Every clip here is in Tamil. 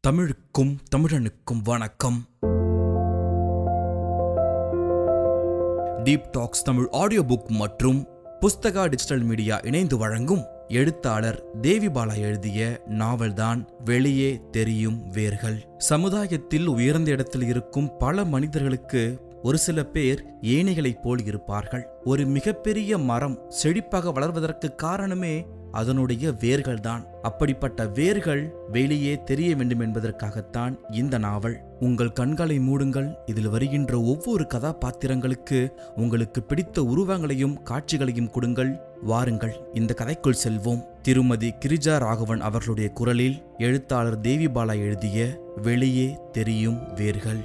தமிழுக்கும் தமிழனுக்கும் வணக்கம் Deep tax Tamil audio book மற்றும் புஸ்தகா டிஜிட்டல் மீடியா இணைந்து வழங்கும் எழுத்தாளர் தேவிபாலா எழுதிய நாவல்தான் வெளியே தெரியும் வேர்கள் சமுதாயத்தில் உயர்ந்த இடத்தில் இருக்கும் பல மனிதர்களுக்கு ஒரு சில பேர் ஏனைகளைப் போல் இருப்பார்கள் ஒரு மிகப்பெரிய மரம் செழிப்பாக வளர்வதற்கு காரணமே அதனுடைய வேர்கள்தான் அப்படிப்பட்ட வேர்கள் வெளியே தெரிய வேண்டும் என்பதற்காகத்தான் இந்த நாவல் உங்கள் கண்களை மூடுங்கள் இதில் வருகின்ற ஒவ்வொரு கதாபாத்திரங்களுக்கு உங்களுக்கு பிடித்த உருவங்களையும் காட்சிகளையும் கொடுங்கள் வாருங்கள் இந்த கதைக்குள் செல்வோம் திருமதி கிரிஜா ராகவன் அவர்களுடைய குரலில் எழுத்தாளர் தேவிபாலா எழுதிய வெளியே தெரியும் வேர்கள்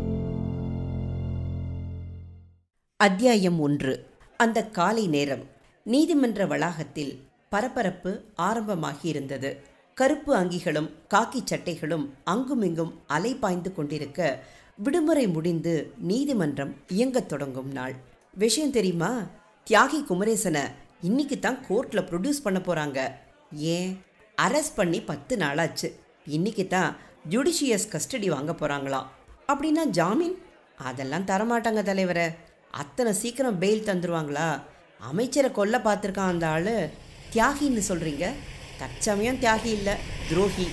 அத்தியாயம் ஒன்று அந்த காலை நேரம் நீதிமன்ற வளாகத்தில் பரபரப்பு ஆரம்பமாகியிருந்தது கருப்பு அங்கிகளும் காக்கி சட்டைகளும் அங்குமிங்கும் அலைபாய்ந்து கொண்டிருக்க விடுமுறை முடிந்து நீதிமன்றம் இயங்கத் தொடங்கும் நாள் விஷயம் தெரியுமா தியாகி குமரேசனை இன்னைக்கு தான் கோர்ட்ல ப்ரொடியூஸ் பண்ண போறாங்க ஏன் அரெஸ்ட் பண்ணி பத்து நாளாச்சு இன்னைக்கு தான் ஜுடிஷியஸ் கஸ்டடி வாங்க போறாங்களாம் அப்படின்னா ஜாமீன் அதெல்லாம் தரமாட்டாங்க தலைவரை அத்தனை சீக்கிரம் பெயில் தந்துருவாங்களா அமைச்சரை கொல்ல பார்த்துருக்கான் அந்த ஆள் தியாகின்னு சொல்கிறீங்க தற்சமயம் தியாகி இல்லை துரோகி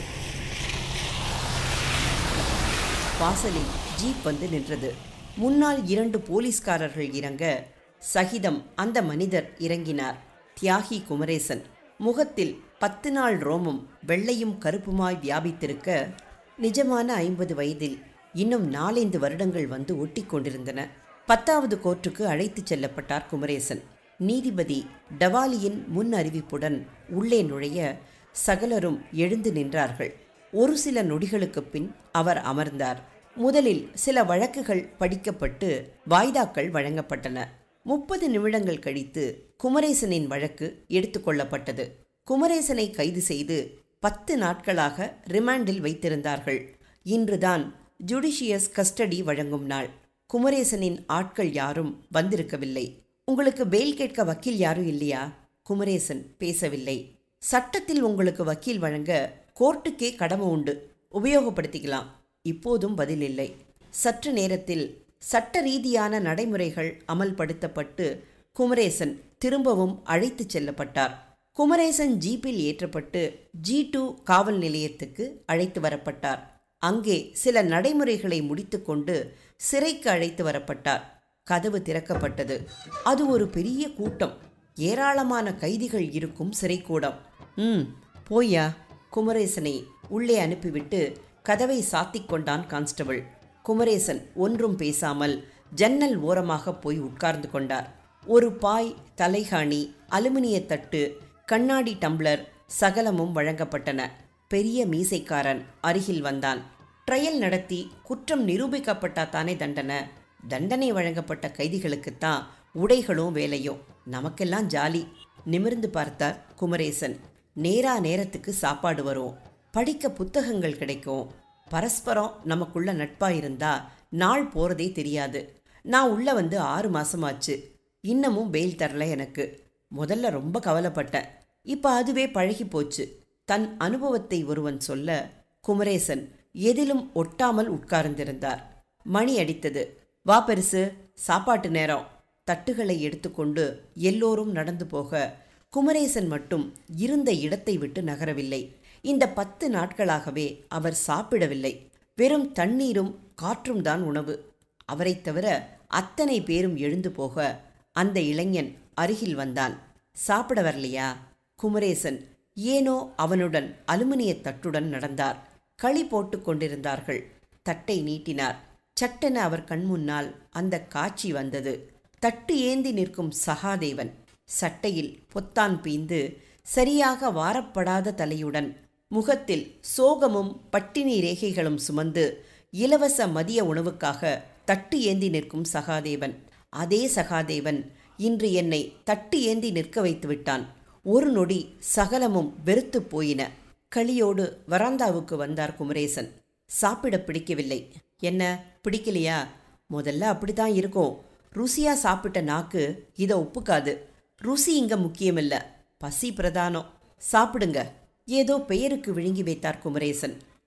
வாசலில் ஜீப் வந்து நின்றது முன்னால் இரண்டு போலீஸ்காரர்கள் இறங்க சகிதம் அந்த மனிதர் இறங்கினார் தியாகி குமரேசன் முகத்தில் பத்து நாள் ரோமம் வெள்ளையும் கருப்புமாய் வியாபித்திருக்க நிஜமான ஐம்பது வயதில் இன்னும் நாலைந்து வருடங்கள் வந்து ஒட்டி கொண்டிருந்தன பத்தாவது கோர்ட்டுக்கு அழைத்துச் செல்லப்பட்டார் குமரேசன் நீதிபதி டவாலியின் முன் அறிவிப்புடன் உள்ளே நுழைய சகலரும் எழுந்து நின்றார்கள் ஒரு சில நொடிகளுக்குப் பின் அவர் அமர்ந்தார் முதலில் சில வழக்குகள் படிக்கப்பட்டு வாய்தாக்கள் வழங்கப்பட்டன முப்பது நிமிடங்கள் கழித்து குமரேசனின் வழக்கு எடுத்துக்கொள்ளப்பட்டது குமரேசனை கைது செய்து பத்து நாட்களாக ரிமாண்டில் வைத்திருந்தார்கள் இன்றுதான் ஜுடிஷியஸ் கஸ்டடி வழங்கும் நாள் குமரேசனின் ஆட்கள் யாரும் வந்திருக்கவில்லை உங்களுக்கு பெயில் கேட்க வக்கீல் யாரும் இல்லையா குமரேசன் பேசவில்லை சட்டத்தில் உங்களுக்கு வக்கீல் வழங்க கோர்ட்டுக்கே கடமை உண்டு உபயோகப்படுத்திக்கலாம் இப்போதும் பதில் இல்லை சற்று நேரத்தில் சட்ட ரீதியான நடைமுறைகள் அமல்படுத்தப்பட்டு குமரேசன் திரும்பவும் அழைத்துச் செல்லப்பட்டார் குமரேசன் ஜீப்பில் ஏற்றப்பட்டு ஜி டூ காவல் நிலையத்துக்கு அழைத்து வரப்பட்டார் அங்கே சில நடைமுறைகளை முடித்துக்கொண்டு சிறைக்கு அழைத்து வரப்பட்டார் கதவு திறக்கப்பட்டது அது ஒரு பெரிய கூட்டம் ஏராளமான கைதிகள் இருக்கும் சிறைக்கூடம் ம் போய்யா குமரேசனை உள்ளே அனுப்பிவிட்டு கதவை சாத்திக் கொண்டான் கான்ஸ்டபிள் குமரேசன் ஒன்றும் பேசாமல் ஜன்னல் ஓரமாக போய் உட்கார்ந்து கொண்டார் ஒரு பாய் தலைகாணி அலுமினிய தட்டு கண்ணாடி டம்ளர் சகலமும் வழங்கப்பட்டன பெரிய மீசைக்காரன் அருகில் வந்தான் ட்ரையல் நடத்தி குற்றம் நிரூபிக்கப்பட்டா தானே தண்டனை தண்டனை வழங்கப்பட்ட கைதிகளுக்குத்தான் உடைகளும் வேலையும் நமக்கெல்லாம் ஜாலி நிமிர்ந்து பார்த்தார் குமரேசன் நேரா நேரத்துக்கு சாப்பாடு வரும் படிக்க புத்தகங்கள் கிடைக்கும் பரஸ்பரம் நமக்குள்ள நட்பா இருந்தா நாள் போறதே தெரியாது நான் உள்ள வந்து ஆறு மாசமாச்சு இன்னமும் பெயில் தரல எனக்கு முதல்ல ரொம்ப கவலைப்பட்டேன் இப்போ அதுவே பழகி போச்சு தன் அனுபவத்தை ஒருவன் சொல்ல குமரேசன் எதிலும் ஒட்டாமல் உட்கார்ந்திருந்தார் மணி அடித்தது வா பெருசு சாப்பாட்டு நேரம் தட்டுகளை எடுத்துக்கொண்டு எல்லோரும் நடந்து போக குமரேசன் மட்டும் இருந்த இடத்தை விட்டு நகரவில்லை இந்த பத்து நாட்களாகவே அவர் சாப்பிடவில்லை வெறும் தண்ணீரும் காற்றும் தான் உணவு அவரைத் தவிர அத்தனை பேரும் எழுந்து போக அந்த இளைஞன் அருகில் வந்தான் சாப்பிட வரலையா குமரேசன் ஏனோ அவனுடன் அலுமினிய தட்டுடன் நடந்தார் களி போட்டு கொண்டிருந்தார்கள் தட்டை நீட்டினார் சட்டென அவர் கண்முன்னால் அந்த காட்சி வந்தது தட்டு ஏந்தி நிற்கும் சகாதேவன் சட்டையில் பொத்தான் பீந்து சரியாக வாரப்படாத தலையுடன் முகத்தில் சோகமும் பட்டினி ரேகைகளும் சுமந்து இலவச மதிய உணவுக்காக தட்டு ஏந்தி நிற்கும் சகாதேவன் அதே சகாதேவன் இன்று என்னை தட்டு ஏந்தி நிற்க வைத்து விட்டான் ஒரு நொடி சகலமும் வெறுத்து போயின களியோடு வராந்தாவுக்கு வந்தார் குமரேசன் சாப்பிட பிடிக்கவில்லை என்ன பிடிக்கலையா முதல்ல அப்படித்தான் இருக்கும் ருசியா சாப்பிட்ட நாக்கு இதை ஒப்புக்காது ருசி இங்க முக்கியமில்ல பசி பிரதானம் சாப்பிடுங்க ஏதோ பெயருக்கு விழுங்கி வைத்தார் குமரேசன்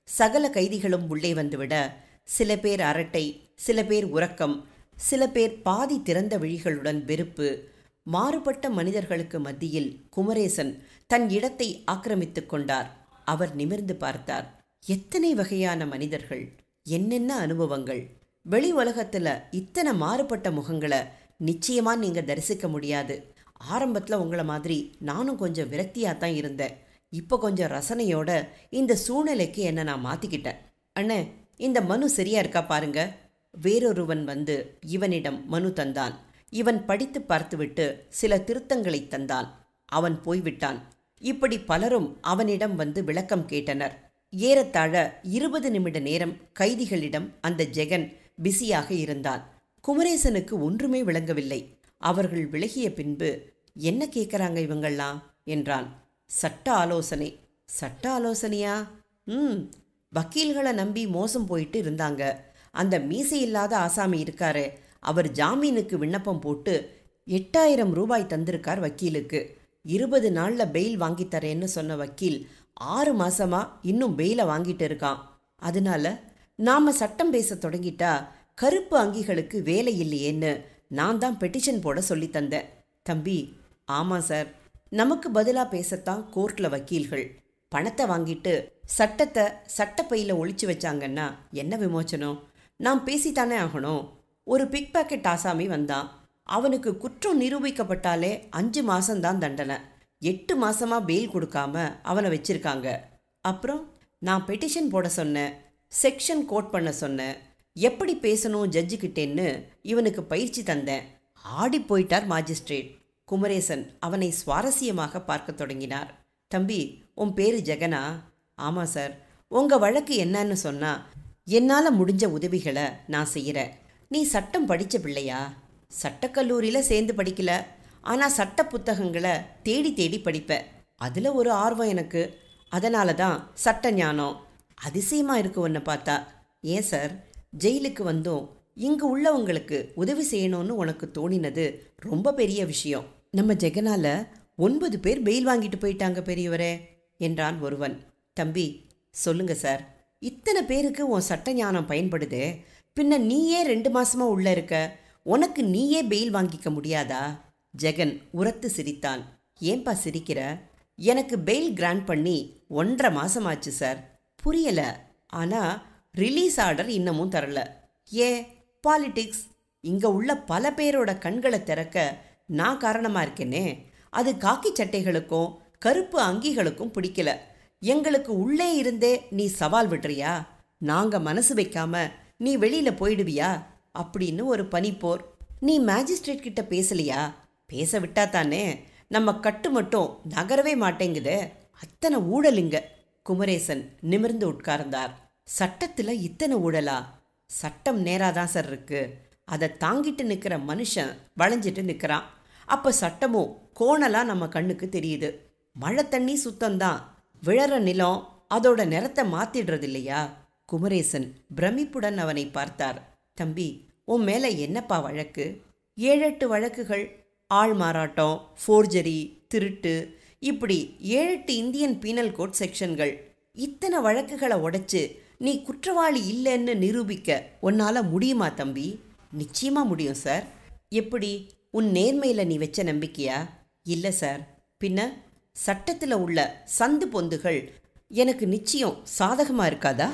சகல கைதிகளும் உள்ளே வந்துவிட சில பேர் அரட்டை சில பேர் உறக்கம் சில பேர் பாதி திறந்த விழிகளுடன் வெறுப்பு மாறுபட்ட மனிதர்களுக்கு மத்தியில் குமரேசன் தன் இடத்தை ஆக்கிரமித்துக் கொண்டார் அவர் நிமிர்ந்து பார்த்தார் எத்தனை வகையான மனிதர்கள் என்னென்ன அனுபவங்கள் வெளி உலகத்துல இத்தனை மாறுபட்ட முகங்களை நிச்சயமா நீங்க தரிசிக்க முடியாது ஆரம்பத்துல உங்களை மாதிரி நானும் கொஞ்சம் விரக்தியா தான் இருந்தேன் இப்போ கொஞ்சம் ரசனையோட இந்த சூழ்நிலைக்கு என்ன நான் மாத்திக்கிட்டேன் அண்ணே இந்த மனு சரியா இருக்கா பாருங்க வேறொருவன் வந்து இவனிடம் மனு தந்தான் இவன் படித்து பார்த்துவிட்டு சில திருத்தங்களை தந்தான் அவன் போய்விட்டான் இப்படி பலரும் அவனிடம் வந்து விளக்கம் கேட்டனர் ஏறத்தாழ இருபது நிமிட நேரம் கைதிகளிடம் அந்த ஜெகன் பிஸியாக இருந்தான் குமரேசனுக்கு ஒன்றுமே விளங்கவில்லை அவர்கள் விலகிய பின்பு என்ன கேட்குறாங்க இவங்கள்லாம் என்றான் சட்ட ஆலோசனை சட்ட ஆலோசனையா ம் வக்கீல்களை நம்பி மோசம் போயிட்டு இருந்தாங்க அந்த மீசை இல்லாத ஆசாமி இருக்காரு அவர் ஜாமீனுக்கு விண்ணப்பம் போட்டு எட்டாயிரம் ரூபாய் தந்திருக்கார் வக்கீலுக்கு இருபது நாளில் பெயில் வாங்கித் தரேன்னு சொன்ன வக்கீல் ஆறு மாசமா இன்னும் பெயிலை வாங்கிட்டு இருக்கான் அதனால நாம சட்டம் பேச தொடங்கிட்டா கருப்பு அங்கிகளுக்கு வேலை இல்லையேன்னு நான் தான் பெட்டிஷன் போட சொல்லி தந்தேன் தம்பி ஆமாம் சார் நமக்கு பதிலாக பேசத்தான் கோர்ட்டில் வக்கீல்கள் பணத்தை வாங்கிட்டு சட்டத்தை சட்டப்பையில் ஒளிச்சு வச்சாங்கன்னா என்ன விமோச்சனம் நாம் பேசித்தானே ஆகணும் ஒரு பிக் பாக்கெட் ஆசாமி வந்தான் அவனுக்கு குற்றம் நிரூபிக்கப்பட்டாலே அஞ்சு மாசம்தான் தண்டனை எட்டு மாசமா பெயில் கொடுக்காம அவனை வச்சிருக்காங்க அப்புறம் நான் பெட்டிஷன் போட சொன்னேன் செக்ஷன் கோட் பண்ண சொன்னேன் எப்படி பேசணும் ஜட்ஜு கிட்டேன்னு இவனுக்கு பயிற்சி தந்தேன் ஆடி போயிட்டார் மாஜிஸ்ட்ரேட் குமரேசன் அவனை சுவாரஸ்யமாக பார்க்கத் தொடங்கினார் தம்பி உன் பேரு ஜெகனா ஆமாம் சார் உங்கள் வழக்கு என்னன்னு சொன்னா என்னால் முடிஞ்ச உதவிகளை நான் செய்கிறேன் நீ சட்டம் படித்த பிள்ளையா சட்டக்கல்லூரியில் சேர்ந்து படிக்கல ஆனால் சட்ட புத்தகங்களை தேடி தேடி படிப்ப அதில் ஒரு ஆர்வம் எனக்கு அதனால தான் சட்ட ஞானம் அதிசயமாக இருக்கு உன்னை பார்த்தா ஏன் சார் ஜெயிலுக்கு வந்தோம் இங்கு உள்ளவங்களுக்கு உதவி செய்யணும்னு உனக்கு தோணினது ரொம்ப பெரிய விஷயம் நம்ம ஜெகனால ஒன்பது பேர் பெயில் வாங்கிட்டு போயிட்டாங்க பெரியவரே என்றான் ஒருவன் தம்பி சொல்லுங்க சார் இத்தனை பேருக்கு உன் சட்ட ஞானம் பயன்படுதே பின்ன நீயே ரெண்டு மாசமா உள்ள இருக்க உனக்கு நீயே பெயில் வாங்கிக்க முடியாதா ஜெகன் உரத்து சிரித்தான் ஏன்பா சிரிக்கிற எனக்கு பெயில் கிராண்ட் பண்ணி ஒன்றரை மாசமாச்சு சார் புரியல ஆனா ரிலீஸ் ஆர்டர் இன்னமும் தரல ஏ பாலிடிக்ஸ் இங்க உள்ள பல பேரோட கண்களை திறக்க நான் காரணமா இருக்கேனே அது காக்கி சட்டைகளுக்கும் கருப்பு அங்கிகளுக்கும் பிடிக்கல எங்களுக்கு உள்ளே இருந்தே நீ சவால் விடுறியா நாங்க மனசு வைக்காம நீ வெளியில போயிடுவியா அப்படின்னு ஒரு பனிப்போர் நீ மேஜிஸ்ட்ரேட் கிட்ட பேசலையா பேச விட்டா தானே நம்ம கட்டு மட்டும் நகரவே மாட்டேங்குதே அத்தனை ஊழலுங்க குமரேசன் நிமிர்ந்து உட்கார்ந்தார் சட்டத்துல இத்தனை ஊழலா சட்டம் நேராதான் சார் இருக்கு அதை தாங்கிட்டு நிற்கிற மனுஷன் வளைஞ்சிட்டு நிற்கிறான் அப்போ சட்டமும் கோணலா நம்ம கண்ணுக்கு தெரியுது மழை தண்ணி சுத்தம்தான் விழற நிலம் அதோட நிறத்தை மாத்திடுறது இல்லையா குமரேசன் பிரமிப்புடன் அவனை பார்த்தார் தம்பி உன் மேலே என்னப்பா வழக்கு ஏழெட்டு வழக்குகள் ஆள் மாறாட்டம் ஃபோர்ஜரி திருட்டு இப்படி ஏழெட்டு இந்தியன் பீனல் கோட் செக்ஷன்கள் இத்தனை வழக்குகளை உடைச்சு நீ குற்றவாளி இல்லைன்னு நிரூபிக்க உன்னால முடியுமா தம்பி நிச்சயமா முடியும் சார் எப்படி உன் நேர்மையில நீ வச்ச நம்பிக்கையா இல்லை சார் பின்ன சட்டத்தில் உள்ள சந்து பொந்துகள் எனக்கு நிச்சயம் சாதகமா இருக்காதா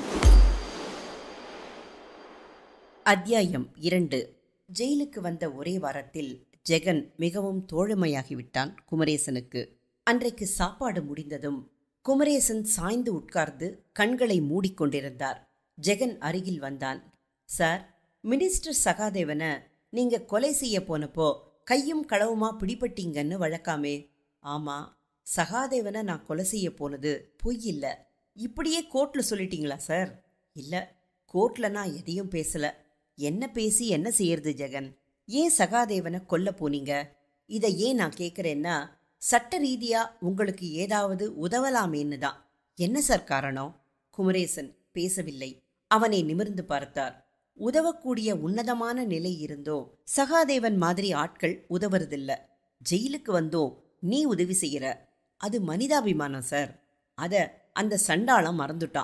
அத்தியாயம் இரண்டு ஜெயிலுக்கு வந்த ஒரே வாரத்தில் ஜெகன் மிகவும் தோழமையாகிவிட்டான் குமரேசனுக்கு அன்றைக்கு சாப்பாடு முடிந்ததும் குமரேசன் சாய்ந்து உட்கார்ந்து கண்களை மூடிக்கொண்டிருந்தார் ஜெகன் அருகில் வந்தான் சார் மினிஸ்டர் சகாதேவனை நீங்க கொலை செய்ய போனப்போ கையும் களவுமா பிடிபட்டீங்கன்னு வழக்காமே ஆமா சகாதேவனை நான் கொலை செய்ய போனது பொய் இல்ல இப்படியே கோர்ட்ல சொல்லிட்டீங்களா சார் இல்ல கோர்ட்ல நான் எதையும் பேசல என்ன பேசி என்ன செய்யறது ஜெகன் ஏன் சகாதேவனை கொல்ல போனீங்க இதை ஏன் நான் கேட்குறேன்னா சட்ட ரீதியா உங்களுக்கு ஏதாவது உதவலாமேன்னு தான் என்ன சார் காரணம் குமரேசன் பேசவில்லை அவனை நிமிர்ந்து பார்த்தார் உதவக்கூடிய உன்னதமான நிலை இருந்தோ சகாதேவன் மாதிரி ஆட்கள் உதவுறதில்ல ஜெயிலுக்கு வந்தோ நீ உதவி செய்யற அது மனிதாபிமானம் சார் அத அந்த சண்டாளம் மறந்துட்டான்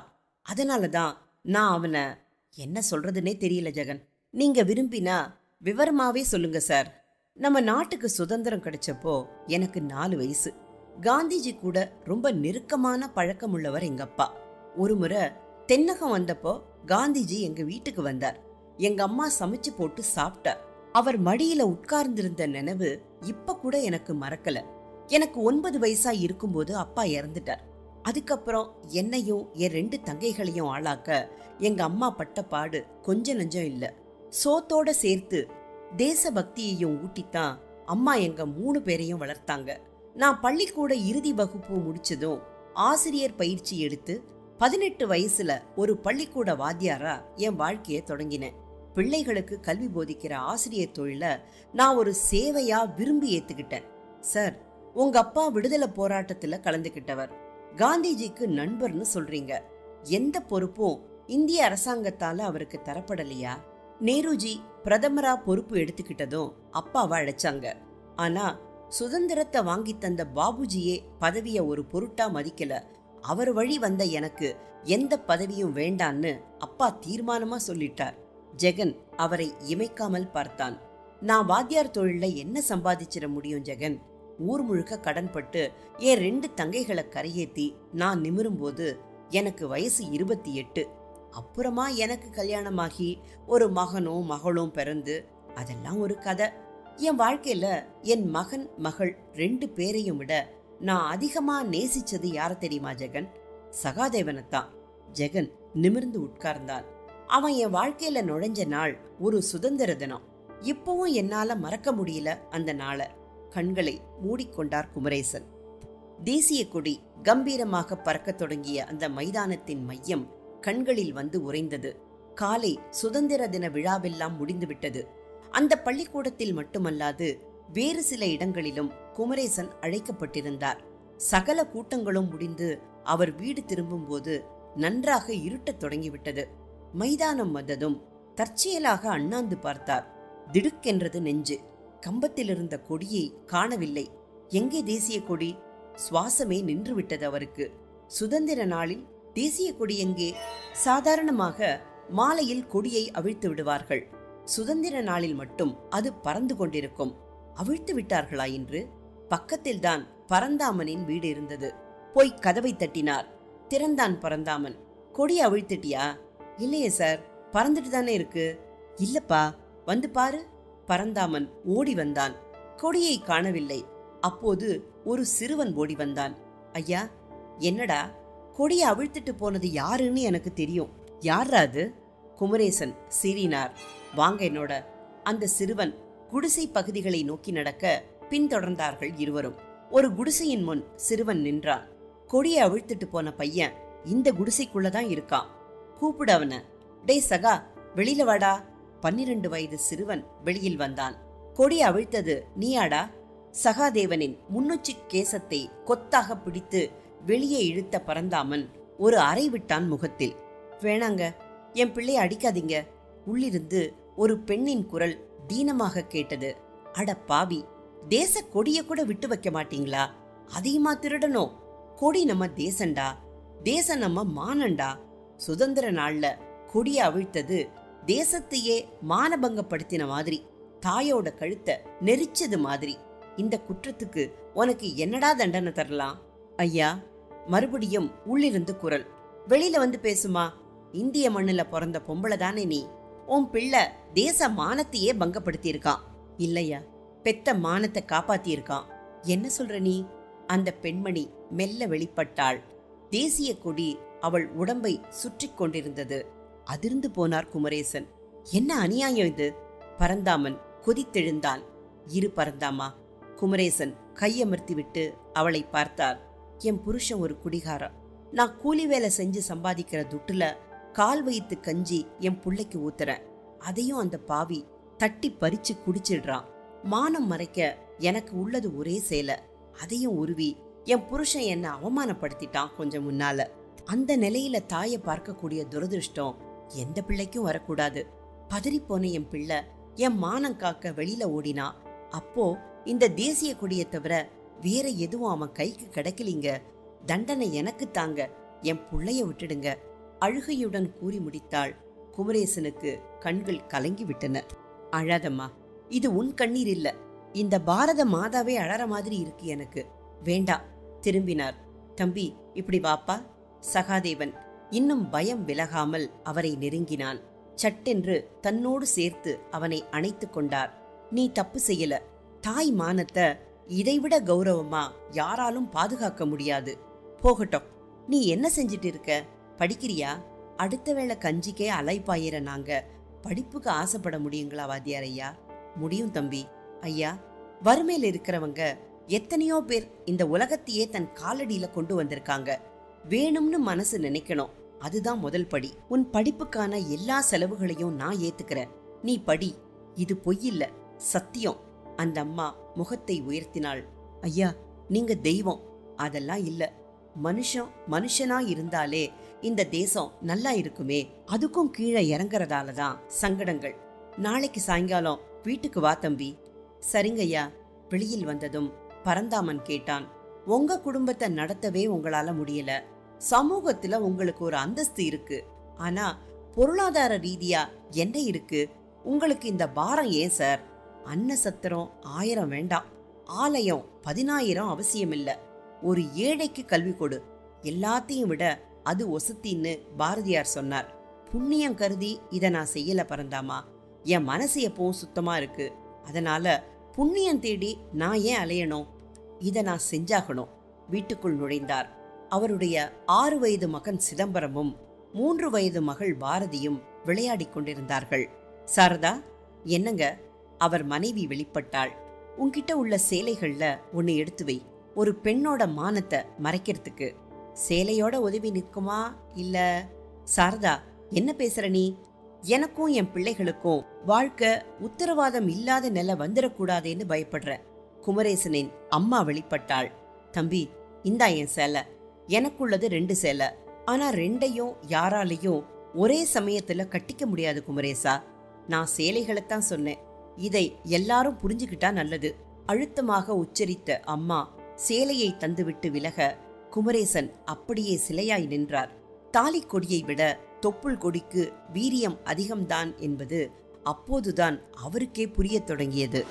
அதனால தான் நான் அவனை என்ன சொல்றதுன்னே தெரியல ஜெகன் நீங்க விரும்பினா விவரமாவே சொல்லுங்க சார் நம்ம நாட்டுக்கு சுதந்திரம் கிடைச்சப்போ எனக்கு நாலு வயசு காந்திஜி கூட ரொம்ப நெருக்கமான பழக்கம் உள்ளவர் எங்க அப்பா ஒரு முறை தென்னகம் வந்தப்போ காந்திஜி எங்க வீட்டுக்கு வந்தார் எங்க அம்மா சமைச்சு போட்டு சாப்பிட்டார் அவர் மடியில உட்கார்ந்திருந்த நினைவு இப்ப கூட எனக்கு மறக்கல எனக்கு ஒன்பது வயசா இருக்கும்போது அப்பா இறந்துட்டார் அதுக்கப்புறம் என்னையும் என் ரெண்டு தங்கைகளையும் ஆளாக்க எங்க அம்மா பட்ட பாடு கொஞ்ச நஞ்சம் இல்ல சோத்தோட சேர்த்து தேசபக்தியையும் ஊட்டித்தான் அம்மா எங்க மூணு பேரையும் வளர்த்தாங்க நான் பள்ளிக்கூட இறுதி வகுப்பு முடிச்சதும் ஆசிரியர் பயிற்சி எடுத்து பதினெட்டு வயசுல ஒரு பள்ளிக்கூட வாத்தியாரா என் வாழ்க்கையை தொடங்கினேன் பிள்ளைகளுக்கு கல்வி போதிக்கிற ஆசிரியர் தொழில நான் ஒரு சேவையா விரும்பி ஏத்துக்கிட்டேன் சார் உங்க அப்பா விடுதலை போராட்டத்துல கலந்துக்கிட்டவர் காந்திஜிக்கு நண்பர்னு சொல்றீங்க எந்த பொறுப்பும் இந்திய அரசாங்கத்தால அவருக்கு தரப்படலையா நேருஜி பிரதமரா பொறுப்பு எடுத்துக்கிட்டதும் அப்பாவை அழைச்சாங்க ஆனா சுதந்திரத்தை வாங்கி தந்த பாபுஜியே பதவிய ஒரு பொருட்டா மதிக்கல அவர் வழி வந்த எனக்கு எந்த பதவியும் வேண்டான்னு அப்பா தீர்மானமா சொல்லிட்டார் ஜெகன் அவரை இமைக்காமல் பார்த்தான் நான் வாத்தியார் தொழில்ல என்ன சம்பாதிச்சிட முடியும் ஜெகன் ஊர் முழுக்க கடன்பட்டு என் ரெண்டு தங்கைகளை கரையேத்தி நான் நிமிரும்போது எனக்கு வயசு இருபத்தி எட்டு அப்புறமா எனக்கு கல்யாணமாகி ஒரு மகனும் மகளும் பிறந்து அதெல்லாம் ஒரு கதை என் வாழ்க்கையில என் மகன் மகள் ரெண்டு பேரையும் விட நான் அதிகமா நேசிச்சது யார தெரியுமா ஜெகன் சகாதேவனைத்தான் ஜெகன் நிமிர்ந்து உட்கார்ந்தான் அவன் என் வாழ்க்கையில நுழைஞ்ச நாள் ஒரு சுதந்திர தினம் இப்பவும் என்னால மறக்க முடியல அந்த நாளை கண்களை மூடிக்கொண்டார் குமரேசன் தேசிய கொடி கம்பீரமாக பறக்கத் தொடங்கிய அந்த மைதானத்தின் மையம் கண்களில் வந்து உறைந்தது காலை சுதந்திர தின விழாவெல்லாம் முடிந்துவிட்டது அந்த பள்ளிக்கூடத்தில் மட்டுமல்லாது வேறு சில இடங்களிலும் குமரேசன் அழைக்கப்பட்டிருந்தார் சகல கூட்டங்களும் முடிந்து அவர் வீடு திரும்பும்போது நன்றாக இருட்டத் தொடங்கிவிட்டது மைதானம் வந்ததும் தற்செயலாக அண்ணாந்து பார்த்தார் திடுக்கென்றது நெஞ்சு கம்பத்தில் இருந்த கொடியை காணவில்லை எங்கே தேசிய கொடி சுவாசமே நின்றுவிட்டது அவருக்கு சுதந்திர நாளில் தேசிய கொடி எங்கே சாதாரணமாக மாலையில் கொடியை அவிழ்த்து விடுவார்கள் சுதந்திர நாளில் மட்டும் அது பறந்து கொண்டிருக்கும் அவிழ்த்து விட்டார்களா இன்று பக்கத்தில்தான் பரந்தாமனின் வீடு இருந்தது போய் கதவை தட்டினார் திறந்தான் பரந்தாமன் கொடி அவிழ்த்துட்டியா இல்லையே சார் பறந்துட்டு தானே இருக்கு இல்லப்பா வந்து பாரு பரந்தாமன் ஓடி வந்தான் கொடியை காணவில்லை அப்போது ஒரு சிறுவன் ஓடி வந்தான் ஐயா என்னடா கொடியை அவிழ்த்துட்டு போனது யாருன்னு எனக்கு தெரியும் யாரா அது குமரேசன் சீறினார் வாங்க என்னோட அந்த சிறுவன் குடிசை பகுதிகளை நோக்கி நடக்க பின்தொடர்ந்தார்கள் இருவரும் ஒரு குடிசையின் முன் சிறுவன் நின்றான் கொடியை அவிழ்த்துட்டு போன பையன் இந்த குடிசைக்குள்ளதான் இருக்கான் கூப்பிடு அவன டேய் சகா வெளியில வாடா பன்னிரண்டு வயது சிறுவன் வெளியில் வந்தான் கொடி அவிழ்த்தது நீயாடா சகாதேவனின் முன்னுச்சி கேசத்தை கொத்தாக பிடித்து வெளியே இழுத்த பரந்தாமன் ஒரு அறை விட்டான் முகத்தில் வேணாங்க என் பிள்ளைய அடிக்காதீங்க உள்ளிருந்து ஒரு பெண்ணின் குரல் தீனமாக கேட்டது அட பாவி தேச கொடிய கூட விட்டு வைக்க மாட்டீங்களா அதையுமா திருடணும் கொடி நம்ம தேசண்டா தேசம் நம்ம மானண்டா சுதந்திர நாள்ல கொடிய அவிழ்த்தது தேசத்தையே மானபங்கப்படுத்தின மாதிரி தாயோட கழுத்தை நெரிச்சது மாதிரி இந்த குற்றத்துக்கு உனக்கு என்னடா தண்டனை தரலாம் ஐயா மறுபடியும் உள்ளிருந்து குரல் வெளியில வந்து பேசுமா இந்திய மண்ணுல பிறந்த பொம்பளை தானே நீ உன் பிள்ளை தேச மானத்தையே பங்கப்படுத்தி இருக்கான் இல்லையா பெத்த மானத்தை காப்பாத்தி இருக்கான் என்ன சொல்ற நீ அந்த பெண்மணி மெல்ல வெளிப்பட்டாள் தேசிய கொடி அவள் உடம்பை சுற்றி கொண்டிருந்தது அதிர்ந்து போனார் குமரேசன் என்ன அநியாயம் இது பரந்தாமன் கொதித்தெழுந்தான் இரு பரந்தாமா குமரேசன் கையமர்த்தி விட்டு அவளை பார்த்தார் என் புருஷன் ஒரு குடிகாரன் நான் கூலி வேலை செஞ்சு சம்பாதிக்கிற துட்டுல கால் வைத்து கஞ்சி என் புள்ளைக்கு ஊத்துறேன் அதையும் அந்த பாவி தட்டி பறிச்சு குடிச்சிடுறான் மானம் மறைக்க எனக்கு உள்ளது ஒரே சேலை அதையும் உருவி என் புருஷன் என்ன அவமானப்படுத்திட்டான் கொஞ்சம் முன்னால அந்த நிலையில தாயை பார்க்கக்கூடிய துரதிருஷ்டம் எந்த பிள்ளைக்கும் வரக்கூடாது பதறிப்போன என் பிள்ளை என் மானம் காக்க வெளியில ஓடினா அப்போ இந்த தேசிய கொடியை தவிர வேற எதுவும் அவன் கைக்கு கிடைக்கலீங்க தண்டனை எனக்கு தாங்க என் புள்ளைய விட்டுடுங்க அழுகையுடன் கூறி முடித்தாள் குமரேசனுக்கு கண்கள் கலங்கிவிட்டன அழாதம்மா இது உன் கண்ணீர் இல்ல இந்த பாரத மாதாவே அழற மாதிரி இருக்கு எனக்கு வேண்டா திரும்பினார் தம்பி இப்படி வாப்பா சகாதேவன் இன்னும் பயம் விலகாமல் அவரை நெருங்கினான் சட்டென்று தன்னோடு சேர்த்து அவனை அணைத்துக் கொண்டார் நீ தப்பு செய்யல தாய் மானத்தை இதைவிட கௌரவமா யாராலும் பாதுகாக்க முடியாது போகட்டும் நீ என்ன செஞ்சிட்டு இருக்க படிக்கிறியா அடுத்த வேளை கஞ்சிக்கே அலைப்பாயிர நாங்க படிப்புக்கு ஆசைப்பட முடியுங்களா வாத்தியார் ஐயா முடியும் தம்பி ஐயா வறுமையில இருக்கிறவங்க எத்தனையோ பேர் இந்த உலகத்தையே தன் காலடியில கொண்டு வந்திருக்காங்க வேணும்னு மனசு நினைக்கணும் அதுதான் முதல் படி உன் படிப்புக்கான எல்லா செலவுகளையும் நான் ஏத்துக்கிறேன் நீ படி இது பொய்யில்ல சத்தியம் அந்த அம்மா முகத்தை உயர்த்தினாள் ஐயா நீங்க தெய்வம் அதெல்லாம் இல்ல மனுஷன் மனுஷனா இருந்தாலே இந்த தேசம் நல்லா இருக்குமே அதுக்கும் கீழே இறங்குறதால தான் சங்கடங்கள் நாளைக்கு சாயங்காலம் வீட்டுக்கு வா தம்பி சரிங்கய்யா வெளியில் வந்ததும் பரந்தாமன் கேட்டான் உங்க குடும்பத்தை நடத்தவே உங்களால முடியல சமூகத்துல உங்களுக்கு ஒரு அந்தஸ்து இருக்கு ஆனா பொருளாதார ரீதியா என்ன இருக்கு உங்களுக்கு இந்த பாரம் ஏன் சார் அன்ன சத்திரம் ஆயிரம் வேண்டாம் ஆலயம் பதினாயிரம் அவசியம் இல்ல ஒரு ஏழைக்கு கல்வி கொடு எல்லாத்தையும் விட அது ஒசத்தின்னு பாரதியார் சொன்னார் புண்ணியம் கருதி இத நான் செய்யல பரந்தாமா என் மனசு எப்பவும் சுத்தமா இருக்கு அதனால புண்ணியம் தேடி நான் ஏன் அலையணும் இத நான் செஞ்சாகணும் வீட்டுக்குள் நுழைந்தார் அவருடைய ஆறு வயது மகன் சிதம்பரமும் மூன்று வயது மகள் பாரதியும் விளையாடிக் கொண்டிருந்தார்கள் சாரதா என்னங்க அவர் மனைவி வெளிப்பட்டாள் உன்கிட்ட உள்ள சேலைகள்ல ஒன்னு எடுத்து வை ஒரு பெண்ணோட மானத்தை மறைக்கிறதுக்கு சேலையோட உதவி நிற்குமா இல்ல சாரதா என்ன பேசுற நீ எனக்கும் என் பிள்ளைகளுக்கும் வாழ்க்கை உத்தரவாதம் இல்லாத நிலை வந்துடக்கூடாதேன்னு பயப்படுற குமரேசனின் அம்மா வெளிப்பட்டாள் தம்பி இந்தா என் சேலை எனக்குள்ளது ரெண்டு சேலை ஆனா ரெண்டையும் யாராலையும் ஒரே சமயத்துல கட்டிக்க முடியாது குமரேசா நான் சேலைகளைத்தான் சொன்னேன் இதை எல்லாரும் புரிஞ்சுக்கிட்டா நல்லது அழுத்தமாக உச்சரித்த அம்மா சேலையை தந்துவிட்டு விலக குமரேசன் அப்படியே சிலையாய் நின்றார் தாலி கொடியை விட தொப்புள் கொடிக்கு வீரியம் அதிகம்தான் என்பது அப்போதுதான் அவருக்கே புரியத் தொடங்கியது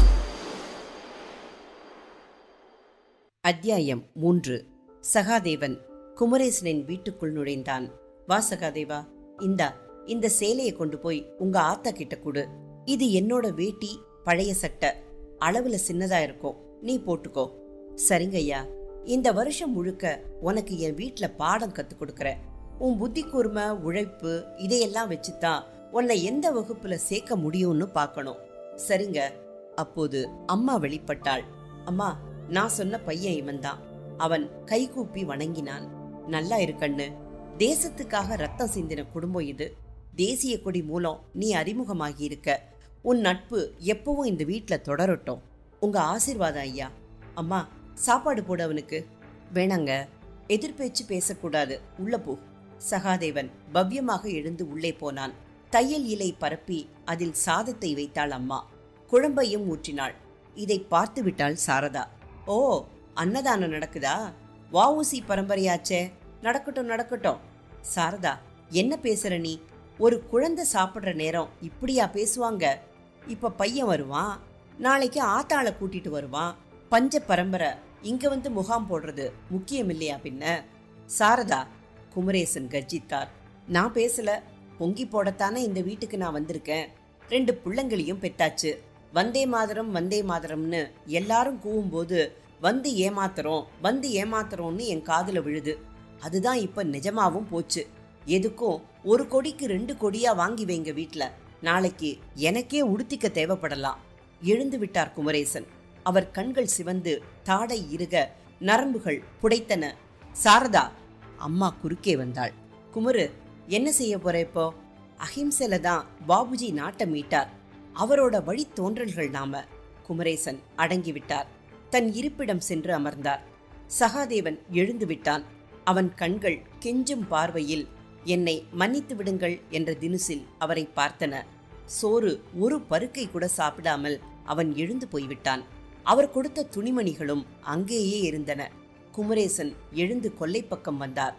அத்தியாயம் மூன்று சகாதேவன் குமரேசனின் வீட்டுக்குள் நுழைந்தான் வா சகாதேவா இந்தா இந்த சேலையை கொண்டு போய் உங்க ஆத்தா கிட்ட கொடு இது என்னோட வேட்டி பழைய சட்டை அளவுல சின்னதா இருக்கும் நீ போட்டுக்கோ சரிங்க ஐயா இந்த வருஷம் முழுக்க உனக்கு என் வீட்ல பாடம் கத்து கொடுக்கறேன் உன் புத்தி கூர்மை உழைப்பு இதையெல்லாம் வச்சுதான் உன்னை எந்த வகுப்புல சேர்க்க முடியும்னு பார்க்கணும் சரிங்க அப்போது அம்மா வெளிப்பட்டாள் அம்மா நான் சொன்ன பையன் இவன்தான் அவன் கைகூப்பி வணங்கினான் நல்லா இருக்கண்ணு தேசத்துக்காக ரத்தம் சிந்தின குடும்பம் இது தேசிய கொடி மூலம் நீ அறிமுகமாகி இருக்க உன் நட்பு எப்பவும் இந்த வீட்ல தொடரட்டும் உங்க ஆசீர்வாதம் ஐயா அம்மா சாப்பாடு போடு அவனுக்கு வேணாங்க எதிர்பேச்சு பேசக்கூடாது உள்ள போ சகாதேவன் பவ்யமாக எழுந்து உள்ளே போனான் தையல் இலை பரப்பி அதில் சாதத்தை வைத்தாள் அம்மா குழம்பையும் ஊற்றினாள் இதை பார்த்து விட்டாள் சாரதா ஓ அன்னதானம் நடக்குதா வாவுசி பரம்பரையாச்சே நடக்கட்டும் நடக்கட்டும் சாரதா என்ன பேசுற நீ ஒரு குழந்தை சாப்பிடுற நேரம் இப்படியா பேசுவாங்க இப்ப பையன் வருவான் நாளைக்கு ஆத்தாள கூட்டிட்டு வருவான் பஞ்ச பரம்பரை இங்க வந்து முகாம் போடுறது முக்கியம் இல்லையா பின்ன சாரதா குமரேசன் கர்ஜித்தார் நான் பேசல பொங்கி போடத்தானே இந்த வீட்டுக்கு நான் வந்திருக்கேன் ரெண்டு பிள்ளைங்களையும் பெத்தாச்சு வந்தே மாதரம் வந்தே மாதரம்னு எல்லாரும் கூவும்போது வந்து ஏமாத்துறோம் வந்து ஏமாத்துறோம்னு என் காதுல விழுது அதுதான் இப்ப நிஜமாவும் போச்சு எதுக்கும் ஒரு கொடிக்கு ரெண்டு கொடியா வாங்கி வைங்க வீட்ல நாளைக்கு எனக்கே உடுத்திக்க தேவைப்படலாம் எழுந்து விட்டார் குமரேசன் அவர் கண்கள் சிவந்து தாடை இறுக நரம்புகள் புடைத்தன சாரதா அம்மா குறுக்கே வந்தாள் குமரு என்ன செய்ய போற இப்போ அஹிம்சையில தான் பாபுஜி நாட்டை மீட்டார் அவரோட வழி தோன்றல்கள் நாம குமரேசன் அடங்கிவிட்டார் தன் இருப்பிடம் சென்று அமர்ந்தார் சகாதேவன் எழுந்து விட்டான் அவன் கண்கள் கெஞ்சும் பார்வையில் என்னை மன்னித்து விடுங்கள் என்ற தினுசில் அவரை பார்த்தன சோறு ஒரு பருக்கை கூட சாப்பிடாமல் அவன் எழுந்து போய்விட்டான் அவர் கொடுத்த துணிமணிகளும் அங்கேயே இருந்தன குமரேசன் எழுந்து கொல்லை பக்கம் வந்தார்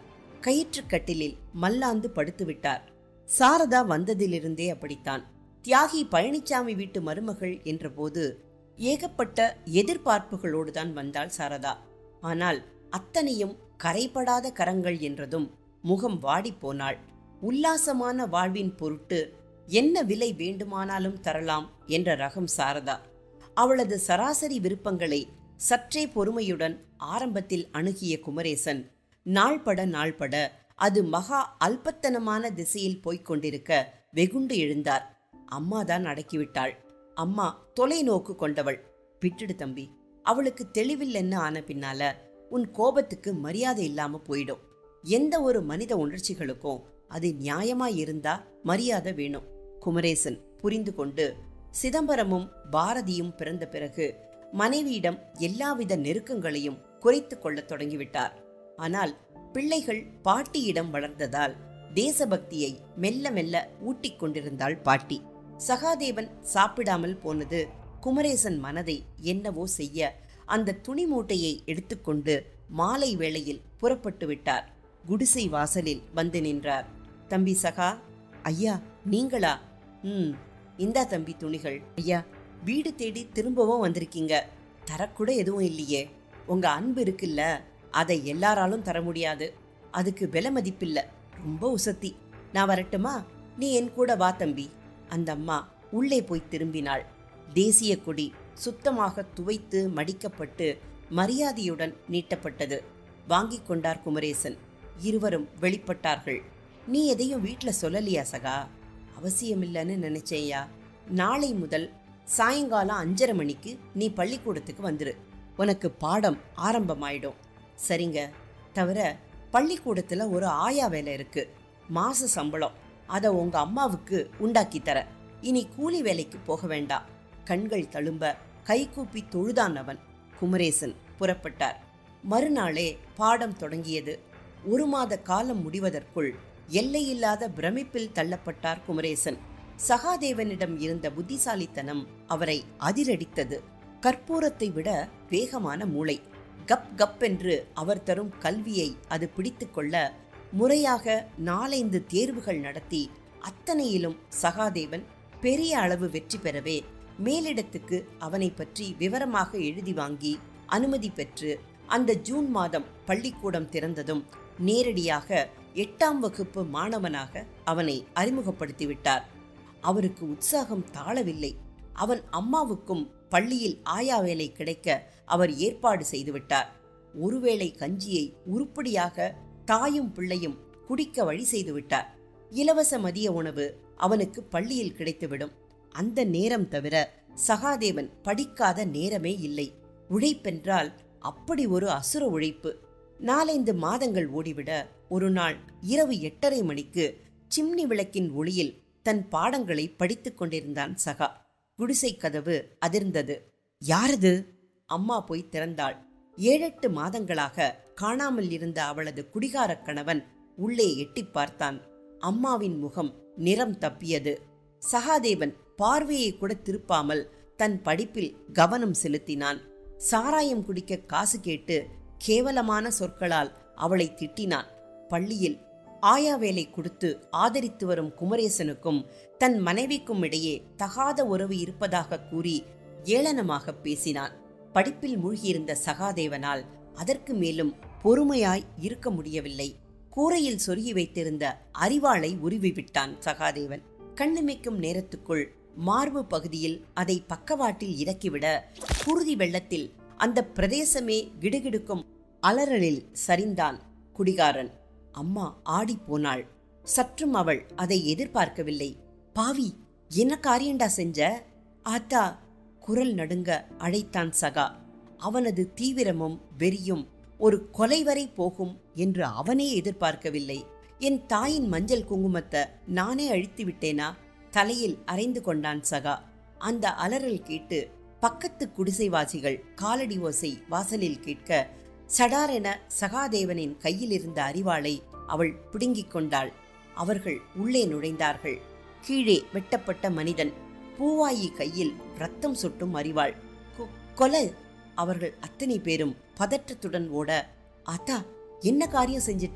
கயிற்றுக்கட்டிலில் மல்லாந்து படுத்து விட்டார் சாரதா வந்ததிலிருந்தே அப்படித்தான் தியாகி பழனிசாமி வீட்டு மருமகள் என்றபோது ஏகப்பட்ட எதிர்பார்ப்புகளோடு தான் வந்தாள் சாரதா ஆனால் அத்தனையும் கரைபடாத கரங்கள் என்றதும் முகம் வாடிப் போனாள் உல்லாசமான வாழ்வின் பொருட்டு என்ன விலை வேண்டுமானாலும் தரலாம் என்ற ரகம் சாரதா அவளது சராசரி விருப்பங்களை சற்றே பொறுமையுடன் ஆரம்பத்தில் அணுகிய குமரேசன் நாள்பட நாள்பட அது மகா அல்பத்தனமான திசையில் போய்க் கொண்டிருக்க வெகுண்டு எழுந்தார் அம்மாதான் அடக்கிவிட்டாள் அம்மா தொலைநோக்கு கொண்டவள் விட்டுடு தம்பி அவளுக்கு தெளிவில்லைன்னு ஆன பின்னால உன் கோபத்துக்கு மரியாதை இல்லாம போயிடும் எந்த ஒரு மனித உணர்ச்சிகளுக்கும் அது நியாயமா இருந்தா மரியாதை வேணும் குமரேசன் புரிந்து கொண்டு சிதம்பரமும் பாரதியும் பிறந்த பிறகு மனைவியிடம் எல்லாவித நெருக்கங்களையும் குறைத்து கொள்ளத் தொடங்கிவிட்டார் ஆனால் பிள்ளைகள் பாட்டியிடம் வளர்ந்ததால் தேசபக்தியை மெல்ல மெல்ல ஊட்டிக் கொண்டிருந்தாள் பாட்டி சகாதேவன் சாப்பிடாமல் போனது குமரேசன் மனதை என்னவோ செய்ய அந்த துணி மூட்டையை எடுத்துக்கொண்டு மாலை வேளையில் புறப்பட்டு விட்டார் குடிசை வாசலில் வந்து நின்றார் தம்பி சகா ஐயா நீங்களா ம் இந்தா தம்பி துணிகள் ஐயா வீடு தேடி திரும்பவும் வந்திருக்கீங்க தரக்கூட எதுவும் இல்லையே உங்க அன்பு இருக்குல்ல அதை எல்லாராலும் தர முடியாது அதுக்கு விலை மதிப்பில்ல ரொம்ப உசத்தி நான் வரட்டுமா நீ என் கூட வா தம்பி அந்த அம்மா உள்ளே போய் திரும்பினாள் தேசிய கொடி சுத்தமாக துவைத்து மடிக்கப்பட்டு மரியாதையுடன் நீட்டப்பட்டது வாங்கிக் கொண்டார் குமரேசன் இருவரும் வெளிப்பட்டார்கள் நீ எதையும் வீட்ல சொல்லலையா சகா அவசியமில்லைன்னு நினைச்சேயா நாளை முதல் சாயங்காலம் அஞ்சரை மணிக்கு நீ பள்ளிக்கூடத்துக்கு வந்துரு உனக்கு பாடம் ஆரம்பமாயிடும் சரிங்க தவிர பள்ளிக்கூடத்துல ஒரு ஆயா வேலை இருக்கு மாச சம்பளம் அதை உங்க அம்மாவுக்கு உண்டாக்கி தர இனி கூலி வேலைக்கு போக வேண்டாம் கண்கள் தழும்ப கைகூப்பி தொழுதான் அவன் குமரேசன் புறப்பட்டார் மறுநாளே பாடம் தொடங்கியது ஒரு மாத காலம் முடிவதற்குள் எல்லையில்லாத பிரமிப்பில் தள்ளப்பட்டார் குமரேசன் சகாதேவனிடம் இருந்த புத்திசாலித்தனம் அவரை அதிரடித்தது கற்பூரத்தை விட வேகமான மூளை கப் கப் என்று அவர் தரும் கல்வியை அது பிடித்துக்கொள்ள முறையாக நாலைந்து தேர்வுகள் நடத்தி அத்தனையிலும் சகாதேவன் பெரிய அளவு வெற்றி பெறவே மேலிடத்துக்கு அவனை பற்றி விவரமாக எழுதி வாங்கி அனுமதி பெற்று அந்த ஜூன் மாதம் பள்ளிக்கூடம் திறந்ததும் நேரடியாக எட்டாம் வகுப்பு மாணவனாக அவனை அறிமுகப்படுத்திவிட்டார் அவருக்கு உற்சாகம் தாழவில்லை அவன் அம்மாவுக்கும் பள்ளியில் ஆயா வேலை கிடைக்க அவர் ஏற்பாடு செய்துவிட்டார் ஒருவேளை கஞ்சியை உருப்படியாக தாயும் பிள்ளையும் குடிக்க வழி செய்துவிட்டார் இலவச மதிய உணவு அவனுக்கு பள்ளியில் கிடைத்துவிடும் அந்த நேரம் தவிர சகாதேவன் படிக்காத நேரமே இல்லை உழைப்பென்றால் அப்படி ஒரு அசுர உழைப்பு நாலைந்து மாதங்கள் ஓடிவிட ஒரு நாள் இரவு எட்டரை மணிக்கு சிம்னி விளக்கின் ஒளியில் தன் பாடங்களை படித்துக் கொண்டிருந்தான் சகா குடிசை கதவு அதிர்ந்தது யாரது அம்மா போய் திறந்தாள் ஏழெட்டு மாதங்களாக காணாமல் இருந்த அவளது குடிகாரக் கணவன் உள்ளே எட்டிப் பார்த்தான் அம்மாவின் முகம் நிறம் தப்பியது சகாதேவன் பார்வையை கூட திருப்பாமல் தன் படிப்பில் கவனம் செலுத்தினான் சாராயம் குடிக்க காசு கேட்டு கேவலமான சொற்களால் அவளை திட்டினான் பள்ளியில் ஆயா வேலை கொடுத்து ஆதரித்து வரும் குமரேசனுக்கும் தன் மனைவிக்கும் இடையே தகாத உறவு இருப்பதாக கூறி ஏளனமாக பேசினான் படிப்பில் மூழ்கியிருந்த சகாதேவனால் அதற்கு மேலும் பொறுமையாய் இருக்க முடியவில்லை கூரையில் சொருகி வைத்திருந்த அரிவாளை உருவி விட்டான் சகாதேவன் கண்ணிமைக்கும் நேரத்துக்குள் மார்பு பகுதியில் அதை பக்கவாட்டில் இறக்கிவிட குருதி வெள்ளத்தில் அந்த பிரதேசமே கிடுகிடுக்கும் அலறலில் சரிந்தான் குடிகாரன் அம்மா ஆடிப் போனாள் சற்றும் அவள் அதை எதிர்பார்க்கவில்லை பாவி என்ன காரியண்டா செஞ்ச ஆத்தா குரல் நடுங்க அழைத்தான் சகா அவனது தீவிரமும் வெறியும் ஒரு கொலை வரை போகும் என்று அவனே எதிர்பார்க்கவில்லை என் தாயின் மஞ்சள் குங்குமத்தை நானே அழித்து விட்டேனா தலையில் அரைந்து கொண்டான் சகா அந்த அலறல் கேட்டு பக்கத்து குடிசைவாசிகள் காலடி ஓசை வாசலில் கேட்க சடாரென சகாதேவனின் கையில் இருந்த அரிவாளை அவள் பிடுங்கிக் கொண்டாள் அவர்கள் உள்ளே நுழைந்தார்கள் கீழே வெட்டப்பட்ட மனிதன் பூவாயி கையில் ரத்தம் சொட்டும் அரிவாள் கொ- கொலை அவர்கள் அத்தனை பேரும் பதற்றத்துடன் ஓட ஆத்தா என்ன காரியம் செஞ்சிட்ட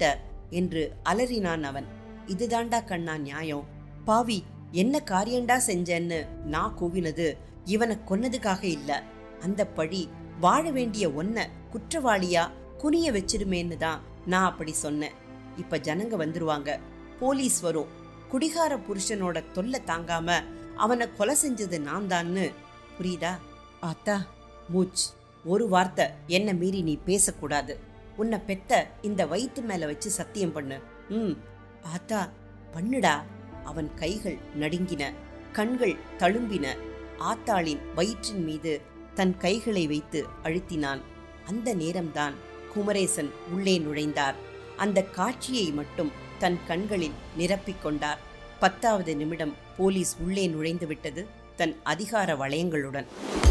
என்று அலறினான் அவன் இதுதாண்டா கண்ணா நியாயம் பாவி என்ன காரியண்டா செஞ்சேன்னு நான் கூவினது இவனை கொன்னதுக்காக இல்ல அந்த பழி வாழ வேண்டிய ஒன்ன குற்றவாளியா குனிய வச்சிருமேன்னு தான் நான் அப்படி சொன்னேன் இப்ப ஜனங்க வந்துருவாங்க போலீஸ் வரும் குடிகார புருஷனோட தொல்லை தாங்காம அவனை கொலை செஞ்சது நான் தான்னு புரியுதா ஆத்தா மூச் ஒரு வார்த்தை என்ன மீறி நீ பேசக்கூடாது உன்னை பெத்த இந்த வயித்து மேல வச்சு சத்தியம் பண்ணு ம் ஆத்தா பண்ணுடா அவன் கைகள் நடுங்கின கண்கள் தழும்பின ஆத்தாளின் வயிற்றின் மீது தன் கைகளை வைத்து அழுத்தினான் அந்த நேரம்தான் குமரேசன் உள்ளே நுழைந்தார் அந்த காட்சியை மட்டும் தன் கண்களில் நிரப்பிக் கொண்டார் பத்தாவது நிமிடம் போலீஸ் உள்ளே நுழைந்து விட்டது தன் அதிகார வளையங்களுடன்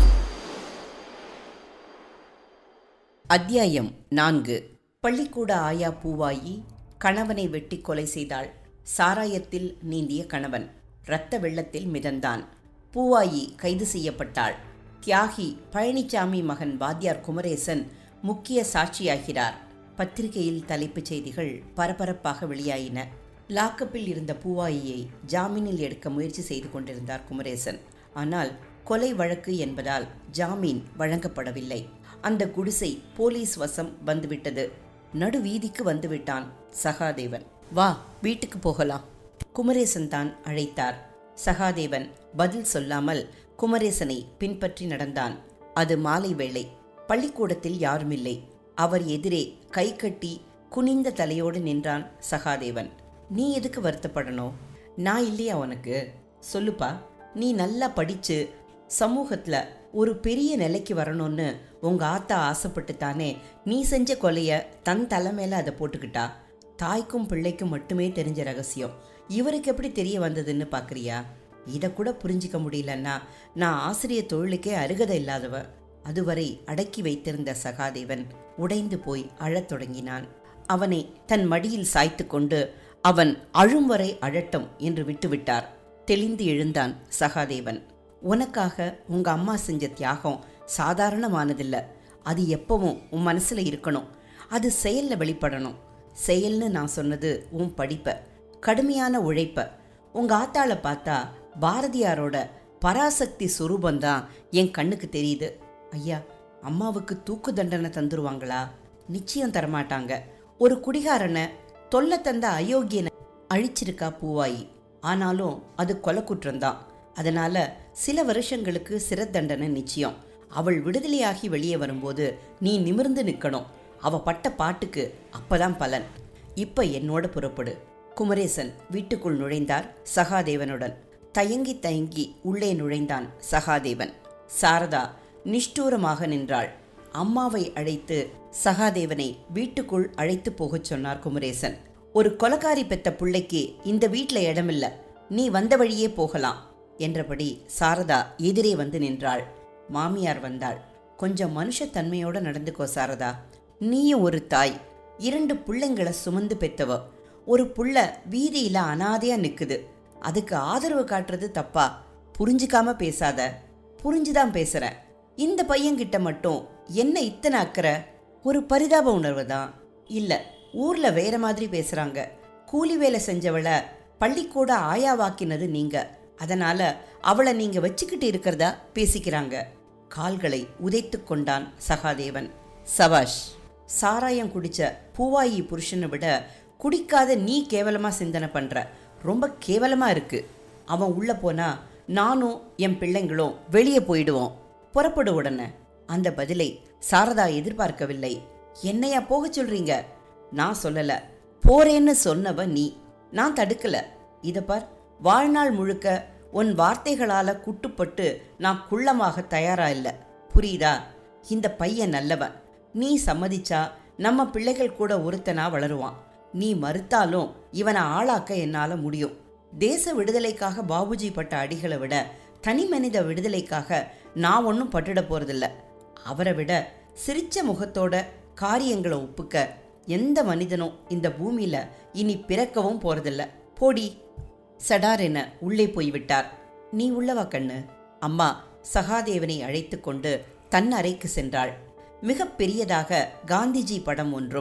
அத்தியாயம் நான்கு பள்ளிக்கூட ஆயா பூவாயி கணவனை வெட்டி கொலை செய்தாள் சாராயத்தில் நீந்திய கணவன் இரத்த வெள்ளத்தில் மிதந்தான் பூவாயி கைது செய்யப்பட்டாள் தியாகி பழனிசாமி மகன் வாத்தியார் குமரேசன் முக்கிய சாட்சியாகிறார் பத்திரிகையில் தலைப்புச் செய்திகள் பரபரப்பாக வெளியாயின லாக்கப்பில் இருந்த பூவாயியை ஜாமீனில் எடுக்க முயற்சி செய்து கொண்டிருந்தார் குமரேசன் ஆனால் கொலை வழக்கு என்பதால் ஜாமீன் வழங்கப்படவில்லை அந்த குடிசை போலீஸ் வசம் வந்துவிட்டது நடுவீதிக்கு வந்துவிட்டான் சகாதேவன் வா வீட்டுக்கு போகலாம் குமரேசன் தான் அழைத்தார் சகாதேவன் பதில் சொல்லாமல் குமரேசனை பின்பற்றி நடந்தான் அது மாலை வேளை பள்ளிக்கூடத்தில் யாருமில்லை அவர் எதிரே கை கட்டி குனிந்த தலையோடு நின்றான் சகாதேவன் நீ எதுக்கு வருத்தப்படணும் நான் இல்லையா உனக்கு சொல்லுப்பா நீ நல்லா படிச்சு சமூகத்துல ஒரு பெரிய நிலைக்கு வரணும்னு உங்க ஆத்தா ஆசைப்பட்டு தானே நீ செஞ்ச கொலைய தன் தலை மேல அதை போட்டுக்கிட்டா தாய்க்கும் பிள்ளைக்கும் மட்டுமே தெரிஞ்ச ரகசியம் இவருக்கு எப்படி தெரிய வந்ததுன்னு பார்க்கறியா இதை கூட புரிஞ்சிக்க முடியலன்னா நான் ஆசிரியர் தொழிலுக்கே அருகதை இல்லாதவ அதுவரை அடக்கி வைத்திருந்த சகாதேவன் உடைந்து போய் அழத் தொடங்கினான் அவனை தன் மடியில் சாய்த்து கொண்டு அவன் அழும் வரை அழட்டும் என்று விட்டுவிட்டார் தெளிந்து எழுந்தான் சகாதேவன் உனக்காக உங்க அம்மா செஞ்ச தியாகம் சாதாரணமானதில்ல அது எப்பவும் உன் மனசுல இருக்கணும் அது செயல்ல வெளிப்படணும் செயல்னு நான் சொன்னது உன் படிப்ப கடுமையான உழைப்ப உங்க ஆத்தாள பார்த்தா பாரதியாரோட பராசக்தி சுரூபந்தான் என் கண்ணுக்கு தெரியுது ஐயா அம்மாவுக்கு தூக்கு தண்டனை தந்துருவாங்களா நிச்சயம் தரமாட்டாங்க ஒரு குடிகாரனை தொல்லை தந்த அயோக்கியனை அழிச்சிருக்கா பூவாயி ஆனாலும் அது கொலை குற்றம்தான் அதனால சில வருஷங்களுக்கு சிறை தண்டனை நிச்சயம் அவள் விடுதலையாகி வெளியே வரும்போது நீ நிமிர்ந்து நிற்கணும் அவ பட்ட பாட்டுக்கு அப்பதான் பலன் இப்ப என்னோட புறப்படு குமரேசன் வீட்டுக்குள் நுழைந்தார் சகாதேவனுடன் தயங்கி தயங்கி உள்ளே நுழைந்தான் சகாதேவன் சாரதா நிஷ்டூரமாக நின்றாள் அம்மாவை அழைத்து சகாதேவனை வீட்டுக்குள் அழைத்து போகச் சொன்னார் குமரேசன் ஒரு கொலகாரி பெத்த பிள்ளைக்கு இந்த வீட்ல இடமில்ல நீ வந்த வழியே போகலாம் என்றபடி சாரதா எதிரே வந்து நின்றாள் மாமியார் வந்தாள் கொஞ்சம் மனுஷத்தன்மையோட நடந்துக்கோ சாரதா நீயும் ஒரு தாய் இரண்டு பிள்ளைங்களை சுமந்து பெத்தவ ஒரு புள்ள வீதியில அனாதையா நிக்குது அதுக்கு ஆதரவு காட்டுறது தப்பா புரிஞ்சுக்காம பேசாத புரிஞ்சுதான் பேசுறேன் இந்த பையன்கிட்ட மட்டும் என்ன இத்தனை அக்கறை ஒரு பரிதாப உணர்வு தான் இல்ல ஊர்ல வேற மாதிரி பேசுறாங்க கூலி வேலை செஞ்சவளை பள்ளிக்கூட ஆயாவாக்கினது நீங்க அதனால அவளை நீங்க வச்சுக்கிட்டு இருக்கிறதா பேசிக்கிறாங்க கால்களை உதைத்து கொண்டான் சகாதேவன் சபாஷ் சாராயம் குடிச்ச பூவாயி புருஷனை விட குடிக்காத நீ கேவலமா சிந்தனை பண்ற ரொம்ப கேவலமா இருக்கு அவன் உள்ள போனா நானும் என் பிள்ளைங்களும் வெளியே போயிடுவோம் புறப்படு உடனே அந்த பதிலை சாரதா எதிர்பார்க்கவில்லை என்னையா போக சொல்றீங்க நான் சொல்லல போறேன்னு சொன்னவ நீ நான் தடுக்கல இத பார் வாழ்நாள் முழுக்க உன் வார்த்தைகளால குட்டுப்பட்டு நான் குள்ளமாக தயாரா இல்ல புரியுதா இந்த பையன் நல்லவன் நீ சம்மதிச்சா நம்ம பிள்ளைகள் கூட ஒருத்தனா வளருவான் நீ மறுத்தாலும் இவனை ஆளாக்க என்னால முடியும் தேச விடுதலைக்காக பாபுஜி பட்ட அடிகளை விட தனி மனித விடுதலைக்காக நான் ஒன்றும் பட்டுட போறதில்ல அவரை விட சிரிச்ச முகத்தோட காரியங்களை ஒப்புக்க எந்த மனிதனும் இந்த பூமியில இனி பிறக்கவும் போறதில்ல போடி சடார் என உள்ளே போய்விட்டார் நீ உள்ளவா கண்ணு அம்மா சகாதேவனை அழைத்து கொண்டு தன் அறைக்கு சென்றாள் மிக பெரியதாக காந்திஜி படம் ஒன்றும்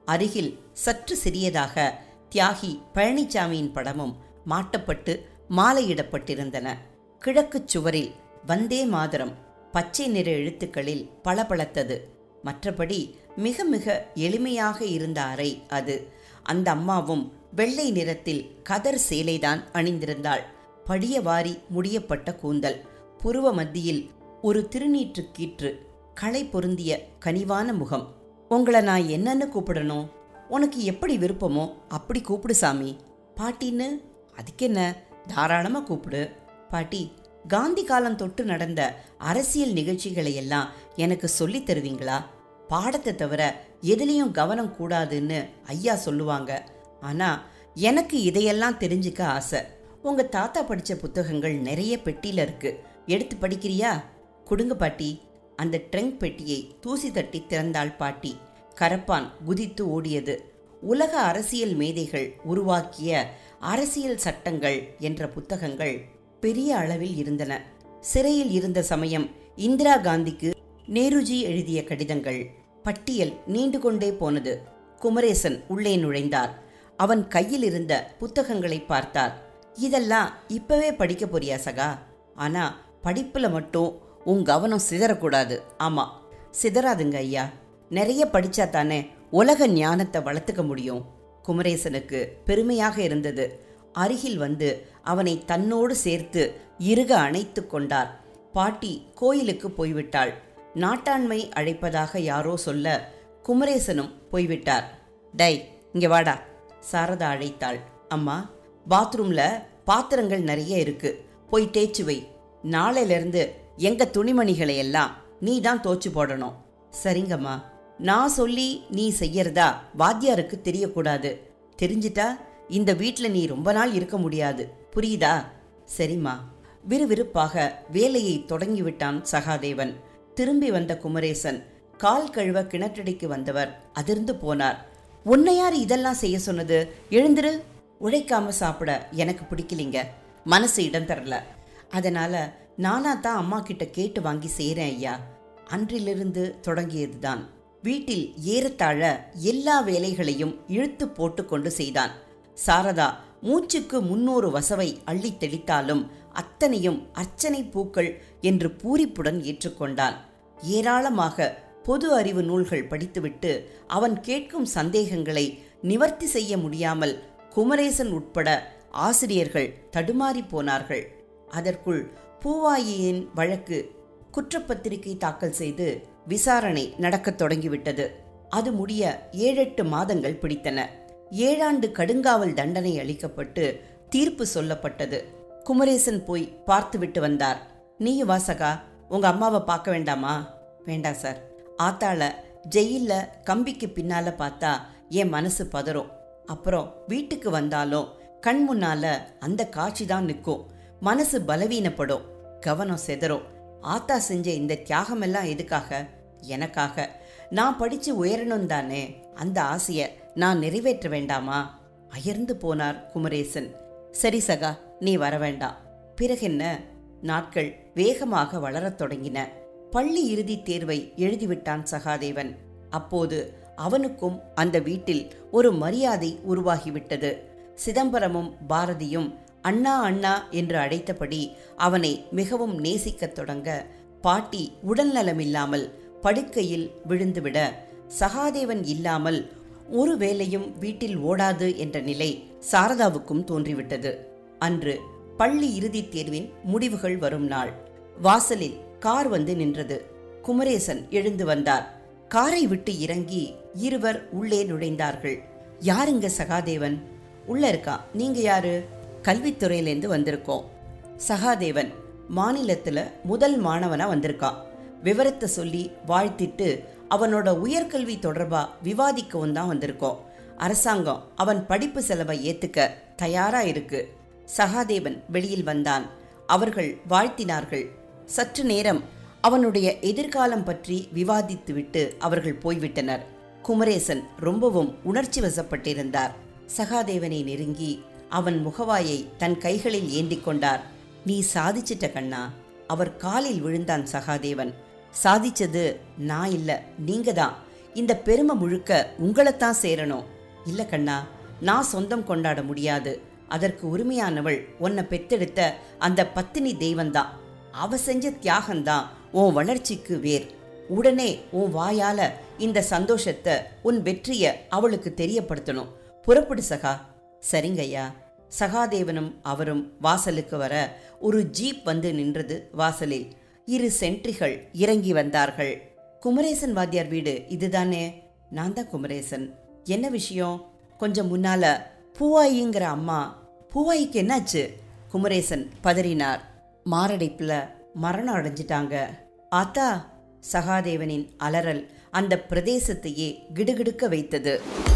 அருகில் சற்று சிறியதாக தியாகி பழனிசாமியின் படமும் மாட்டப்பட்டு மாலையிடப்பட்டிருந்தன கிழக்குச் சுவரில் வந்தே மாதரம் பச்சை நிற எழுத்துக்களில் பளபளத்தது மற்றபடி மிக மிக எளிமையாக இருந்த அறை அது அந்த அம்மாவும் வெள்ளை நிறத்தில் கதர் சேலைதான் அணிந்திருந்தாள் படிய வாரி முடியப்பட்ட கூந்தல் புருவ மத்தியில் ஒரு திருநீற்று கீற்று களை பொருந்திய கனிவான முகம் உங்களை நான் என்னன்னு கூப்பிடணும் உனக்கு எப்படி விருப்பமோ அப்படி கூப்பிடு சாமி பாட்டின்னு அதுக்கென்ன தாராளமா கூப்பிடு பாட்டி காந்தி காலம் தொட்டு நடந்த அரசியல் நிகழ்ச்சிகளை எல்லாம் எனக்கு சொல்லித் தருவீங்களா பாடத்தை தவிர எதுலேயும் கவனம் கூடாதுன்னு ஐயா சொல்லுவாங்க ஆனா எனக்கு இதையெல்லாம் தெரிஞ்சுக்க ஆசை உங்க தாத்தா படிச்ச புத்தகங்கள் நிறைய பெட்டியில இருக்கு எடுத்து படிக்கிறியா கொடுங்க பாட்டி அந்த ட்ரங்க் பெட்டியை தூசி தட்டி திறந்தாள் பாட்டி கரப்பான் குதித்து ஓடியது உலக அரசியல் மேதைகள் உருவாக்கிய அரசியல் சட்டங்கள் என்ற புத்தகங்கள் பெரிய அளவில் இருந்தன சிறையில் இருந்த சமயம் இந்திரா காந்திக்கு நேருஜி எழுதிய கடிதங்கள் பட்டியல் நீண்டு கொண்டே போனது குமரேசன் உள்ளே நுழைந்தார் அவன் கையில் இருந்த புத்தகங்களை பார்த்தார் இதெல்லாம் இப்பவே படிக்க போறியா சகா ஆனா படிப்புல மட்டும் உன் கவனம் சிதறக்கூடாது ஆமா சிதறாதுங்க ஐயா நிறைய படிச்சா தானே உலக ஞானத்தை வளர்த்துக்க முடியும் குமரேசனுக்கு பெருமையாக இருந்தது அருகில் வந்து அவனை தன்னோடு சேர்த்து இறுக அணைத்து கொண்டார் பாட்டி கோயிலுக்கு போய்விட்டாள் நாட்டாண்மை அழைப்பதாக யாரோ சொல்ல குமரேசனும் போய்விட்டார் டை இங்க வாடா சாரதா அழைத்தாள் அம்மா பாத்ரூம்ல பாத்திரங்கள் நிறைய இருக்கு போய் தேய்ச்சு வை நாளையிலிருந்து எங்க துணிமணிகளை எல்லாம் நீ தான் தோச்சு போடணும் சரிங்கம்மா நான் சொல்லி நீ செய்யறதா வாத்தியாருக்கு தெரியக்கூடாது தெரிஞ்சிட்டா இந்த வீட்டில் நீ ரொம்ப நாள் இருக்க முடியாது புரியுதா சரிம்மா விறுவிறுப்பாக வேலையை தொடங்கிவிட்டான் சகாதேவன் திரும்பி வந்த குமரேசன் கால் கழுவ கிணற்றடிக்கு வந்தவர் அதிர்ந்து போனார் உன்னை யார் இதெல்லாம் செய்ய சொன்னது எழுந்திரு உழைக்காம சாப்பிட எனக்கு பிடிக்கலிங்க மனசு இடம் தரல அதனால நானா தான் அம்மா கிட்ட கேட்டு வாங்கி செய்கிறேன் ஐயா அன்றிலிருந்து தொடங்கியதுதான் வீட்டில் ஏறத்தாழ எல்லா வேலைகளையும் இழுத்து போட்டுக்கொண்டு செய்தான் சாரதா மூச்சுக்கு முன்னூறு வசவை அள்ளித் தெளித்தாலும் அத்தனையும் அர்ச்சனை பூக்கள் என்று பூரிப்புடன் ஏற்றுக்கொண்டான் ஏராளமாக பொது அறிவு நூல்கள் படித்துவிட்டு அவன் கேட்கும் சந்தேகங்களை நிவர்த்தி செய்ய முடியாமல் குமரேசன் உட்பட ஆசிரியர்கள் தடுமாறி போனார்கள் அதற்குள் பூவாயியின் வழக்கு குற்றப்பத்திரிகை தாக்கல் செய்து விசாரணை நடக்கத் தொடங்கிவிட்டது அது முடிய ஏழெட்டு மாதங்கள் பிடித்தன ஏழாண்டு கடுங்காவல் தண்டனை அளிக்கப்பட்டு தீர்ப்பு சொல்லப்பட்டது குமரேசன் போய் பார்த்துவிட்டு வந்தார் நீயும் வாசகா உங்க அம்மாவை பார்க்க வேண்டாமா வேண்டாம் சார் ஆத்தாள ஜெயில்ல கம்பிக்கு பின்னால பார்த்தா என் மனசு பதறும் அப்புறம் வீட்டுக்கு வந்தாலும் கண் முன்னால அந்த காட்சி தான் நிற்கும் மனசு பலவீனப்படும் கவனம் செதறும் ஆத்தா செஞ்ச இந்த தியாகமெல்லாம் எதுக்காக எனக்காக நான் படிச்சு உயரணும் தானே அந்த ஆசைய நான் நிறைவேற்ற வேண்டாமா அயர்ந்து போனார் குமரேசன் சரி சகா நீ வர வேண்டாம் பிறகென்ன நாட்கள் வேகமாக வளரத் தொடங்கின பள்ளி இறுதித் தேர்வை எழுதிவிட்டான் சகாதேவன் அப்போது அவனுக்கும் அந்த வீட்டில் ஒரு மரியாதை உருவாகிவிட்டது சிதம்பரமும் பாரதியும் அண்ணா அண்ணா என்று அழைத்தபடி அவனை மிகவும் நேசிக்கத் தொடங்க பாட்டி உடல்நலமில்லாமல் படுக்கையில் விழுந்துவிட சகாதேவன் இல்லாமல் ஒரு வேலையும் வீட்டில் ஓடாது என்ற நிலை சாரதாவுக்கும் தோன்றிவிட்டது அன்று பள்ளி இறுதித் தேர்வின் முடிவுகள் வரும் நாள் வாசலில் கார் வந்து நின்றது குமரேசன் எழுந்து வந்தார் காரை விட்டு இறங்கி இருவர் உள்ளே நுழைந்தார்கள் யாருங்க சகாதேவன் உள்ள இருக்கா நீங்க யாரு கல்வித்துறையிலேருந்து வந்திருக்கோம் சகாதேவன் மாநிலத்துல முதல் மாணவனா வந்திருக்கான் விவரத்தை சொல்லி வாழ்த்திட்டு அவனோட உயர்கல்வி தொடர்பா விவாதிக்கவும் தான் வந்திருக்கோம் அரசாங்கம் அவன் படிப்பு செலவை ஏத்துக்க தயாரா இருக்கு சகாதேவன் வெளியில் வந்தான் அவர்கள் வாழ்த்தினார்கள் சற்று நேரம் அவனுடைய எதிர்காலம் பற்றி விவாதித்துவிட்டு அவர்கள் போய்விட்டனர் குமரேசன் ரொம்பவும் உணர்ச்சி வசப்பட்டிருந்தார் சகாதேவனை நெருங்கி அவன் முகவாயை தன் கைகளில் ஏந்திக் கொண்டார் நீ சாதிச்சிட்ட கண்ணா அவர் காலில் விழுந்தான் சகாதேவன் சாதிச்சது நான் இல்ல நீங்க தான் இந்த பெருமை முழுக்க உங்களைத்தான் சேரணும் இல்ல கண்ணா நான் சொந்தம் கொண்டாட முடியாது அதற்கு உரிமையானவள் உன்னை பெத்தெடுத்த அந்த பத்தினி தெய்வந்தான் அவ செஞ்ச தியாகம்தான் உன் வளர்ச்சிக்கு வேர் உடனே உன் வாயால இந்த சந்தோஷத்தை உன் வெற்றிய அவளுக்கு தெரியப்படுத்தணும் புறப்படு சகா சரிங்கய்யா சகாதேவனும் அவரும் வாசலுக்கு வர ஒரு ஜீப் வந்து நின்றது வாசலில் இரு சென்ட்ரிகள் இறங்கி வந்தார்கள் குமரேசன் வாத்தியார் வீடு இதுதானே நான் தான் குமரேசன் என்ன விஷயம் கொஞ்சம் முன்னால பூவாயிங்கிற அம்மா பூவாயிக்கு என்னாச்சு குமரேசன் பதறினார் மாரடைப்புல மரணம் அடைஞ்சிட்டாங்க ஆத்தா சகாதேவனின் அலறல் அந்த பிரதேசத்தையே கிடுகிடுக்க வைத்தது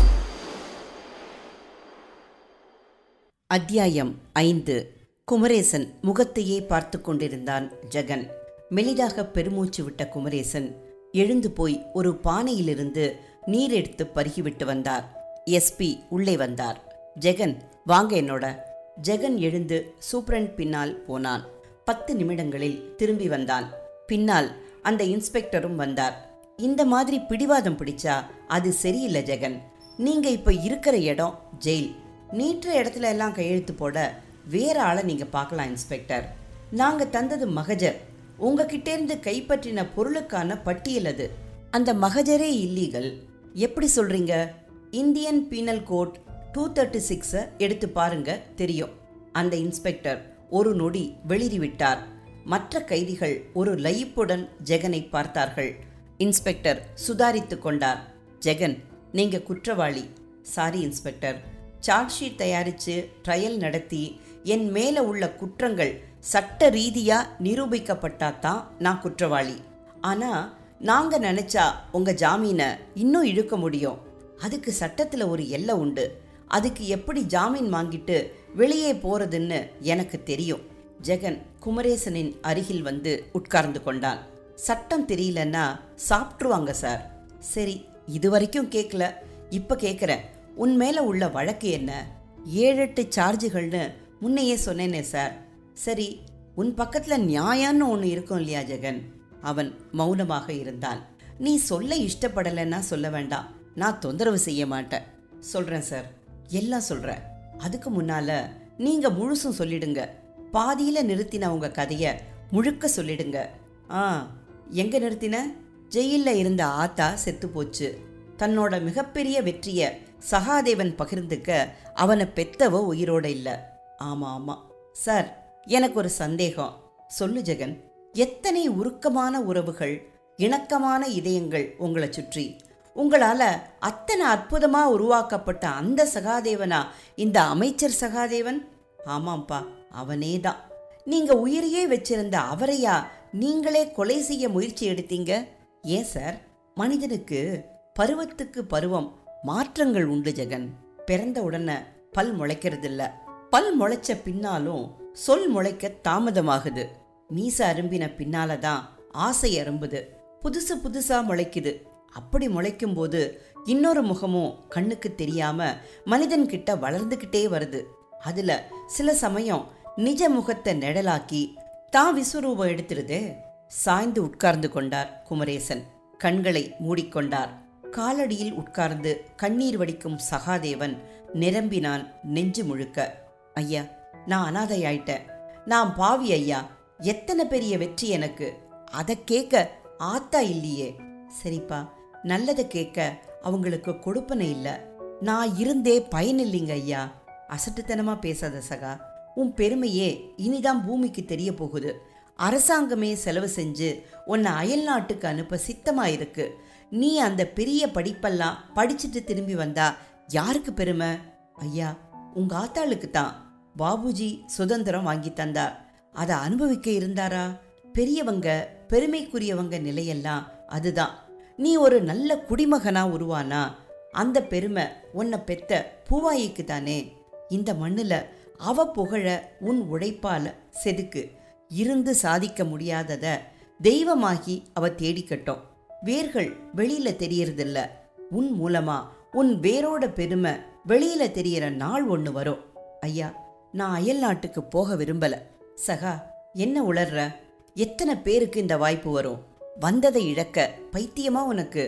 அத்தியாயம் ஐந்து குமரேசன் முகத்தையே பார்த்து கொண்டிருந்தான் ஜெகன் மெலிதாக பெருமூச்சு விட்ட குமரேசன் எழுந்து போய் ஒரு பானையிலிருந்து நீர் எடுத்து பருகிவிட்டு வந்தார் எஸ்பி உள்ளே வந்தார் ஜெகன் வாங்க என்னோட ஜெகன் எழுந்து சூப்பரண்ட் பின்னால் போனான் பத்து நிமிடங்களில் திரும்பி வந்தான் பின்னால் அந்த இன்ஸ்பெக்டரும் வந்தார் இந்த மாதிரி பிடிவாதம் பிடிச்சா அது சரியில்லை ஜெகன் நீங்க இப்ப இருக்கிற இடம் ஜெயில் நீற்ற இடத்துல எல்லாம் கையெழுத்து போட வேற ஆளை நீங்க பார்க்கலாம் இன்ஸ்பெக்டர் நாங்க தந்தது மகஜர் உங்ககிட்ட இருந்து கைப்பற்றின பொருளுக்கான பட்டியல் அது அந்த மகஜரே இல்லீகல் எப்படி சொல்றீங்க Indian penal code two thirty சிக்ஸை எடுத்து பாருங்க தெரியும் அந்த இன்ஸ்பெக்டர் ஒரு நொடி வெளிறிவிட்டார் மற்ற கைதிகள் ஒரு லயிப்புடன் ஜெகனை பார்த்தார்கள் இன்ஸ்பெக்டர் சுதாரித்து கொண்டார் ஜெகன் நீங்க குற்றவாளி சாரி இன்ஸ்பெக்டர் சார்ஜ் ஷீட் தயாரித்து ட்ரையல் நடத்தி என் மேலே உள்ள குற்றங்கள் சட்ட ரீதியா நிரூபிக்கப்பட்டா தான் நான் குற்றவாளி ஆனா நாங்க நினைச்சா உங்க ஜாமீனை இன்னும் இழுக்க முடியும் அதுக்கு சட்டத்துல ஒரு எல்லை உண்டு அதுக்கு எப்படி ஜாமீன் வாங்கிட்டு வெளியே போறதுன்னு எனக்கு தெரியும் ஜெகன் குமரேசனின் அருகில் வந்து உட்கார்ந்து கொண்டான் சட்டம் தெரியலன்னா சாப்பிட்ருவாங்க சார் சரி இது வரைக்கும் கேட்கல இப்ப கேட்குறேன் உன் மேல உள்ள வழக்கு என்ன ஏழு எட்டு சார்ஜுகள்னு முன்னையே சொன்னேனே சார் சரி உன் பக்கத்துல நியாயம்னு ஒன்று இருக்கும் இல்லையா ஜெகன் அவன் மௌனமாக இருந்தான் நீ சொல்ல இஷ்டப்படலைன்னா சொல்ல வேண்டாம் நான் தொந்தரவு செய்ய மாட்டேன் சொல்றேன் சார் எல்லாம் சொல்றேன் அதுக்கு முன்னால நீங்க முழுசும் சொல்லிடுங்க பாதியில நிறுத்தின உங்க கதைய முழுக்க சொல்லிடுங்க ஆ எங்க நிறுத்தின ஜெயில்ல இருந்த ஆத்தா செத்து போச்சு தன்னோட மிகப்பெரிய வெற்றிய சகாதேவன் பகிர்ந்துக்க அவனை பெத்தவ உயிரோட இல்ல ஆமா ஆமா சார் எனக்கு ஒரு சந்தேகம் சொல்லு ஜெகன் எத்தனை உருக்கமான உறவுகள் இணக்கமான இதயங்கள் உங்களை சுற்றி உங்களால அத்தனை அற்புதமா உருவாக்கப்பட்ட அந்த சகாதேவனா இந்த அமைச்சர் சகாதேவன் ஆமாம்ப்பா அவனேதான் நீங்க உயிரையே வச்சிருந்த அவரையா நீங்களே கொலை செய்ய முயற்சி எடுத்தீங்க ஏன் சார் மனிதனுக்கு பருவத்துக்கு பருவம் மாற்றங்கள் உண்டு ஜெகன் பிறந்த உடனே பல் முளைக்கிறதில்ல பல் முளைச்ச பின்னாலும் சொல் முளைக்க தாமதமாகுது மீச அரும்பின பின்னால தான் ஆசை அரும்புது புதுசு புதுசா முளைக்குது அப்படி முளைக்கும் போது இன்னொரு முகமும் கண்ணுக்கு தெரியாம மனிதன் கிட்ட வளர்ந்துகிட்டே வருது அதுல சில சமயம் நிஜ முகத்தை நிழலாக்கி தான் விஸ்வரூபம் எடுத்துருதே சாய்ந்து உட்கார்ந்து கொண்டார் குமரேசன் கண்களை மூடிக்கொண்டார் காலடியில் உட்கார்ந்து கண்ணீர் வடிக்கும் சகாதேவன் நிரம்பினான் நெஞ்சு முழுக்க ஐயா நான் அனாதையாயிட்டேன் நான் பாவி ஐயா எத்தனை பெரிய வெற்றி எனக்கு அதை கேட்க ஆத்தா இல்லையே சரிப்பா நல்லதை கேட்க அவங்களுக்கு கொடுப்பனை இல்லை நான் இருந்தே பயனில்லைங்க ஐயா அசட்டுத்தனமா பேசாத சகா உன் பெருமையே இனிதான் பூமிக்கு தெரிய போகுது அரசாங்கமே செலவு செஞ்சு உன்னை அயல் நாட்டுக்கு அனுப்ப சித்தமா இருக்கு நீ அந்த பெரிய படிப்பெல்லாம் படிச்சுட்டு திரும்பி வந்தா யாருக்கு பெருமை ஐயா உங்க ஆத்தாளுக்கு தான் பாபுஜி சுதந்திரம் வாங்கி தந்தார் அதை அனுபவிக்க இருந்தாரா பெரியவங்க பெருமைக்குரியவங்க நிலையெல்லாம் அதுதான் நீ ஒரு நல்ல குடிமகனா உருவானா அந்த பெருமை உன்னை பெத்த பூவாயிக்கு தானே இந்த மண்ணுல அவ புகழ உன் உழைப்பால செதுக்கு இருந்து சாதிக்க முடியாதத தெய்வமாகி அவ தேடிக்கட்டும் வேர்கள் வெளியில தெரியறதில்ல உன் மூலமா உன் வேரோட பெருமை வெளியில தெரியற நாள் ஒன்று வரும் ஐயா நான் அயல் நாட்டுக்கு போக விரும்பல சகா என்ன உளர்ற எத்தனை பேருக்கு இந்த வாய்ப்பு வரும் வந்ததை இழக்க பைத்தியமா உனக்கு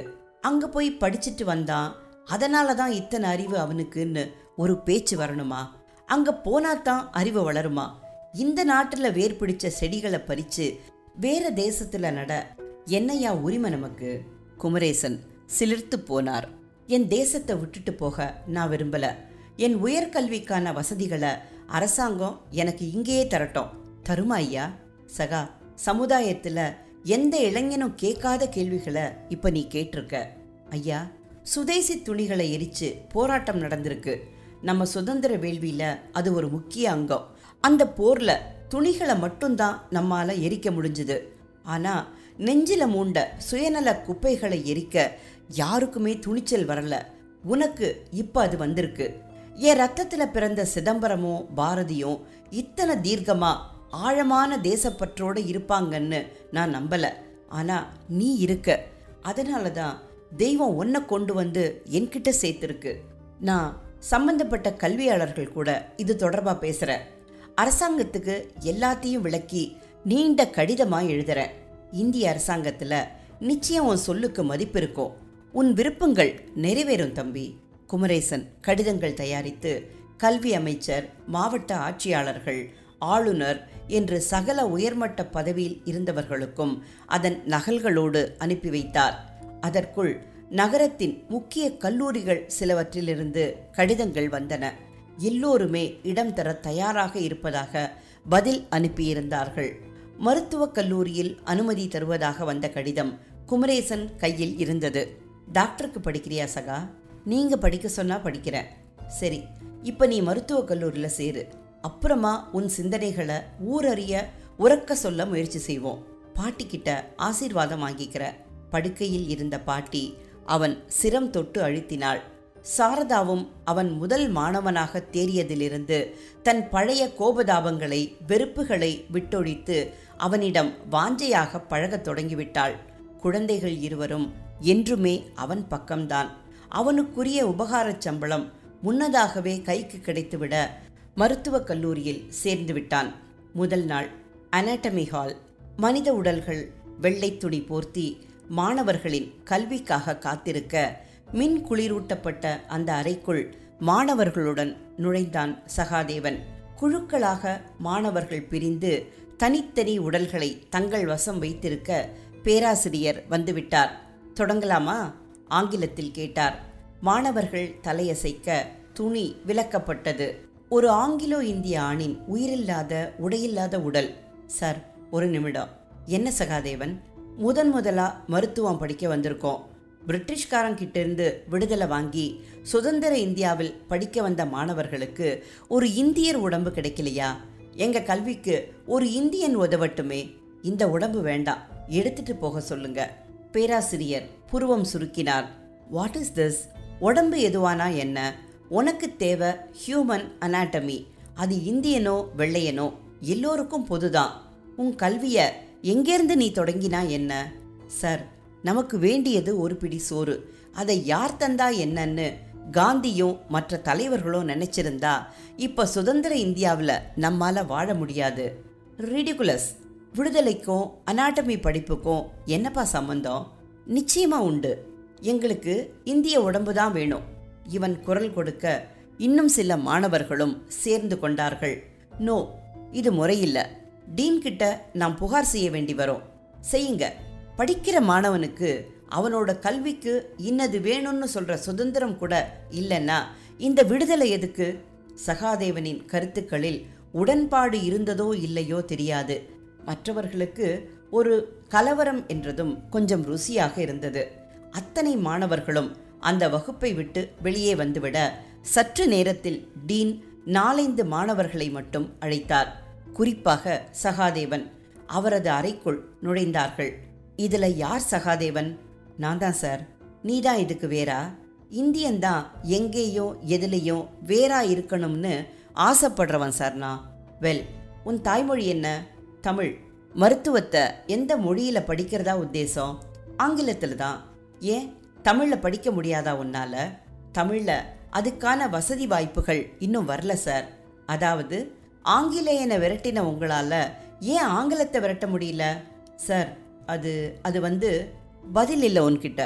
அங்க போய் படிச்சுட்டு வந்தான் அதனால தான் இத்தனை அறிவு அவனுக்குன்னு ஒரு பேச்சு வரணுமா அங்க போனா தான் அறிவு வளருமா இந்த நாட்டுல வேர் பிடிச்ச செடிகளை பறிச்சு வேற தேசத்துல நட என்னையா உரிமை நமக்கு குமரேசன் சிலிர்த்து போனார் என் தேசத்தை விட்டுட்டு போக நான் விரும்பல என் உயர்கல்விக்கான வசதிகளை அரசாங்கம் எனக்கு இங்கேயே தரட்டும் தருமா ஐயா சகா சமுதாயத்துல எந்த இளைஞனும் கேட்காத கேள்விகளை இப்ப நீ கேட்டிருக்க ஐயா சுதேசி துணிகளை எரிச்சு போராட்டம் நடந்திருக்கு நம்ம சுதந்திர வேள்வியில அது ஒரு முக்கிய அங்கம் அந்த போர்ல துணிகளை மட்டும்தான் நம்மால எரிக்க முடிஞ்சுது ஆனா நெஞ்சில மூண்ட சுயநல குப்பைகளை எரிக்க யாருக்குமே துணிச்சல் வரல உனக்கு இப்ப அது வந்திருக்கு என் ரத்தத்துல பிறந்த சிதம்பரமோ பாரதியும் இத்தனை தீர்க்கமா ஆழமான தேசப்பற்றோட இருப்பாங்கன்னு நான் நம்பல ஆனா நீ இருக்க அதனால தான் தெய்வம் உன்னை கொண்டு வந்து என்கிட்ட சேர்த்துருக்கு நான் சம்பந்தப்பட்ட கல்வியாளர்கள் கூட இது தொடர்பா பேசுறேன் அரசாங்கத்துக்கு எல்லாத்தையும் விளக்கி நீண்ட கடிதமா எழுதுறேன் இந்திய அரசாங்கத்துல நிச்சயம் உன் சொல்லுக்கு மதிப்பு இருக்கும் உன் விருப்பங்கள் நிறைவேறும் தம்பி குமரேசன் கடிதங்கள் தயாரித்து கல்வி அமைச்சர் மாவட்ட ஆட்சியாளர்கள் ஆளுநர் என்று சகல உயர்மட்ட பதவியில் இருந்தவர்களுக்கும் அதன் நகல்களோடு அனுப்பி வைத்தார் அதற்குள் நகரத்தின் முக்கிய கல்லூரிகள் சிலவற்றிலிருந்து கடிதங்கள் வந்தன எல்லோருமே இடம் தர தயாராக இருப்பதாக பதில் அனுப்பியிருந்தார்கள் மருத்துவக் கல்லூரியில் அனுமதி தருவதாக வந்த கடிதம் குமரேசன் கையில் இருந்தது டாக்டருக்கு படிக்கிறியா சகா நீங்க படிக்க சொன்னா படிக்கிறேன் சரி இப்ப நீ மருத்துவக் கல்லூரியில் சேரு அப்புறமா உன் சிந்தனைகளை ஊரறிய உறக்க சொல்ல முயற்சி செய்வோம் பாட்டி கிட்ட ஆசீர்வாதம் வாங்கிக்கிற படுக்கையில் இருந்த பாட்டி அவன் சிரம் தொட்டு அழுத்தினாள் சாரதாவும் அவன் முதல் மாணவனாக தேறியதிலிருந்து தன் பழைய கோபதாபங்களை வெறுப்புகளை விட்டொழித்து அவனிடம் வாஞ்சையாக பழகத் தொடங்கிவிட்டாள் குழந்தைகள் இருவரும் என்றுமே அவன் பக்கம்தான் அவனுக்குரிய உபகாரச் சம்பளம் முன்னதாகவே கைக்கு கிடைத்துவிட மருத்துவக் கல்லூரியில் சேர்ந்து விட்டான் முதல் நாள் அனாட்டமி ஹால் மனித உடல்கள் வெள்ளை துணி போர்த்தி மாணவர்களின் கல்விக்காக காத்திருக்க மின் குளிரூட்டப்பட்ட அந்த அறைக்குள் மாணவர்களுடன் நுழைந்தான் சகாதேவன் குழுக்களாக மாணவர்கள் பிரிந்து தனித்தனி உடல்களை தங்கள் வசம் வைத்திருக்க பேராசிரியர் வந்துவிட்டார் தொடங்கலாமா ஆங்கிலத்தில் கேட்டார் மாணவர்கள் தலையசைக்க துணி விலக்கப்பட்டது ஒரு ஆங்கிலோ இந்திய ஆணின் உயிரில்லாத உடையில்லாத உடல் சார் ஒரு நிமிடம் என்ன சகாதேவன் முதன் முதலா மருத்துவம் படிக்க வந்திருக்கோம் பிரிட்டிஷ்காரன் கிட்ட இருந்து விடுதலை வாங்கி சுதந்திர இந்தியாவில் படிக்க வந்த மாணவர்களுக்கு ஒரு இந்தியர் உடம்பு கிடைக்கலையா எங்க கல்விக்கு ஒரு இந்தியன் உதவட்டுமே இந்த உடம்பு வேண்டாம் எடுத்துட்டு போக சொல்லுங்க பேராசிரியர் புருவம் சுருக்கினார் வாட் இஸ் திஸ் உடம்பு எதுவானா என்ன உனக்கு தேவை ஹியூமன் அனாட்டமி அது இந்தியனோ வெள்ளையனோ எல்லோருக்கும் பொதுதான் உன் கல்விய எங்கேருந்து நீ தொடங்கினா என்ன சார் நமக்கு வேண்டியது ஒரு பிடி சோறு அதை யார் தந்தா என்னன்னு காந்தியும் மற்ற தலைவர்களும் நினைச்சிருந்தா இப்ப சுதந்திர இந்தியாவில் நம்மால வாழ முடியாது ரிடிகுலஸ் விடுதலைக்கும் அனாட்டமி படிப்புக்கும் என்னப்பா சம்பந்தம் நிச்சயமா உண்டு எங்களுக்கு இந்திய உடம்பு தான் வேணும் இவன் குரல் கொடுக்க இன்னும் சில மாணவர்களும் சேர்ந்து கொண்டார்கள் நோ இது முறையில்லை டீன் கிட்ட நாம் புகார் செய்ய வேண்டி வரும் செய்யுங்க படிக்கிற மாணவனுக்கு அவனோட கல்விக்கு இன்னது வேணும்னு சொல்ற சுதந்திரம் கூட இல்லைன்னா இந்த விடுதலை எதுக்கு சகாதேவனின் கருத்துக்களில் உடன்பாடு இருந்ததோ இல்லையோ தெரியாது மற்றவர்களுக்கு ஒரு கலவரம் என்றதும் கொஞ்சம் ருசியாக இருந்தது அத்தனை மாணவர்களும் அந்த வகுப்பை விட்டு வெளியே வந்துவிட சற்று நேரத்தில் டீன் நாலைந்து மாணவர்களை மட்டும் அழைத்தார் குறிப்பாக சகாதேவன் அவரது அறைக்குள் நுழைந்தார்கள் இதுல யார் சகாதேவன் நான் தான் சார் நீதான் இதுக்கு வேறா இந்தியன் தான் எங்கேயோ எதுலேயும் வேறா இருக்கணும்னு ஆசைப்படுறவன் சார் நான் வெல் உன் தாய்மொழி என்ன தமிழ் மருத்துவத்தை எந்த மொழியில் படிக்கிறதா உத்தேசம் ஆங்கிலத்தில் தான் ஏன் தமிழில் படிக்க முடியாதா உன்னால தமிழில் அதுக்கான வசதி வாய்ப்புகள் இன்னும் வரல சார் அதாவது ஆங்கிலேயனை விரட்டின உங்களால் ஏன் ஆங்கிலத்தை விரட்ட முடியல சார் அது அது வந்து பதில் இல்லை உன்கிட்ட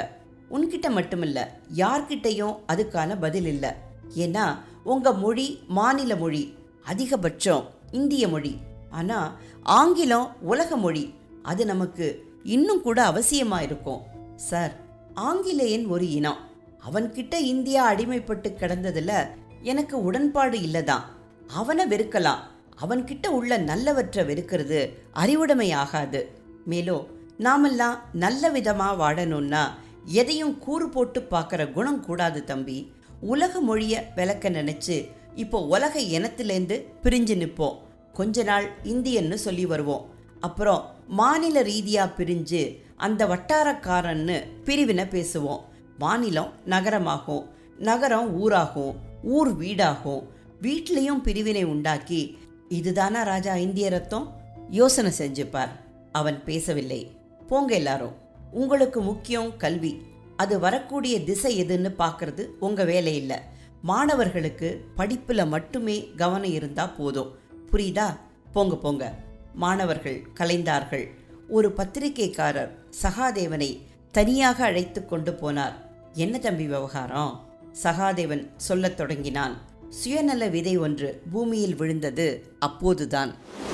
உன்கிட்ட மட்டுமில்ல யார்கிட்டயும் அதுக்கான பதில் இல்லை ஏன்னா உங்க மொழி மாநில மொழி அதிகபட்சம் இந்திய மொழி ஆனா ஆங்கிலம் உலக மொழி அது நமக்கு இன்னும் கூட அவசியமா இருக்கும் சார் ஆங்கிலேயன் ஒரு இனம் அவன்கிட்ட இந்தியா அடிமைப்பட்டு கிடந்ததுல எனக்கு உடன்பாடு இல்லதான் அவனை வெறுக்கலாம் அவன்கிட்ட உள்ள நல்லவற்றை வெறுக்கிறது அறிவுடைமை ஆகாது மேலும் நாமெல்லாம் நல்ல விதமா வாழணும்னா எதையும் கூறு போட்டு பார்க்குற குணம் கூடாது தம்பி உலக மொழிய விளக்க நினைச்சு இப்போ உலக இனத்திலேருந்து பிரிஞ்சு நிற்போம் கொஞ்ச நாள் இந்தியன்னு சொல்லி வருவோம் அப்புறம் மாநில ரீதியா பிரிஞ்சு அந்த வட்டாரக்காரன்னு பிரிவினை பேசுவோம் மாநிலம் நகரமாகும் நகரம் ஊராகும் ஊர் வீடாகும் வீட்லேயும் பிரிவினை உண்டாக்கி இதுதானா ராஜா இந்திய ரத்தம் யோசனை செஞ்சுப்பார் அவன் பேசவில்லை போங்க எல்லாரும் உங்களுக்கு முக்கியம் கல்வி அது வரக்கூடிய திசை எதுன்னு பார்க்கறது உங்க வேலை இல்லை மாணவர்களுக்கு படிப்புல மட்டுமே கவனம் இருந்தா போதும் புரியுதா போங்க போங்க மாணவர்கள் கலைந்தார்கள் ஒரு பத்திரிகைக்காரர் சகாதேவனை தனியாக அழைத்து கொண்டு போனார் என்ன தம்பி விவகாரம் சகாதேவன் சொல்லத் தொடங்கினான் சுயநல விதை ஒன்று பூமியில் விழுந்தது அப்போதுதான்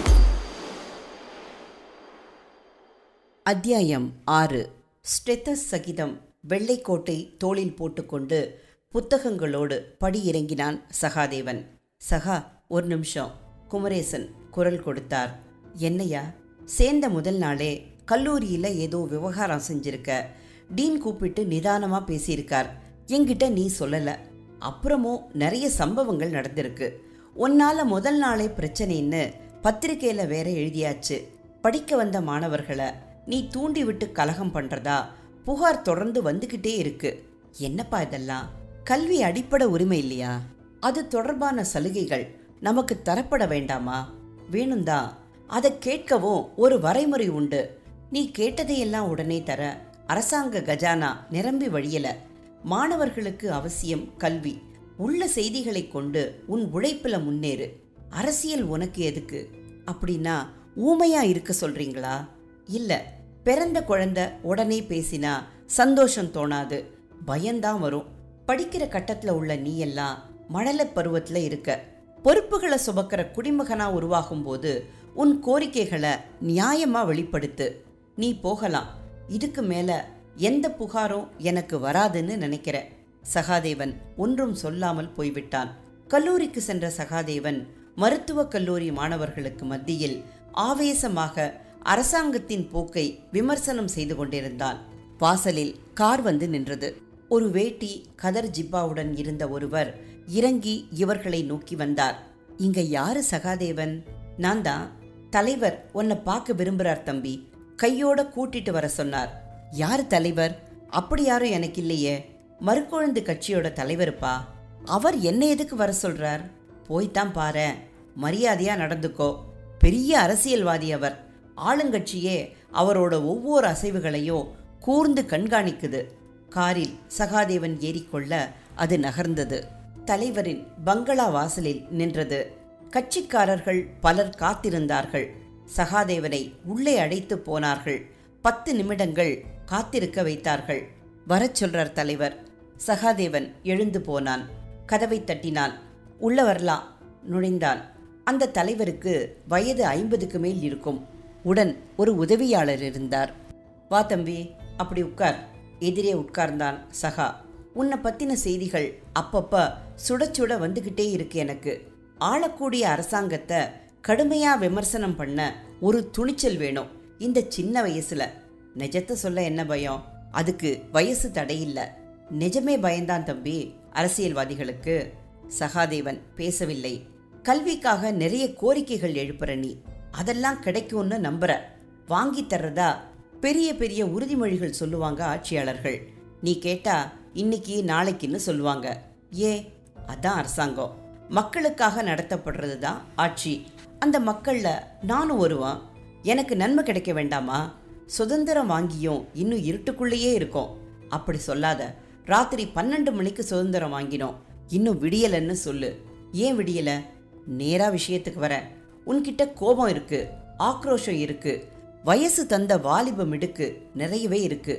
அத்தியாயம் ஆறு ஸ்டெத்தஸ் சகிதம் வெள்ளைக்கோட்டை தோளில் போட்டுக்கொண்டு புத்தகங்களோடு படியிறங்கினான் சகாதேவன் சகா ஒரு நிமிஷம் குமரேசன் குரல் கொடுத்தார் என்னையா சேர்ந்த முதல் நாளே கல்லூரியில் ஏதோ விவகாரம் செஞ்சிருக்க டீன் கூப்பிட்டு நிதானமாக பேசியிருக்கார் என்கிட்ட நீ சொல்லலை அப்புறமும் நிறைய சம்பவங்கள் நடந்திருக்கு உன்னால முதல் நாளே பிரச்சனைன்னு பத்திரிக்கையில வேற எழுதியாச்சு படிக்க வந்த மாணவர்களை நீ தூண்டி விட்டு கலகம் பண்றதா புகார் தொடர்ந்து வந்துகிட்டே இருக்கு என்னப்பா இதெல்லாம் கல்வி அடிப்படை உரிமை இல்லையா அது தொடர்பான சலுகைகள் நமக்கு தரப்பட வேண்டாமா வேணும்தான் அதை கேட்கவும் ஒரு வரைமுறை உண்டு நீ கேட்டதையெல்லாம் உடனே தர அரசாங்க கஜானா நிரம்பி வழியல மாணவர்களுக்கு அவசியம் கல்வி உள்ள செய்திகளை கொண்டு உன் உழைப்புல முன்னேறு அரசியல் உனக்கு எதுக்கு அப்படின்னா ஊமையா இருக்க சொல்றீங்களா இல்ல பிறந்த குழந்தை உடனே பேசினா சந்தோஷம் தோணாது பயம்தான் வரும் படிக்கிற கட்டத்துல உள்ள நீ எல்லாம் மழலை பருவத்துல இருக்க பொறுப்புகளை சுமக்கிற குடிமகனா உருவாகும் போது உன் கோரிக்கைகளை நியாயமா வெளிப்படுத்து நீ போகலாம் இதுக்கு மேல எந்த புகாரும் எனக்கு வராதுன்னு நினைக்கிறேன் சகாதேவன் ஒன்றும் சொல்லாமல் போய்விட்டான் கல்லூரிக்கு சென்ற சகாதேவன் மருத்துவக் கல்லூரி மாணவர்களுக்கு மத்தியில் ஆவேசமாக அரசாங்கத்தின் போக்கை விமர்சனம் செய்து கொண்டிருந்தான் வாசலில் கார் வந்து நின்றது ஒரு வேட்டி கதர் ஜிப்பாவுடன் இருந்த ஒருவர் இறங்கி இவர்களை நோக்கி வந்தார் இங்க யாரு சகாதேவன் நான் தான் தலைவர் உன்னை பார்க்க விரும்புறார் தம்பி கையோட கூட்டிட்டு வர சொன்னார் யார் தலைவர் அப்படி யாரும் எனக்கு இல்லையே மறுக்குழந்து கட்சியோட தலைவருப்பா அவர் என்ன எதுக்கு வர சொல்றார் போய்தான் பாரேன் மரியாதையா நடந்துக்கோ பெரிய அரசியல்வாதி அவர் ஆளுங்கட்சியே அவரோட ஒவ்வொரு அசைவுகளையும் கூர்ந்து கண்காணிக்குது காரில் சகாதேவன் ஏறிக்கொள்ள அது நகர்ந்தது தலைவரின் பங்களா வாசலில் நின்றது கட்சிக்காரர்கள் பலர் காத்திருந்தார்கள் சகாதேவனை உள்ளே அழைத்து போனார்கள் பத்து நிமிடங்கள் காத்திருக்க வைத்தார்கள் வரச் சொல்றார் தலைவர் சகாதேவன் எழுந்து போனான் கதவை தட்டினான் உள்ள வரலாம் நுழைந்தான் அந்த தலைவருக்கு வயது ஐம்பதுக்கு மேல் இருக்கும் உடன் ஒரு உதவியாளர் இருந்தார் வா தம்பி அப்படி உட்கார் எதிரே உட்கார்ந்தான் சகா உன்னை பத்தின செய்திகள் அப்பப்ப சுட சுட வந்துகிட்டே இருக்கு எனக்கு ஆளக்கூடிய அரசாங்கத்தை கடுமையா விமர்சனம் பண்ண ஒரு துணிச்சல் வேணும் இந்த சின்ன வயசுல நிஜத்தை சொல்ல என்ன பயம் அதுக்கு வயசு தடையில்ல நிஜமே பயந்தான் தம்பி அரசியல்வாதிகளுக்கு சகாதேவன் பேசவில்லை கல்விக்காக நிறைய கோரிக்கைகள் எழுப்புற நீ அதெல்லாம் கிடைக்கும்னு நம்புற வாங்கி தர்றதா பெரிய பெரிய உறுதிமொழிகள் சொல்லுவாங்க ஆட்சியாளர்கள் நீ கேட்டா இன்னைக்கு நாளைக்குன்னு சொல்லுவாங்க ஏ அதான் அரசாங்கம் மக்களுக்காக நடத்தப்படுறது தான் ஆட்சி அந்த மக்கள்ல நானும் வருவான் எனக்கு நன்மை கிடைக்க வேண்டாமா சுதந்திரம் வாங்கியும் இன்னும் இருட்டுக்குள்ளேயே இருக்கோம் அப்படி சொல்லாத ராத்திரி பன்னெண்டு மணிக்கு சுதந்திரம் வாங்கினோம் இன்னும் விடியலன்னு சொல்லு ஏன் விடியல நேரா விஷயத்துக்கு வரேன் உன்கிட்ட கோபம் இருக்கு ஆக்ரோஷம் இருக்கு வயசு தந்த வாலிபம் இடுக்கு நிறையவே இருக்கு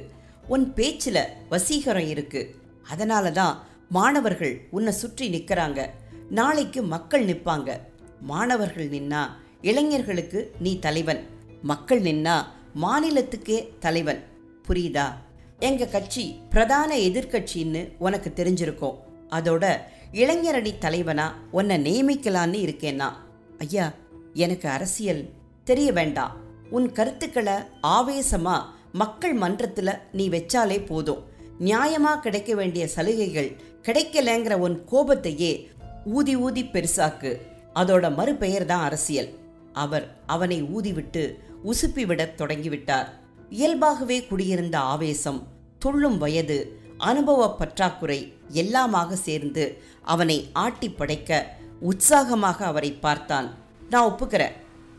உன் பேச்சுல வசீகரம் இருக்கு அதனால தான் மாணவர்கள் உன்னை சுற்றி நிற்கிறாங்க நாளைக்கு மக்கள் நிற்பாங்க மாணவர்கள் நின்னா இளைஞர்களுக்கு நீ தலைவன் மக்கள் நின்னா மாநிலத்துக்கே தலைவன் புரியுதா எங்க கட்சி பிரதான எதிர்க்கட்சின்னு உனக்கு தெரிஞ்சிருக்கும் அதோட இளைஞரணி தலைவனா உன்னை நியமிக்கலான்னு இருக்கேன்னா ஐயா எனக்கு அரசியல் தெரிய வேண்டாம் உன் கருத்துக்களை ஆவேசமா மக்கள் மன்றத்துல நீ வச்சாலே போதும் நியாயமா கிடைக்க வேண்டிய சலுகைகள் கிடைக்கலங்கிற உன் கோபத்தையே ஊதி ஊதி பெருசாக்கு அதோட மறுபெயர் தான் அரசியல் அவர் அவனை ஊதிவிட்டு உசுப்பி விடத் தொடங்கிவிட்டார் இயல்பாகவே குடியிருந்த ஆவேசம் துள்ளும் வயது அனுபவ பற்றாக்குறை எல்லாமாக சேர்ந்து அவனை ஆட்டி படைக்க உற்சாகமாக அவரை பார்த்தான் நான் ஒப்புக்கிறேன்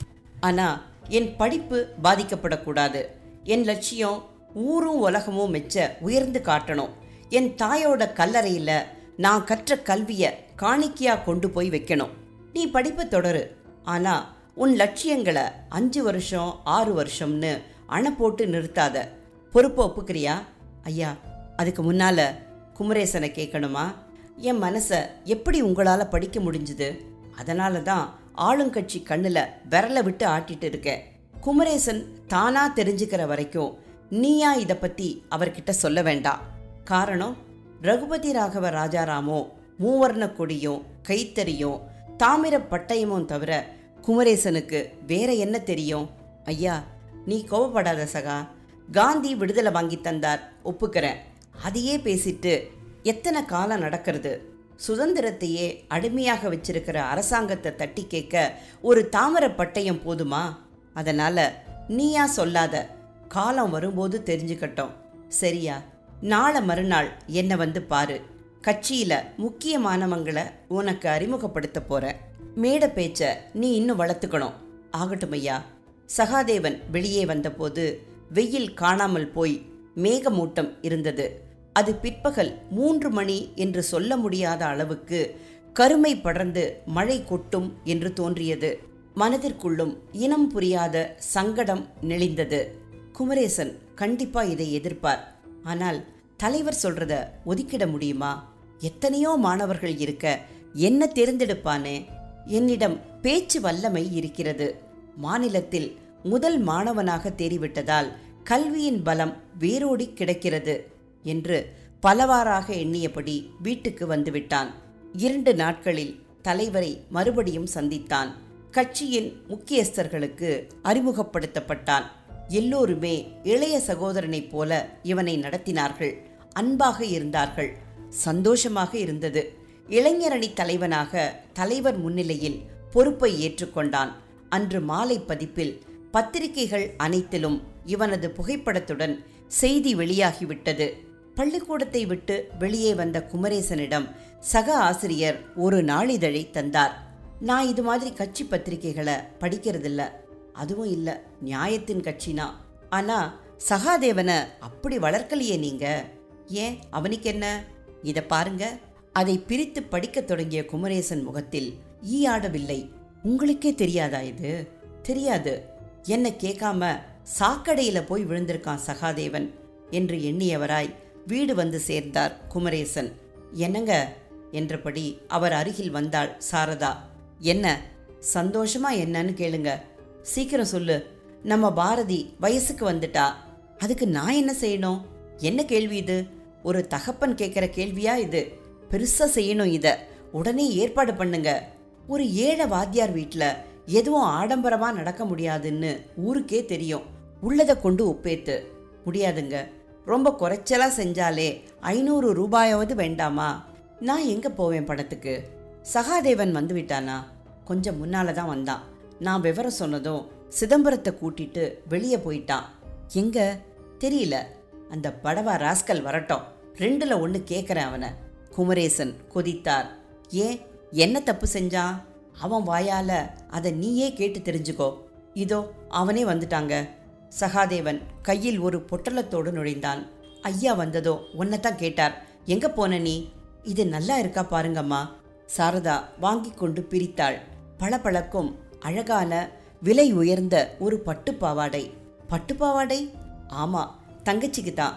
ஆனா என் படிப்பு பாதிக்கப்படக்கூடாது என் லட்சியம் ஊரும் உலகமும் மெச்ச உயர்ந்து காட்டணும் என் தாயோட கல்லறையில் நான் கற்ற கல்வியை காணிக்கையா கொண்டு போய் வைக்கணும் நீ படிப்பை தொடரு ஆனா உன் லட்சியங்களை அஞ்சு வருஷம் ஆறு வருஷம்னு அணை போட்டு நிறுத்தாத பொறுப்பை ஒப்புக்கிறியா ஐயா அதுக்கு முன்னால குமரேசனை கேட்கணுமா என் மனசை எப்படி உங்களால் படிக்க முடிஞ்சுது அதனால தான் ஆளுங்கட்சி கண்ணில் விரலை விட்டு ஆட்டிட்டு இருக்கேன் குமரேசன் தானா தெரிஞ்சுக்கிற வரைக்கும் நீயா இதை பற்றி அவர்கிட்ட சொல்ல வேண்டாம் காரணம் ரகுபதி ராகவ ராஜாராமோ மூவர்ண கொடியும் கைத்தறியும் தாமிர பட்டயமும் தவிர குமரேசனுக்கு வேற என்ன தெரியும் ஐயா நீ கோவப்படாத சகா காந்தி விடுதலை வாங்கி தந்தார் ஒப்புக்கிறேன் அதையே பேசிட்டு எத்தனை காலம் நடக்கிறது சுதந்திரத்தையே அடிமையாக வச்சிருக்கிற அரசாங்கத்தை தட்டி கேட்க ஒரு தாமர பட்டயம் போதுமா அதனால நீயா சொல்லாத காலம் வரும்போது தெரிஞ்சுக்கட்டும் சரியா நாளை மறுநாள் என்னை வந்து பாரு கட்சியில முக்கியமானவங்களை உனக்கு அறிமுகப்படுத்த போற மேடை பேச்ச நீ இன்னும் வளர்த்துக்கணும் ஆகட்டும் ஐயா சகாதேவன் வெளியே வந்தபோது வெயில் காணாமல் போய் மேகமூட்டம் இருந்தது அது பிற்பகல் மூன்று மணி என்று சொல்ல முடியாத அளவுக்கு கருமை படர்ந்து மழை கொட்டும் என்று தோன்றியது மனதிற்குள்ளும் இனம் புரியாத சங்கடம் நெளிந்தது குமரேசன் கண்டிப்பா இதை எதிர்ப்பார் ஆனால் தலைவர் சொல்றத ஒதுக்கிட முடியுமா எத்தனையோ மாணவர்கள் இருக்க என்ன தேர்ந்தெடுப்பானே என்னிடம் பேச்சு வல்லமை இருக்கிறது மாநிலத்தில் முதல் மாணவனாக தேறிவிட்டதால் கல்வியின் பலம் வேரோடி கிடக்கிறது என்று பலவாறாக எண்ணியபடி வீட்டுக்கு வந்துவிட்டான் இரண்டு நாட்களில் தலைவரை மறுபடியும் சந்தித்தான் கட்சியின் முக்கியஸ்தர்களுக்கு அறிமுகப்படுத்தப்பட்டான் எல்லோருமே இளைய சகோதரனைப் போல இவனை நடத்தினார்கள் அன்பாக இருந்தார்கள் சந்தோஷமாக இருந்தது இளைஞரணி தலைவனாக தலைவர் முன்னிலையில் பொறுப்பை ஏற்றுக்கொண்டான் அன்று மாலை பதிப்பில் பத்திரிகைகள் அனைத்திலும் இவனது புகைப்படத்துடன் செய்தி வெளியாகிவிட்டது பள்ளிக்கூடத்தை விட்டு வெளியே வந்த குமரேசனிடம் சக ஆசிரியர் ஒரு நாளிதழை தந்தார் நான் இது மாதிரி கட்சி பத்திரிகைகளை படிக்கிறதில்ல அதுவும் இல்லை நியாயத்தின் கட்சினா ஆனா சகாதேவனை அப்படி வளர்க்கலையே நீங்க ஏன் அவனுக்கு என்ன இதை பாருங்க அதை பிரித்து படிக்கத் தொடங்கிய குமரேசன் முகத்தில் ஈயாடவில்லை உங்களுக்கே தெரியாதா இது தெரியாது என்ன கேட்காம சாக்கடையில போய் விழுந்திருக்கான் சகாதேவன் என்று எண்ணியவராய் வீடு வந்து சேர்ந்தார் குமரேசன் என்னங்க என்றபடி அவர் அருகில் வந்தாள் சாரதா என்ன சந்தோஷமா என்னன்னு கேளுங்க சீக்கிரம் சொல்லு நம்ம பாரதி வயசுக்கு வந்துட்டா அதுக்கு நான் என்ன செய்யணும் என்ன கேள்வி இது ஒரு தகப்பன் கேட்குற கேள்வியா இது பெருசா செய்யணும் இத உடனே ஏற்பாடு பண்ணுங்க ஒரு ஏழை வாத்தியார் வீட்டில் எதுவும் ஆடம்பரமா நடக்க முடியாதுன்னு ஊருக்கே தெரியும் உள்ளதை கொண்டு ஒப்பேத்து முடியாதுங்க ரொம்ப குறைச்சலா செஞ்சாலே ஐநூறு ரூபாயாவது வேண்டாமா நான் எங்க போவேன் படத்துக்கு சகாதேவன் வந்து விட்டானா கொஞ்சம் முன்னால தான் வந்தான் நான் விவரம் சொன்னதும் சிதம்பரத்தை கூட்டிட்டு வெளியே போயிட்டான் எங்க தெரியல அந்த படவா ராஸ்கல் வரட்டும் ரெண்டுல ஒன்று கேட்குறேன் அவனை குமரேசன் கொதித்தார் ஏன் என்ன தப்பு செஞ்சான் அவன் வாயால அதை நீயே கேட்டு தெரிஞ்சுக்கோ இதோ அவனே வந்துட்டாங்க சகாதேவன் கையில் ஒரு பொட்டலத்தோடு நுழைந்தான் ஐயா வந்ததோ உன்னைத்தான் கேட்டார் எங்க போன நீ இது நல்லா இருக்கா பாருங்கம்மா சாரதா வாங்கி கொண்டு பிரித்தாள் பளபளக்கும் அழகான விலை உயர்ந்த ஒரு பட்டு பாவாடை பட்டு பாவாடை ஆமா தங்கச்சிக்கு தான்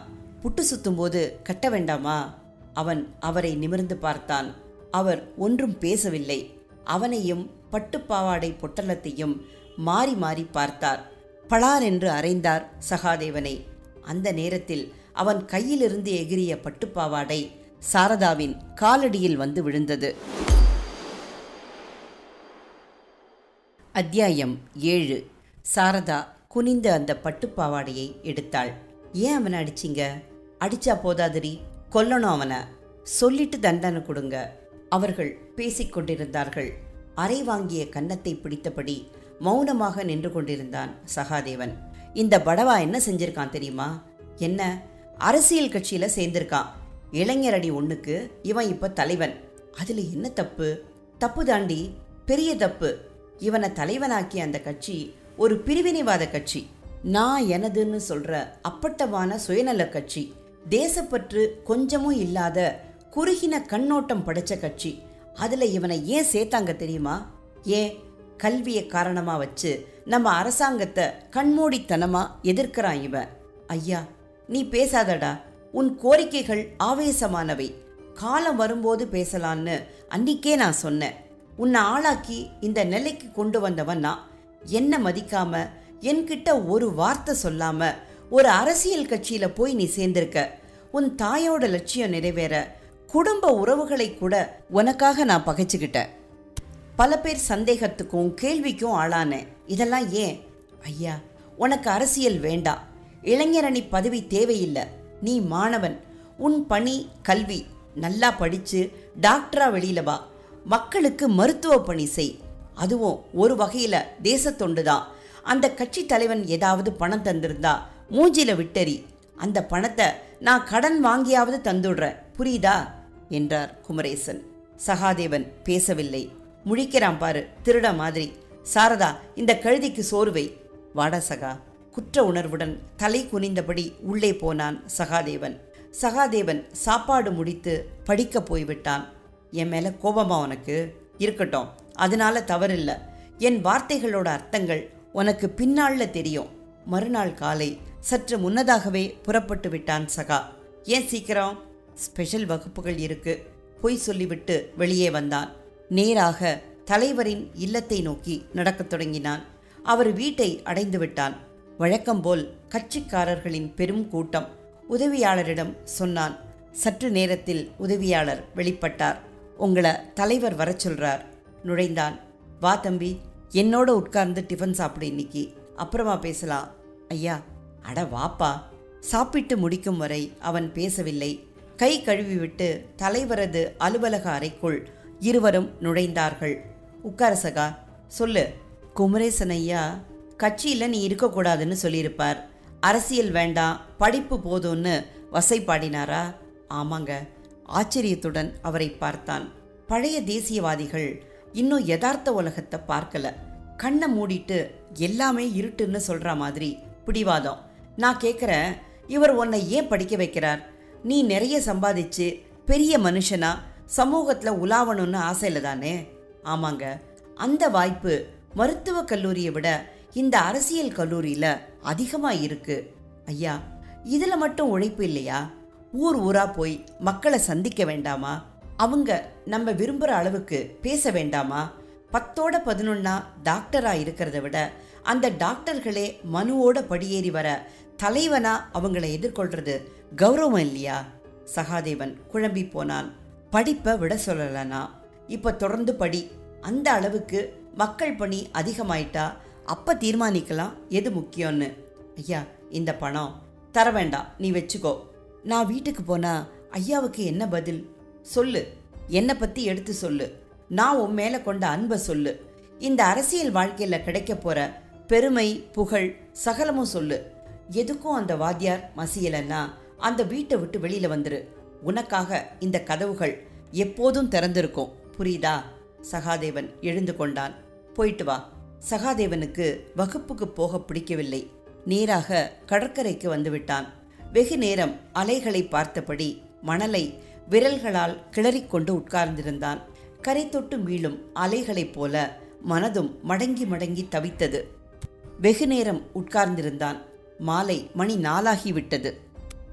புட்டு சுத்தும்போது கட்ட வேண்டாமா அவன் அவரை நிமிர்ந்து பார்த்தான் அவர் ஒன்றும் பேசவில்லை அவனையும் பட்டுப்பாவாடை பொட்டலத்தையும் மாறி மாறி பார்த்தார் பளார் என்று அறைந்தார் சகாதேவனை அந்த நேரத்தில் அவன் கையிலிருந்து எகிரிய பட்டுப்பாவாடை சாரதாவின் காலடியில் வந்து விழுந்தது அத்தியாயம் ஏழு சாரதா குனிந்து அந்த பட்டுப்பாவாடையை எடுத்தாள் ஏன் அவனை அடிச்சிங்க அடிச்சா போதாதிரி கொல்லணும் அவனை சொல்லிட்டு தண்டனை கொடுங்க அவர்கள் பேசிக் கொண்டிருந்தார்கள் அறை வாங்கிய கன்னத்தை பிடித்தபடி மௌனமாக நின்று கொண்டிருந்தான் சகாதேவன் இந்த படவா என்ன செஞ்சிருக்கான் தெரியுமா என்ன அரசியல் கட்சியில சேர்ந்திருக்கான் இளைஞர் அடி ஒண்ணுக்கு இவன் இப்ப தலைவன் அதுல என்ன தப்பு தப்பு தாண்டி பெரிய தப்பு இவனை தலைவனாக்கிய அந்த கட்சி ஒரு பிரிவினைவாத கட்சி நான் எனதுன்னு சொல்ற அப்பட்டமான சுயநல கட்சி தேசப்பற்று கொஞ்சமும் இல்லாத குறுகின கண்ணோட்டம் படைச்ச கட்சி அதுல இவனை ஏன் சேர்த்தாங்க தெரியுமா ஏன் கல்வியை காரணமா வச்சு நம்ம அரசாங்கத்தை கண்மூடித்தனமா எதிர்க்கிறான் இவன் ஐயா நீ பேசாதடா உன் கோரிக்கைகள் ஆவேசமானவை காலம் வரும்போது பேசலான்னு அன்னிக்கே நான் சொன்னேன் உன்னை ஆளாக்கி இந்த நிலைக்கு கொண்டு வந்தவன் நான் என்ன மதிக்காம என்கிட்ட ஒரு வார்த்தை சொல்லாம ஒரு அரசியல் கட்சியில போய் நீ சேர்ந்திருக்க உன் தாயோட லட்சியம் நிறைவேற குடும்ப உறவுகளை கூட உனக்காக நான் பகைச்சுக்கிட்டேன் பல பேர் சந்தேகத்துக்கும் கேள்விக்கும் ஆளானேன் இதெல்லாம் ஏன் ஐயா உனக்கு அரசியல் வேண்டாம் இளைஞரணி பதவி தேவையில்லை நீ மாணவன் உன் பணி கல்வி நல்லா படிச்சு டாக்டரா வெளியில வா மக்களுக்கு மருத்துவ பணி செய் அதுவும் ஒரு வகையில தேசத்தொண்டு தான் அந்த கட்சி தலைவன் ஏதாவது பணம் தந்திருந்தா மூஞ்சில விட்டறி அந்த பணத்தை நான் கடன் வாங்கியாவது தந்துடுறேன் புரியுதா என்றார் குமரேசன் சகாதேவன் பேசவில்லை முழிக்கிறான் பாரு திருட மாதிரி சாரதா இந்த கழுதிக்கு சோறுவை வாடா சகா குற்ற உணர்வுடன் தலை குனிந்தபடி உள்ளே போனான் சகாதேவன் சகாதேவன் சாப்பாடு முடித்து படிக்க போய்விட்டான் என் மேல கோபமா உனக்கு இருக்கட்டும் அதனால தவறில்ல என் வார்த்தைகளோட அர்த்தங்கள் உனக்கு பின்னாள்ல தெரியும் மறுநாள் காலை சற்று முன்னதாகவே புறப்பட்டு விட்டான் சகா ஏன் சீக்கிரம் ஸ்பெஷல் வகுப்புகள் இருக்கு பொய் சொல்லிவிட்டு வெளியே வந்தான் நேராக தலைவரின் இல்லத்தை நோக்கி நடக்கத் தொடங்கினான் அவர் வீட்டை அடைந்து விட்டான் வழக்கம்போல் கட்சிக்காரர்களின் பெரும் கூட்டம் உதவியாளரிடம் சொன்னான் சற்று நேரத்தில் உதவியாளர் வெளிப்பட்டார் உங்களை தலைவர் வரச் சொல்றார் நுழைந்தான் வா தம்பி என்னோட உட்கார்ந்து டிஃபன் சாப்பிடு இன்னைக்கு அப்புறமா பேசலாம் ஐயா அட வாப்பா சாப்பிட்டு முடிக்கும் வரை அவன் பேசவில்லை கை கழுவிவிட்டு தலைவரது அலுவலக அறைக்குள் இருவரும் நுழைந்தார்கள் உட்கார சகா சொல்லு குமரேசன் ஐயா கட்சியில் நீ இருக்கக்கூடாதுன்னு சொல்லியிருப்பார் அரசியல் வேண்டாம் படிப்பு போதும்னு வசைப்பாடினாரா ஆமாங்க ஆச்சரியத்துடன் அவரை பார்த்தான் பழைய தேசியவாதிகள் இன்னும் யதார்த்த உலகத்தை பார்க்கல கண்ணை மூடிட்டு எல்லாமே இருட்டுன்னு சொல்ற மாதிரி பிடிவாதம் நான் கேட்குறேன் இவர் உன்னை ஏன் படிக்க வைக்கிறார் நீ நிறைய சம்பாதிச்சு பெரிய மனுஷனா சமூகத்தில் உலாவணும்னு ஆசையில தானே ஆமாங்க அந்த வாய்ப்பு மருத்துவக் கல்லூரியை விட இந்த அரசியல் கல்லூரியில் அதிகமாக இருக்கு ஐயா இதில் மட்டும் உழைப்பு இல்லையா ஊர் ஊரா போய் மக்களை சந்திக்க வேண்டாமா அவங்க நம்ம விரும்புகிற அளவுக்கு பேச வேண்டாமா பத்தோட பதினொன்னா டாக்டரா இருக்கிறத விட அந்த டாக்டர்களே மனுவோட படியேறி வர தலைவனா அவங்கள எதிர்கொள்றது கௌரவம் இல்லையா சகாதேவன் குழம்பி போனான் படிப்பை விட சொல்லலனா இப்ப தொடர்ந்து படி அந்த அளவுக்கு மக்கள் பணி அதிகமாயிட்டா அப்ப தீர்மானிக்கலாம் எது முக்கியம்னு ஐயா இந்த பணம் தர வேண்டாம் நீ வச்சுக்கோ நான் வீட்டுக்கு போனா ஐயாவுக்கு என்ன பதில் சொல்லு என்னை பத்தி எடுத்து சொல்லு நான் உன் மேல கொண்ட அன்பை சொல்லு இந்த அரசியல் வாழ்க்கையில கிடைக்க போற பெருமை புகழ் சகலமும் சொல்லு எதுக்கும் அந்த வாத்தியார் மசியலன்னா அந்த வீட்டை விட்டு வெளியில வந்துரு உனக்காக இந்த கதவுகள் எப்போதும் திறந்திருக்கும் புரியுதா சகாதேவன் எழுந்து கொண்டான் போயிட்டு வா சகாதேவனுக்கு வகுப்புக்கு போக பிடிக்கவில்லை நேராக கடற்கரைக்கு வந்துவிட்டான் வெகு நேரம் அலைகளை பார்த்தபடி மணலை விரல்களால் கிளறிக்கொண்டு உட்கார்ந்திருந்தான் கரை தொட்டு மீளும் அலைகளைப் போல மனதும் மடங்கி மடங்கி தவித்தது வெகு நேரம் உட்கார்ந்திருந்தான் மாலை மணி நாலாகிவிட்டது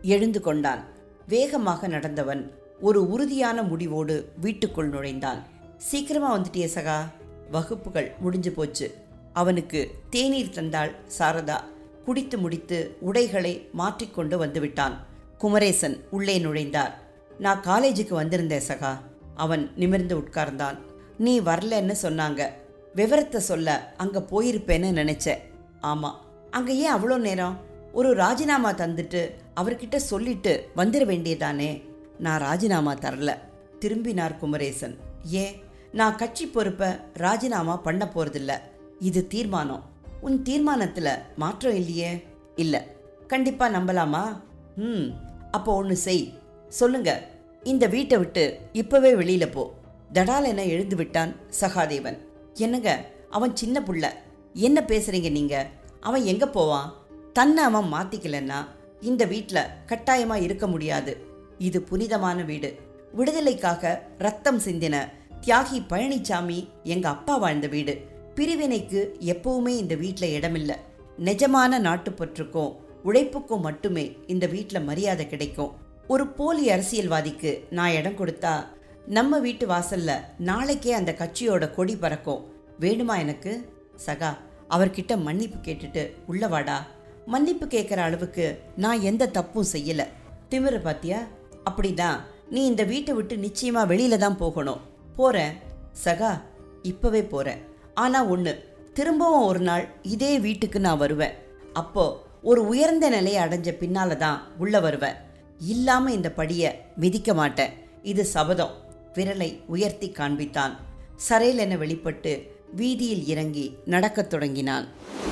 எழுந்து கொண்டான் வேகமாக நடந்தவன் ஒரு உறுதியான முடிவோடு வீட்டுக்குள் நுழைந்தான் சீக்கிரமா வந்துட்டியே சகா வகுப்புகள் முடிஞ்சு போச்சு அவனுக்கு தேநீர் தந்தாள் சாரதா குடித்து முடித்து உடைகளை மாற்றிக்கொண்டு வந்துவிட்டான் குமரேசன் உள்ளே நுழைந்தார் நான் காலேஜுக்கு வந்திருந்தேன் சகா அவன் நிமிர்ந்து உட்கார்ந்தான் நீ வரலன்னு சொன்னாங்க விவரத்தை சொல்ல அங்க போயிருப்பேன்னு நினைச்சேன் ஆமா அங்க ஏன் அவ்வளோ நேரம் ஒரு ராஜினாமா தந்துட்டு அவர்கிட்ட சொல்லிட்டு வந்துட வேண்டியதானே நான் ராஜினாமா தரல திரும்பினார் குமரேசன் ஏன் நான் கட்சி பொறுப்பை ராஜினாமா பண்ண போறதில்ல இது தீர்மானம் உன் தீர்மானத்துல மாற்றம் இல்லையே இல்ல கண்டிப்பா நம்பலாமா ம் அப்போ ஒன்று செய் சொல்லுங்க இந்த வீட்டை விட்டு இப்பவே வெளியில போ தடால் என எழுந்து விட்டான் சகாதேவன் என்னங்க அவன் சின்ன புள்ள என்ன பேசுறீங்க நீங்க அவன் எங்க போவான் தன்னை அவன் மாத்திக்கலன்னா இந்த வீட்டில் கட்டாயமா இருக்க முடியாது இது புனிதமான வீடு விடுதலைக்காக ரத்தம் சிந்தின தியாகி பழனிசாமி எங்க அப்பா வாழ்ந்த வீடு பிரிவினைக்கு எப்பவுமே இந்த வீட்டில் இடமில்லை நிஜமான நாட்டுப்பற்றுக்கும் உழைப்புக்கும் மட்டுமே இந்த வீட்டில் மரியாதை கிடைக்கும் ஒரு போலி அரசியல்வாதிக்கு நான் இடம் கொடுத்தா நம்ம வீட்டு வாசல்ல நாளைக்கே அந்த கட்சியோட கொடி பறக்கும் வேணுமா எனக்கு சகா அவர்கிட்ட மன்னிப்பு கேட்டுட்டு உள்ள வாடா மன்னிப்பு கேட்குற அளவுக்கு நான் எந்த தப்பும் செய்யல திமிரு பாத்தியா அப்படிதான் நீ இந்த வீட்டை விட்டு நிச்சயமா வெளியில தான் போகணும் போறேன் சகா இப்பவே போறேன் ஆனா ஒண்ணு திரும்பவும் ஒரு நாள் இதே வீட்டுக்கு நான் வருவேன் அப்போ ஒரு உயர்ந்த நிலையை அடைஞ்ச பின்னால தான் உள்ள வருவேன் இல்லாம இந்த படிய மிதிக்க மாட்டேன் இது சபதம் விரலை உயர்த்தி காண்பித்தான் சரையில் என வெளிப்பட்டு வீதியில் இறங்கி நடக்கத் தொடங்கினான்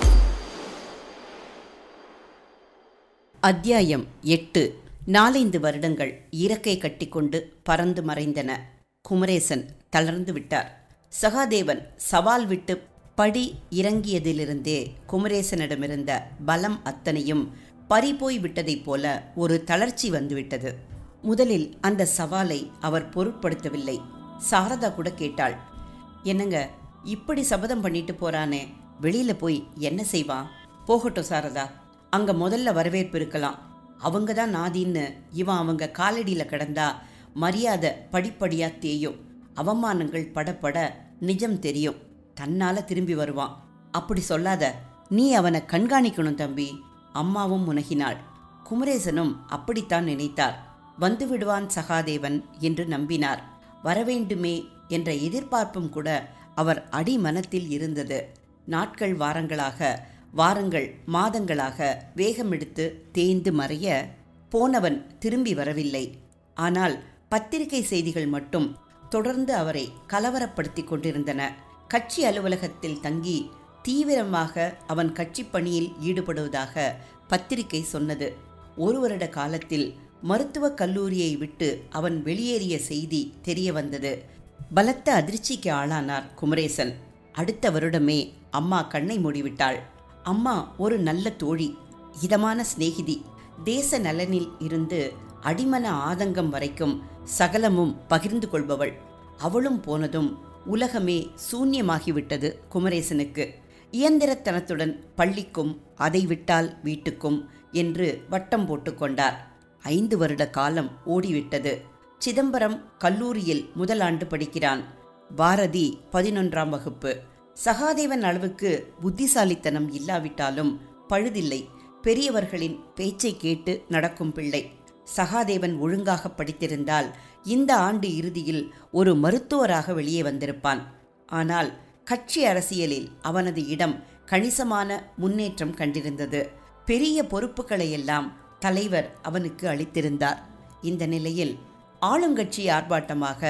அத்தியாயம் எட்டு நாலைந்து வருடங்கள் இறக்கை கட்டிக்கொண்டு பறந்து மறைந்தன குமரேசன் தளர்ந்து விட்டார் சகாதேவன் சவால் விட்டு படி இறங்கியதிலிருந்தே குமரேசனிடமிருந்த பலம் அத்தனையும் பறிபோய் விட்டதைப் போல ஒரு தளர்ச்சி வந்துவிட்டது முதலில் அந்த சவாலை அவர் பொருட்படுத்தவில்லை சாரதா கூட கேட்டாள் என்னங்க இப்படி சபதம் பண்ணிட்டு போறானே வெளியில போய் என்ன செய்வான் போகட்டும் சாரதா அங்க முதல்ல வரவேற்பு இருக்கலாம் அவங்க தான் நாதின்னு இவன் அவங்க காலடியில கிடந்தா மரியாதை படிப்படியா தேயும் அவமானங்கள் படப்பட நிஜம் தெரியும் தன்னால திரும்பி வருவான் அப்படி சொல்லாத நீ அவனை கண்காணிக்கணும் தம்பி அம்மாவும் முனகினாள் குமரேசனும் அப்படித்தான் நினைத்தார் வந்து விடுவான் சகாதேவன் என்று நம்பினார் வரவேண்டுமே என்ற எதிர்பார்ப்பும் கூட அவர் அடி மனத்தில் இருந்தது நாட்கள் வாரங்களாக வாரங்கள் மாதங்களாக வேகமெடுத்து தேய்ந்து மறைய போனவன் திரும்பி வரவில்லை ஆனால் பத்திரிகை செய்திகள் மட்டும் தொடர்ந்து அவரை கலவரப்படுத்திக் கொண்டிருந்தன கட்சி அலுவலகத்தில் தங்கி தீவிரமாக அவன் கட்சிப் பணியில் ஈடுபடுவதாக பத்திரிகை சொன்னது ஒரு வருட காலத்தில் மருத்துவக் கல்லூரியை விட்டு அவன் வெளியேறிய செய்தி தெரிய வந்தது பலத்த அதிர்ச்சிக்கு ஆளானார் குமரேசன் அடுத்த வருடமே அம்மா கண்ணை மூடிவிட்டாள் அம்மா ஒரு நல்ல தோழி இதமான சிநேகிதி தேச நலனில் இருந்து அடிமன ஆதங்கம் வரைக்கும் சகலமும் பகிர்ந்து கொள்பவள் அவளும் போனதும் உலகமே சூன்யமாகிவிட்டது குமரேசனுக்கு இயந்திரத்தனத்துடன் பள்ளிக்கும் அதை விட்டால் வீட்டுக்கும் என்று வட்டம் போட்டுக்கொண்டார் ஐந்து வருட காலம் ஓடிவிட்டது சிதம்பரம் கல்லூரியில் முதலாண்டு படிக்கிறான் பாரதி பதினொன்றாம் வகுப்பு சகாதேவன் அளவுக்கு புத்திசாலித்தனம் இல்லாவிட்டாலும் பழுதில்லை பெரியவர்களின் பேச்சை கேட்டு நடக்கும் பிள்ளை சகாதேவன் ஒழுங்காக படித்திருந்தால் இந்த ஆண்டு இறுதியில் ஒரு மருத்துவராக வெளியே வந்திருப்பான் ஆனால் கட்சி அரசியலில் அவனது இடம் கணிசமான முன்னேற்றம் கண்டிருந்தது பெரிய பொறுப்புகளை எல்லாம் தலைவர் அவனுக்கு அளித்திருந்தார் இந்த நிலையில் ஆளுங்கட்சி ஆர்ப்பாட்டமாக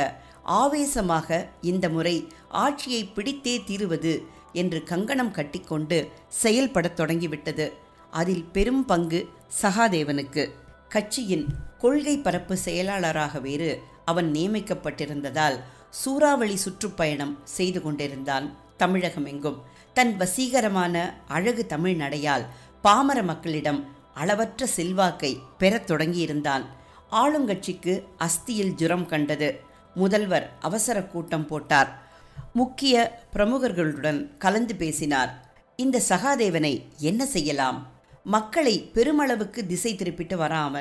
ஆவேசமாக இந்த முறை ஆட்சியை பிடித்தே தீருவது என்று கங்கணம் கட்டிக்கொண்டு செயல்படத் தொடங்கிவிட்டது அதில் பெரும் பங்கு சகாதேவனுக்கு கட்சியின் கொள்கை பரப்பு செயலாளராக வேறு அவன் நியமிக்கப்பட்டிருந்ததால் சூறாவளி சுற்றுப்பயணம் செய்து கொண்டிருந்தான் தமிழகம் எங்கும் தன் வசீகரமான அழகு தமிழ் நடையால் பாமர மக்களிடம் அளவற்ற செல்வாக்கை பெறத் தொடங்கியிருந்தான் ஆளுங்கட்சிக்கு அஸ்தியில் ஜுரம் கண்டது முதல்வர் அவசர கூட்டம் போட்டார் முக்கிய பிரமுகர்களுடன் கலந்து பேசினார் இந்த சகாதேவனை என்ன செய்யலாம் மக்களை பெருமளவுக்கு திசை திருப்பிட்டு வரான் அவன்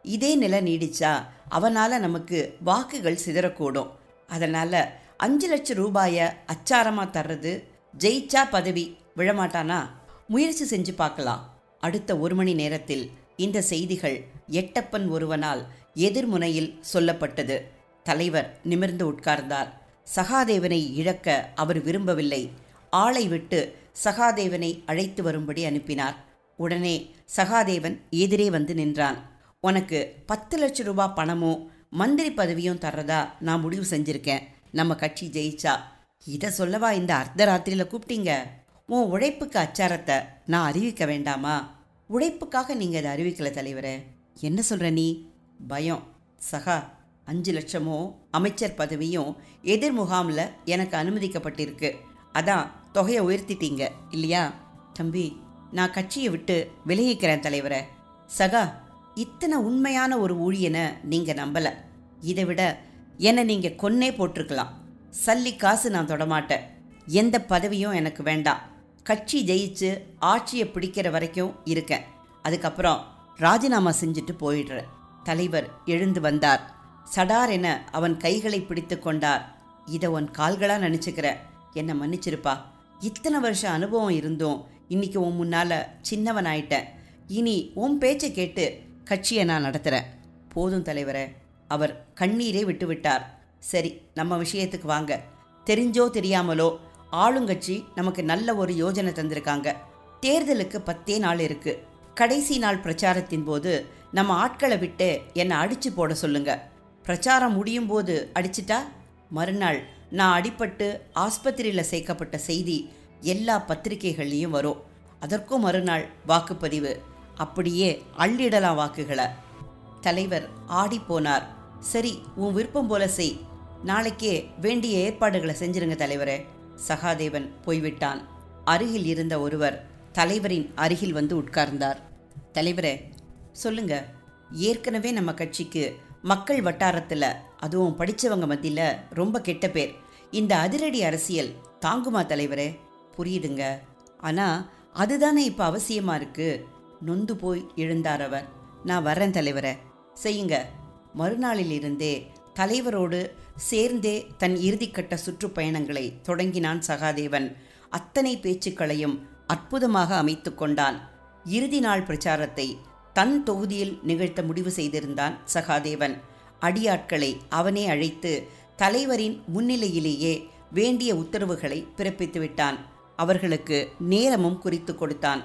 இதே நிலை நீடிச்சா அவனால் நமக்கு வாக்குகள் சிதறக்கூடும் அதனால் அஞ்சு லட்சம் ரூபாயை அச்சாரமாக தர்றது ஜெயிச்சா பதவி விழமாட்டானா முயற்சி செஞ்சு பார்க்கலாம் அடுத்த ஒரு மணி நேரத்தில் இந்த செய்திகள் எட்டப்பன் ஒருவனால் எதிர்முனையில் சொல்லப்பட்டது தலைவர் நிமிர்ந்து உட்கார்ந்தார் சகாதேவனை இழக்க அவர் விரும்பவில்லை ஆளை விட்டு சகாதேவனை அழைத்து வரும்படி அனுப்பினார் உடனே சகாதேவன் எதிரே வந்து நின்றான் உனக்கு பத்து லட்சம் ரூபாய் பணமும் மந்திரி பதவியும் தர்றதா நான் முடிவு செஞ்சிருக்கேன் நம்ம கட்சி ஜெயிச்சா இதை சொல்லவா இந்த அர்த்தராத்திரியில் கூப்பிட்டீங்க உன் உழைப்புக்கு அச்சாரத்தை நான் அறிவிக்க வேண்டாமா உழைப்புக்காக நீங்கள் இதை அறிவிக்கல தலைவரே என்ன சொல்கிற நீ பயம் சகா அஞ்சு லட்சமோ அமைச்சர் பதவியும் எதிர் முகாமில் எனக்கு அனுமதிக்கப்பட்டிருக்கு அதான் தொகையை உயர்த்திட்டீங்க இல்லையா தம்பி நான் கட்சியை விட்டு விலகிக்கிறேன் தலைவரே சகா இத்தனை உண்மையான ஒரு ஊழியனை நீங்கள் நம்பலை இதை விட என்னை நீங்கள் கொன்னே போட்டிருக்கலாம் சல்லி காசு நான் தொடமாட்டேன் எந்த பதவியும் எனக்கு வேண்டாம் கட்சி ஜெயிச்சு ஆட்சியை பிடிக்கிற வரைக்கும் இருக்கேன் அதுக்கப்புறம் ராஜினாமா செஞ்சுட்டு போயிடுறேன் தலைவர் எழுந்து வந்தார் சடார் என அவன் கைகளை பிடித்து கொண்டார் இதை உன் கால்களா நினச்சிக்கிற என்னை மன்னிச்சிருப்பா இத்தனை வருஷம் அனுபவம் இருந்தும் இன்னைக்கு உன் முன்னால சின்னவன் ஆயிட்டேன் இனி உன் பேச்சை கேட்டு கட்சியை நான் நடத்துகிறேன் போதும் தலைவரே அவர் கண்ணீரே விட்டுவிட்டார் சரி நம்ம விஷயத்துக்கு வாங்க தெரிஞ்சோ தெரியாமலோ ஆளுங்கட்சி நமக்கு நல்ல ஒரு யோஜனை தந்திருக்காங்க தேர்தலுக்கு பத்தே நாள் இருக்கு கடைசி நாள் பிரச்சாரத்தின் போது நம்ம ஆட்களை விட்டு என்னை அடிச்சு போட சொல்லுங்க பிரச்சாரம் முடியும் போது அடிச்சிட்டா மறுநாள் நான் அடிபட்டு ஆஸ்பத்திரியில் சேர்க்கப்பட்ட செய்தி எல்லா பத்திரிகைகள்லையும் வரும் அதற்கும் மறுநாள் வாக்குப்பதிவு அப்படியே அள்ளிடலாம் வாக்குகளை தலைவர் ஆடிப்போனார் சரி உன் விருப்பம் போல செய் நாளைக்கே வேண்டிய ஏற்பாடுகளை செஞ்சிருங்க தலைவரே சகாதேவன் போய்விட்டான் அருகில் இருந்த ஒருவர் தலைவரின் அருகில் வந்து உட்கார்ந்தார் தலைவரே சொல்லுங்க ஏற்கனவே நம்ம கட்சிக்கு மக்கள் வட்டாரத்தில் அதுவும் படித்தவங்க மத்தியில் ரொம்ப கெட்ட பேர் இந்த அதிரடி அரசியல் தாங்குமா தலைவரே புரியுதுங்க ஆனால் அதுதானே இப்போ அவசியமாக இருக்கு நொந்து போய் எழுந்தார் அவர் நான் வரேன் தலைவரே செய்யுங்க மறுநாளில் இருந்தே தலைவரோடு சேர்ந்தே தன் இறுதிக்கட்ட சுற்றுப்பயணங்களை தொடங்கினான் சகாதேவன் அத்தனை பேச்சுக்களையும் அற்புதமாக அமைத்து கொண்டான் இறுதி நாள் பிரச்சாரத்தை தன் தொகுதியில் நிகழ்த்த முடிவு செய்திருந்தான் சகாதேவன் அடியாட்களை அவனே அழைத்து தலைவரின் முன்னிலையிலேயே வேண்டிய உத்தரவுகளை பிறப்பித்து விட்டான் அவர்களுக்கு நேரமும் குறித்து கொடுத்தான்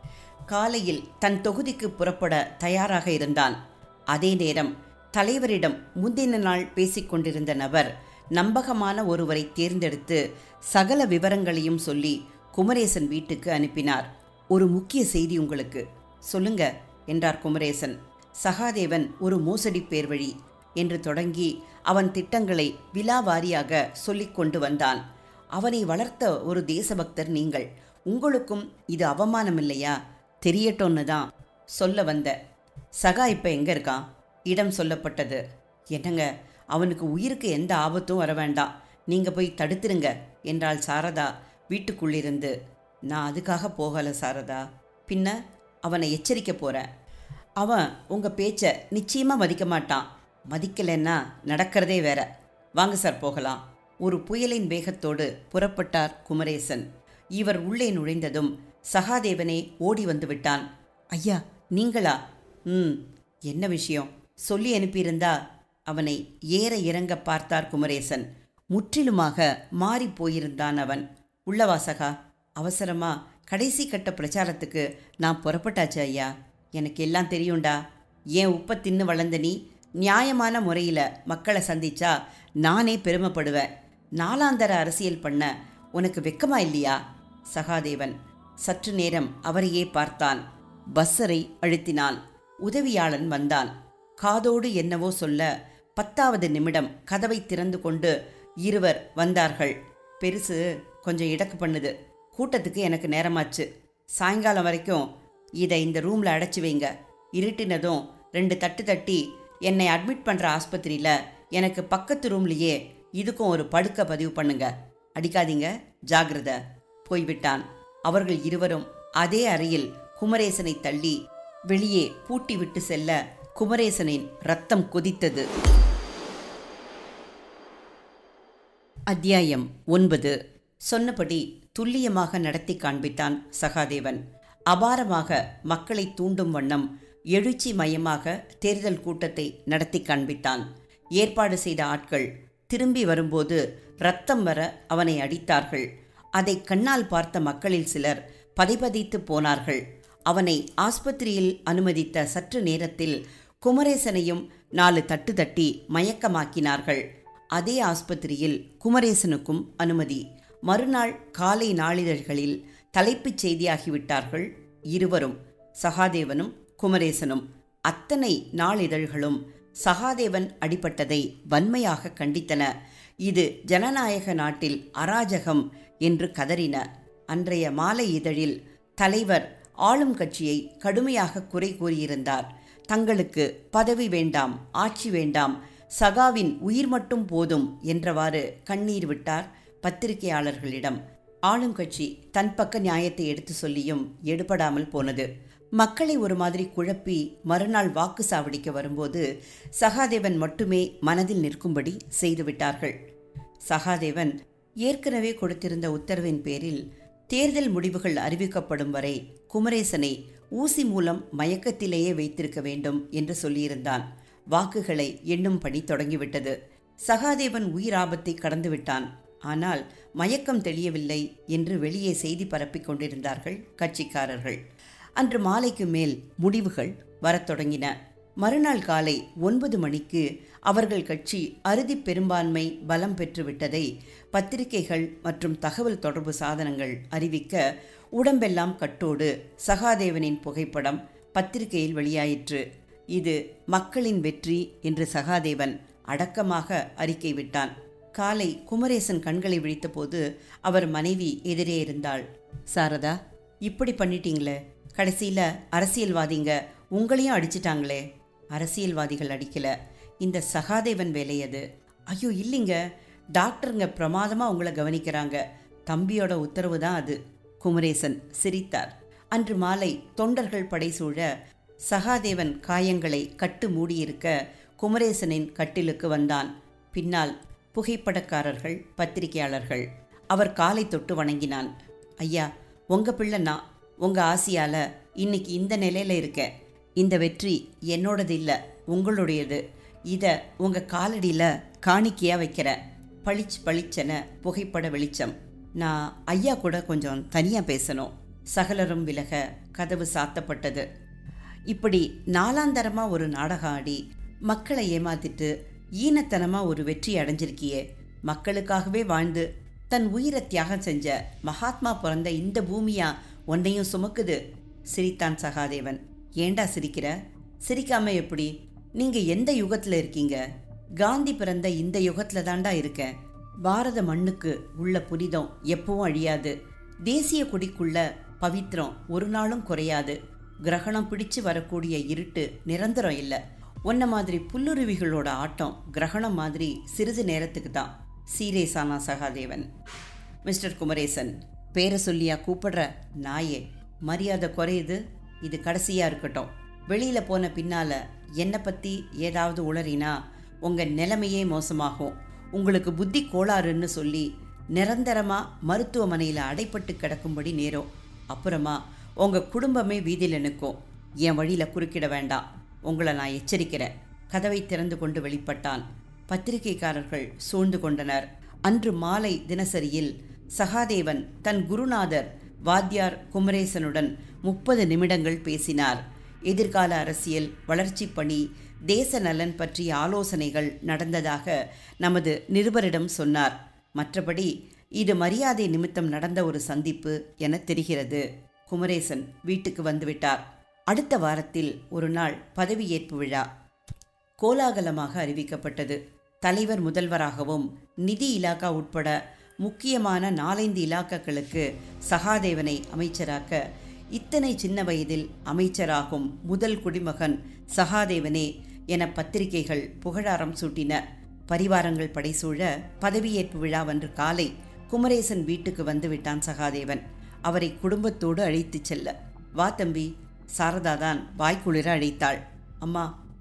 காலையில் தன் தொகுதிக்கு புறப்பட தயாராக இருந்தான் அதே நேரம் தலைவரிடம் முந்தின நாள் பேசிக்கொண்டிருந்த நபர் நம்பகமான ஒருவரை தேர்ந்தெடுத்து சகல விவரங்களையும் சொல்லி குமரேசன் வீட்டுக்கு அனுப்பினார் ஒரு முக்கிய செய்தி உங்களுக்கு சொல்லுங்க என்றார் குமரேசன் சகாதேவன் ஒரு மோசடி பேர் வழி என்று தொடங்கி அவன் திட்டங்களை விலாவாரியாக சொல்லிக் கொண்டு வந்தான் அவனை வளர்த்த ஒரு தேசபக்தர் நீங்கள் உங்களுக்கும் இது அவமானம் இல்லையா தெரியட்டோன்னு தான் சொல்ல வந்த சகா இப்போ எங்கே இருக்கான் இடம் சொல்லப்பட்டது என்னங்க அவனுக்கு உயிருக்கு எந்த ஆபத்தும் வர வேண்டாம் நீங்கள் போய் தடுத்துருங்க என்றாள் சாரதா வீட்டுக்குள்ளிருந்து நான் அதுக்காக போகலை சாரதா பின்ன அவனை எச்சரிக்க போகிறேன் அவன் உங்கள் பேச்சை நிச்சயமாக மதிக்க மாட்டான் மதிக்கலைன்னா நடக்கிறதே வேற வாங்க சார் போகலாம் ஒரு புயலின் வேகத்தோடு புறப்பட்டார் குமரேசன் இவர் உள்ளே நுழைந்ததும் சகாதேவனே ஓடி வந்து விட்டான் ஐயா நீங்களா ம் என்ன விஷயம் சொல்லி அனுப்பியிருந்தா அவனை ஏற இறங்க பார்த்தார் குமரேசன் முற்றிலுமாக மாறி போயிருந்தான் அவன் உள்ளவா சகா அவசரமா கடைசி கட்ட பிரச்சாரத்துக்கு நான் புறப்பட்டாச்சு ஐயா எனக்கு எல்லாம் தெரியும்டா ஏன் உப்பை தின்னு வளர்ந்த நீ நியாயமான முறையில் மக்களை சந்திச்சா நானே பெருமைப்படுவேன் நாலாந்தர அரசியல் பண்ண உனக்கு வெக்கமா இல்லையா சகாதேவன் சற்று நேரம் அவரையே பார்த்தான் பஸ்ஸரை அழுத்தினான் உதவியாளன் வந்தான் காதோடு என்னவோ சொல்ல பத்தாவது நிமிடம் கதவை திறந்து கொண்டு இருவர் வந்தார்கள் பெருசு கொஞ்சம் இடக்கு பண்ணுது கூட்டத்துக்கு எனக்கு நேரமாச்சு சாயங்காலம் வரைக்கும் இதை இந்த ரூமில் அடைச்சி வைங்க இருட்டினதும் ரெண்டு தட்டு தட்டி என்னை அட்மிட் பண்ணுற ஆஸ்பத்திரியில் எனக்கு பக்கத்து ரூம்லேயே இதுக்கும் ஒரு படுக்க பதிவு பண்ணுங்க அடிக்காதீங்க ஜாகிரத போய்விட்டான் அவர்கள் இருவரும் அதே அறையில் குமரேசனை தள்ளி வெளியே பூட்டி விட்டு செல்ல குமரேசனின் ரத்தம் கொதித்தது அத்தியாயம் ஒன்பது சொன்னபடி துல்லியமாக நடத்தி காண்பித்தான் சகாதேவன் அபாரமாக மக்களை தூண்டும் வண்ணம் எழுச்சி மயமாக தேர்தல் கூட்டத்தை நடத்தி காண்பித்தான் ஏற்பாடு செய்த ஆட்கள் திரும்பி வரும்போது ரத்தம் வர அவனை அடித்தார்கள் அதை கண்ணால் பார்த்த மக்களில் சிலர் பதைபதைத்து போனார்கள் அவனை ஆஸ்பத்திரியில் அனுமதித்த சற்று நேரத்தில் குமரேசனையும் நாலு தட்டு தட்டி மயக்கமாக்கினார்கள் அதே ஆஸ்பத்திரியில் குமரேசனுக்கும் அனுமதி மறுநாள் காலை நாளிதழ்களில் தலைப்புச் செய்தியாகிவிட்டார்கள் இருவரும் சகாதேவனும் குமரேசனும் அத்தனை நாளிதழ்களும் சகாதேவன் அடிபட்டதை வன்மையாக கண்டித்தன இது ஜனநாயக நாட்டில் அராஜகம் என்று கதறின அன்றைய மாலை இதழில் தலைவர் ஆளும் கட்சியை கடுமையாக குறை கூறியிருந்தார் தங்களுக்கு பதவி வேண்டாம் ஆட்சி வேண்டாம் சகாவின் உயிர் மட்டும் போதும் என்றவாறு கண்ணீர் விட்டார் பத்திரிகையாளர்களிடம் ஆளும் கட்சி தன் பக்க நியாயத்தை எடுத்து சொல்லியும் எடுபடாமல் போனது மக்களை ஒரு மாதிரி குழப்பி மறுநாள் வாக்கு சாவடிக்க வரும்போது சகாதேவன் மட்டுமே மனதில் நிற்கும்படி செய்துவிட்டார்கள் சகாதேவன் ஏற்கனவே கொடுத்திருந்த உத்தரவின் பேரில் தேர்தல் முடிவுகள் அறிவிக்கப்படும் வரை குமரேசனை ஊசி மூலம் மயக்கத்திலேயே வைத்திருக்க வேண்டும் என்று சொல்லியிருந்தான் வாக்குகளை எண்ணும் பணி தொடங்கிவிட்டது சகாதேவன் உயிர் ஆபத்தை கடந்துவிட்டான் ஆனால் மயக்கம் தெளியவில்லை என்று வெளியே செய்தி பரப்பிக் கொண்டிருந்தார்கள் கட்சிக்காரர்கள் அன்று மாலைக்கு மேல் முடிவுகள் வரத் தொடங்கின மறுநாள் காலை ஒன்பது மணிக்கு அவர்கள் கட்சி அறுதி பெரும்பான்மை பலம் பெற்றுவிட்டதை பத்திரிகைகள் மற்றும் தகவல் தொடர்பு சாதனங்கள் அறிவிக்க உடம்பெல்லாம் கட்டோடு சகாதேவனின் புகைப்படம் பத்திரிகையில் வெளியாயிற்று இது மக்களின் வெற்றி என்று சகாதேவன் அடக்கமாக அறிக்கை விட்டான் காலை குமரேசன் கண்களை விழித்தபோது அவர் மனைவி எதிரே இருந்தாள் சாரதா இப்படி பண்ணிட்டீங்களே கடைசியில் அரசியல்வாதிங்க உங்களையும் அடிச்சிட்டாங்களே அரசியல்வாதிகள் அடிக்கல இந்த சகாதேவன் வேலை அது ஐயோ இல்லைங்க டாக்டருங்க பிரமாதமாக உங்களை கவனிக்கிறாங்க தம்பியோட உத்தரவு தான் அது குமரேசன் சிரித்தார் அன்று மாலை தொண்டர்கள் படைசூழ சகாதேவன் காயங்களை கட்டு மூடியிருக்க குமரேசனின் கட்டிலுக்கு வந்தான் பின்னால் புகைப்படக்காரர்கள் பத்திரிகையாளர்கள் அவர் காலை தொட்டு வணங்கினான் ஐயா உங்க பிள்ளை நான் உங்க ஆசியால இன்னைக்கு இந்த நிலையில இருக்க இந்த வெற்றி என்னோடது இல்லை உங்களுடையது இதை உங்க காலடியில் காணிக்கையா வைக்கிறேன் பளிச் பளிச்சென புகைப்பட வெளிச்சம் நான் ஐயா கூட கொஞ்சம் தனியாக பேசணும் சகலரும் விலக கதவு சாத்தப்பட்டது இப்படி நாலாந்தரமாக ஒரு நாடகம் ஆடி மக்களை ஏமாத்திட்டு ஈனத்தனமாக ஒரு வெற்றி அடைஞ்சிருக்கியே மக்களுக்காகவே வாழ்ந்து தன் உயிரை தியாகம் செஞ்ச மகாத்மா பிறந்த இந்த பூமியா உன்னையும் சுமக்குது சிரித்தான் சகாதேவன் ஏண்டா சிரிக்கிற சிரிக்காம எப்படி நீங்க எந்த யுகத்துல இருக்கீங்க காந்தி பிறந்த இந்த யுகத்துல தாண்டா இருக்கேன் பாரத மண்ணுக்கு உள்ள புனிதம் எப்பவும் அழியாது தேசிய கொடிக்குள்ள பவித்திரம் ஒரு நாளும் குறையாது கிரகணம் பிடிச்சு வரக்கூடிய இருட்டு நிரந்தரம் இல்லை உன்ன மாதிரி புல்லுருவிகளோட ஆட்டம் கிரகணம் மாதிரி சிறிது நேரத்துக்கு தான் சீரியஸானா சகாதேவன் மிஸ்டர் குமரேசன் பேரை சொல்லியா கூப்பிடுற நாயே மரியாதை குறையுது இது கடைசியா இருக்கட்டும் வெளியில போன பின்னால என்னை பத்தி ஏதாவது உளறினா உங்க நிலைமையே மோசமாகும் உங்களுக்கு புத்தி கோளாறுன்னு சொல்லி நிரந்தரமா மருத்துவமனையில் அடைப்பட்டு கிடக்கும்படி நேரம் அப்புறமா உங்க குடும்பமே வீதியில் நிற்கும் என் வழியில குறுக்கிட வேண்டாம் உங்களை நான் எச்சரிக்கிறேன் கதவை திறந்து கொண்டு வெளிப்பட்டான் பத்திரிகைக்காரர்கள் சூழ்ந்து கொண்டனர் அன்று மாலை தினசரியில் சகாதேவன் தன் குருநாதர் வாத்தியார் குமரேசனுடன் முப்பது நிமிடங்கள் பேசினார் எதிர்கால அரசியல் வளர்ச்சிப் பணி தேச நலன் பற்றிய ஆலோசனைகள் நடந்ததாக நமது நிருபரிடம் சொன்னார் மற்றபடி இது மரியாதை நிமித்தம் நடந்த ஒரு சந்திப்பு என தெரிகிறது குமரேசன் வீட்டுக்கு வந்துவிட்டார் அடுத்த வாரத்தில் ஒரு நாள் பதவியேற்பு விழா கோலாகலமாக அறிவிக்கப்பட்டது தலைவர் முதல்வராகவும் நிதி இலாக்கா உட்பட முக்கியமான நாலைந்து இலாக்காக்களுக்கு சகாதேவனை அமைச்சராக்க இத்தனை சின்ன வயதில் அமைச்சராகும் முதல் குடிமகன் சகாதேவனே என பத்திரிகைகள் புகழாரம் சூட்டின பரிவாரங்கள் படைசூழ பதவியேற்பு விழாவன்று காலை குமரேசன் வீட்டுக்கு வந்துவிட்டான் சகாதேவன் அவரை குடும்பத்தோடு அழைத்துச் செல்ல வா தம்பி சாரதாதான் வாய்க்குளிர அழைத்தாள் அம்மா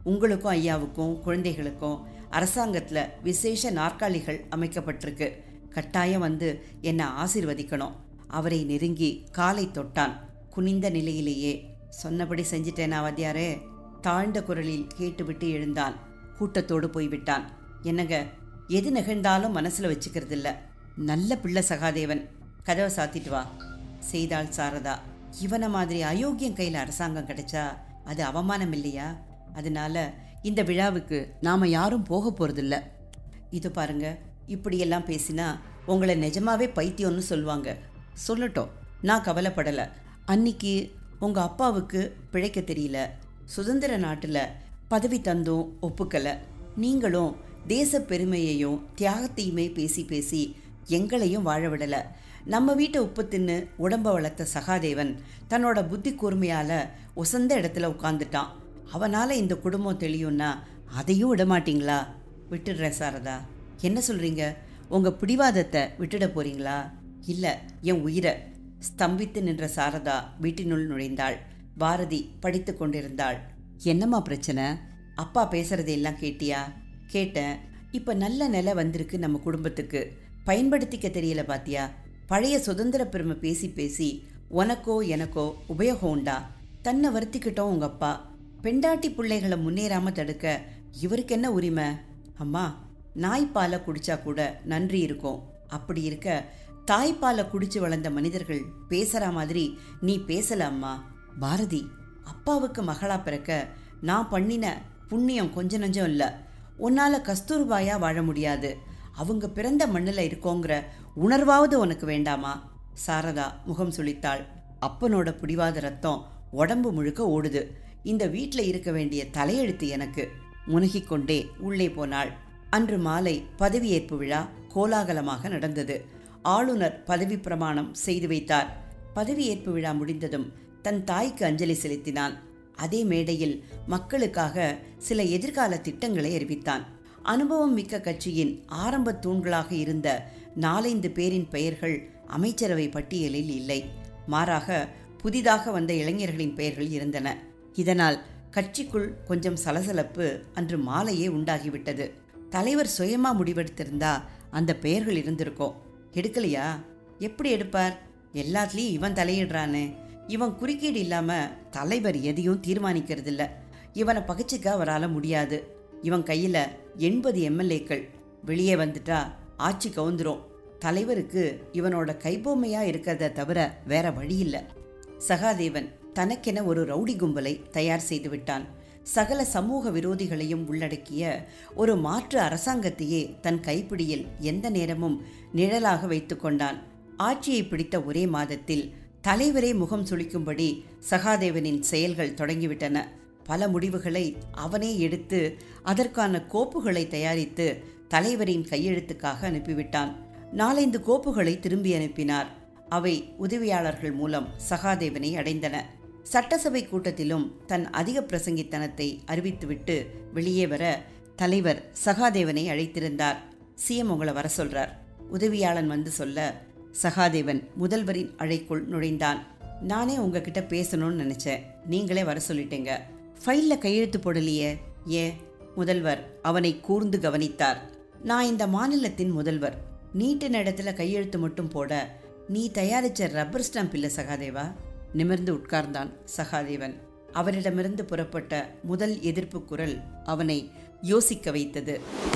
உங்களுக்கும் ஐயாவுக்கும் குழந்தைகளுக்கும் அரசாங்கத்தில் விசேஷ நாற்காலிகள் அமைக்கப்பட்டிருக்கு கட்டாயம் வந்து என்னை ஆசீர்வதிக்கணும் அவரை நெருங்கி காலை தொட்டான் குனிந்த நிலையிலேயே சொன்னபடி செஞ்சிட்டேனா வாத்தியாரே தாழ்ந்த குரலில் கேட்டுவிட்டு எழுந்தான் கூட்டத்தோடு போய்விட்டான் என்னங்க எது நிகழ்ந்தாலும் மனசுல வச்சுக்கிறது இல்ல நல்ல பிள்ளை சகாதேவன் கதவை சாத்திட்டு வா செய்தாள் சாரதா இவனை மாதிரி அயோக்கியம் கையில் அரசாங்கம் கிடைச்சா அது அவமானம் இல்லையா அதனால இந்த விழாவுக்கு நாம யாரும் போக போறதில்ல இது பாருங்க இப்படியெல்லாம் பேசினா உங்களை நிஜமாவே பைத்தியம்னு சொல்லுவாங்க சொல்லட்டும் நான் கவலைப்படலை அன்னிக்கு உங்கள் அப்பாவுக்கு பிழைக்க தெரியல சுதந்திர நாட்டில் பதவி தந்தும் ஒப்புக்கலை நீங்களும் தேச பெருமையையும் தியாகத்தையுமே பேசி பேசி எங்களையும் வாழ விடலை நம்ம வீட்டை உப்பு தின்னு உடம்ப வளர்த்த சகாதேவன் தன்னோட புத்தி கூர்மையால் உசந்த இடத்துல உட்காந்துட்டான் அவனால் இந்த குடும்பம் தெளியும்னா அதையும் விட மாட்டீங்களா விட்டுடுறேன் சாரதா என்ன சொல்கிறீங்க உங்கள் பிடிவாதத்தை விட்டுட போறீங்களா இல்லை என் உயிரை ஸ்தம்பித்து நின்ற சாரதா வீட்டினுள் நுழைந்தாள் பாரதி படித்து கொண்டிருந்தாள் என்னம்மா பிரச்சனை அப்பா பேசுறதை எல்லாம் கேட்டியா கேட்டேன் இப்போ நல்ல நிலை வந்திருக்கு நம்ம குடும்பத்துக்கு பயன்படுத்திக்க தெரியல பாத்தியா பழைய சுதந்திர பெருமை பேசி பேசி உனக்கோ எனக்கோ உபயோகம் உண்டா தன்னை வருத்திக்கிட்டோம் உங்க அப்பா பெண்டாட்டி பிள்ளைகளை முன்னேறாம தடுக்க இவருக்கு என்ன உரிமை அம்மா நாய்ப்பாலை குடிச்சா கூட நன்றி இருக்கும் அப்படி இருக்க தாய்ப்பாலை குடிச்சு வளர்ந்த மனிதர்கள் பேசுற மாதிரி நீ பேசல அம்மா பாரதி அப்பாவுக்கு மகளா பிறக்க நான் பண்ணின புண்ணியம் கொஞ்ச நஞ்சம் இல்லை உன்னால கஸ்தூர்பாயா வாழ முடியாது அவங்க பிறந்த மண்ணில் இருக்கோங்கிற உணர்வாவது உனக்கு வேண்டாமா சாரதா முகம் சுளித்தாள் அப்பனோட பிடிவாத ரத்தம் உடம்பு முழுக்க ஓடுது இந்த வீட்டில் இருக்க வேண்டிய தலையெழுத்து எனக்கு முனகிக் கொண்டே உள்ளே போனாள் அன்று மாலை பதவியேற்பு விழா கோலாகலமாக நடந்தது ஆளுநர் பதவி பிரமாணம் செய்து வைத்தார் பதவியேற்பு விழா முடிந்ததும் தன் தாய்க்கு அஞ்சலி செலுத்தினான் அதே மேடையில் மக்களுக்காக சில எதிர்கால திட்டங்களை அறிவித்தான் அனுபவம் மிக்க கட்சியின் ஆரம்ப தூண்களாக இருந்த நாலைந்து பேரின் பெயர்கள் அமைச்சரவை பட்டியலில் இல்லை மாறாக புதிதாக வந்த இளைஞர்களின் பெயர்கள் இருந்தன இதனால் கட்சிக்குள் கொஞ்சம் சலசலப்பு அன்று மாலையே உண்டாகிவிட்டது தலைவர் சுயமா முடிவெடுத்திருந்தா அந்த பெயர்கள் இருந்திருக்கும் எடுக்கலையா எப்படி எடுப்பார் எல்லாத்துலேயும் இவன் தலையிடுறானே இவன் குறுக்கீடு இல்லாம தலைவர் எதையும் தீர்மானிக்கிறதில்ல இவனை பகிச்சுக்க அவரால் முடியாது இவன் கையில எண்பது எம்எல்ஏக்கள் வெளியே வந்துட்டா ஆட்சி கவுந்துரும் தலைவருக்கு இவனோட கைபொம்மையா இருக்கிறத தவிர வேற வழி இல்லை சகாதேவன் தனக்கென ஒரு ரவுடி கும்பலை தயார் செய்து விட்டான் சகல சமூக விரோதிகளையும் உள்ளடக்கிய ஒரு மாற்று அரசாங்கத்தையே தன் கைப்பிடியில் எந்த நேரமும் நிழலாக வைத்துக்கொண்டான் ஆட்சியை பிடித்த ஒரே மாதத்தில் தலைவரே முகம் சுளிக்கும்படி சகாதேவனின் செயல்கள் தொடங்கிவிட்டன பல முடிவுகளை அவனே எடுத்து அதற்கான கோப்புகளை தயாரித்து தலைவரின் கையெழுத்துக்காக அனுப்பிவிட்டான் நாலைந்து கோப்புகளை திரும்பி அனுப்பினார் அவை உதவியாளர்கள் மூலம் சகாதேவனை அடைந்தன சட்டசபை கூட்டத்திலும் தன் அதிக பிரசங்கித்தனத்தை அறிவித்துவிட்டு வெளியே வர தலைவர் சகாதேவனை அழைத்திருந்தார் சிஎம் உங்களை வர சொல்றார் உதவியாளன் வந்து சொல்ல சகாதேவன் முதல்வரின் அழைக்குள் நுழைந்தான் நானே உங்ககிட்ட பேசணும்னு நினைச்சேன் நீங்களே வர சொல்லிட்டீங்க ஃபைல்ல கையெழுத்து போடலையே ஏன் முதல்வர் அவனை கூர்ந்து கவனித்தார் நான் இந்த மாநிலத்தின் முதல்வர் நீட்டு இடத்துல கையெழுத்து மட்டும் போட நீ தயாரிச்ச ரப்பர் ஸ்டாம்ப் இல்ல சகாதேவா நிமிர்ந்து உட்கார்ந்தான் சகாதேவன் அவரிடமிருந்து புறப்பட்ட முதல் எதிர்ப்பு குரல் அவனை யோசிக்க வைத்தது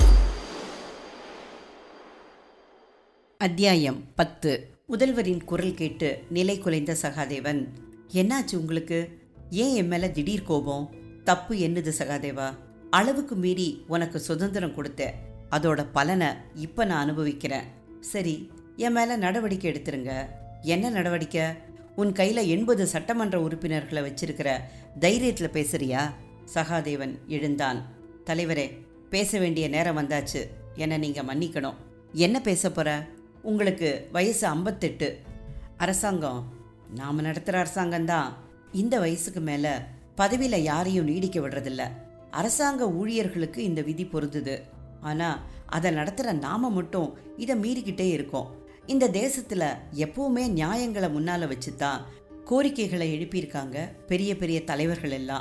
அத்தியாயம் பத்து முதல்வரின் குரல் கேட்டு நிலை குலைந்த சகாதேவன் என்னாச்சு உங்களுக்கு ஏன் என் மேல திடீர் கோபம் தப்பு என்னது சகாதேவா அளவுக்கு மீறி உனக்கு சுதந்திரம் கொடுத்த அதோட பலனை இப்ப நான் அனுபவிக்கிறேன் சரி என் மேல நடவடிக்கை எடுத்துருங்க என்ன நடவடிக்கை உன் கையில எண்பது சட்டமன்ற உறுப்பினர்களை வச்சிருக்கிற தைரியத்துல பேசுறியா சகாதேவன் எழுந்தான் தலைவரே பேச வேண்டிய நேரம் வந்தாச்சு என்னை நீங்க மன்னிக்கணும் என்ன பேச போற உங்களுக்கு வயசு ஐம்பத்தெட்டு அரசாங்கம் நாம் நடத்துகிற அரசாங்கம்தான் இந்த வயசுக்கு மேலே பதவியில் யாரையும் நீடிக்க விடுறதில்ல அரசாங்க ஊழியர்களுக்கு இந்த விதி பொருந்துது ஆனால் அதை நடத்துகிற நாம மட்டும் இதை மீறிக்கிட்டே இருக்கோம் இந்த தேசத்தில் எப்பவுமே நியாயங்களை முன்னால் வச்சு தான் கோரிக்கைகளை எழுப்பியிருக்காங்க பெரிய பெரிய தலைவர்கள் எல்லாம்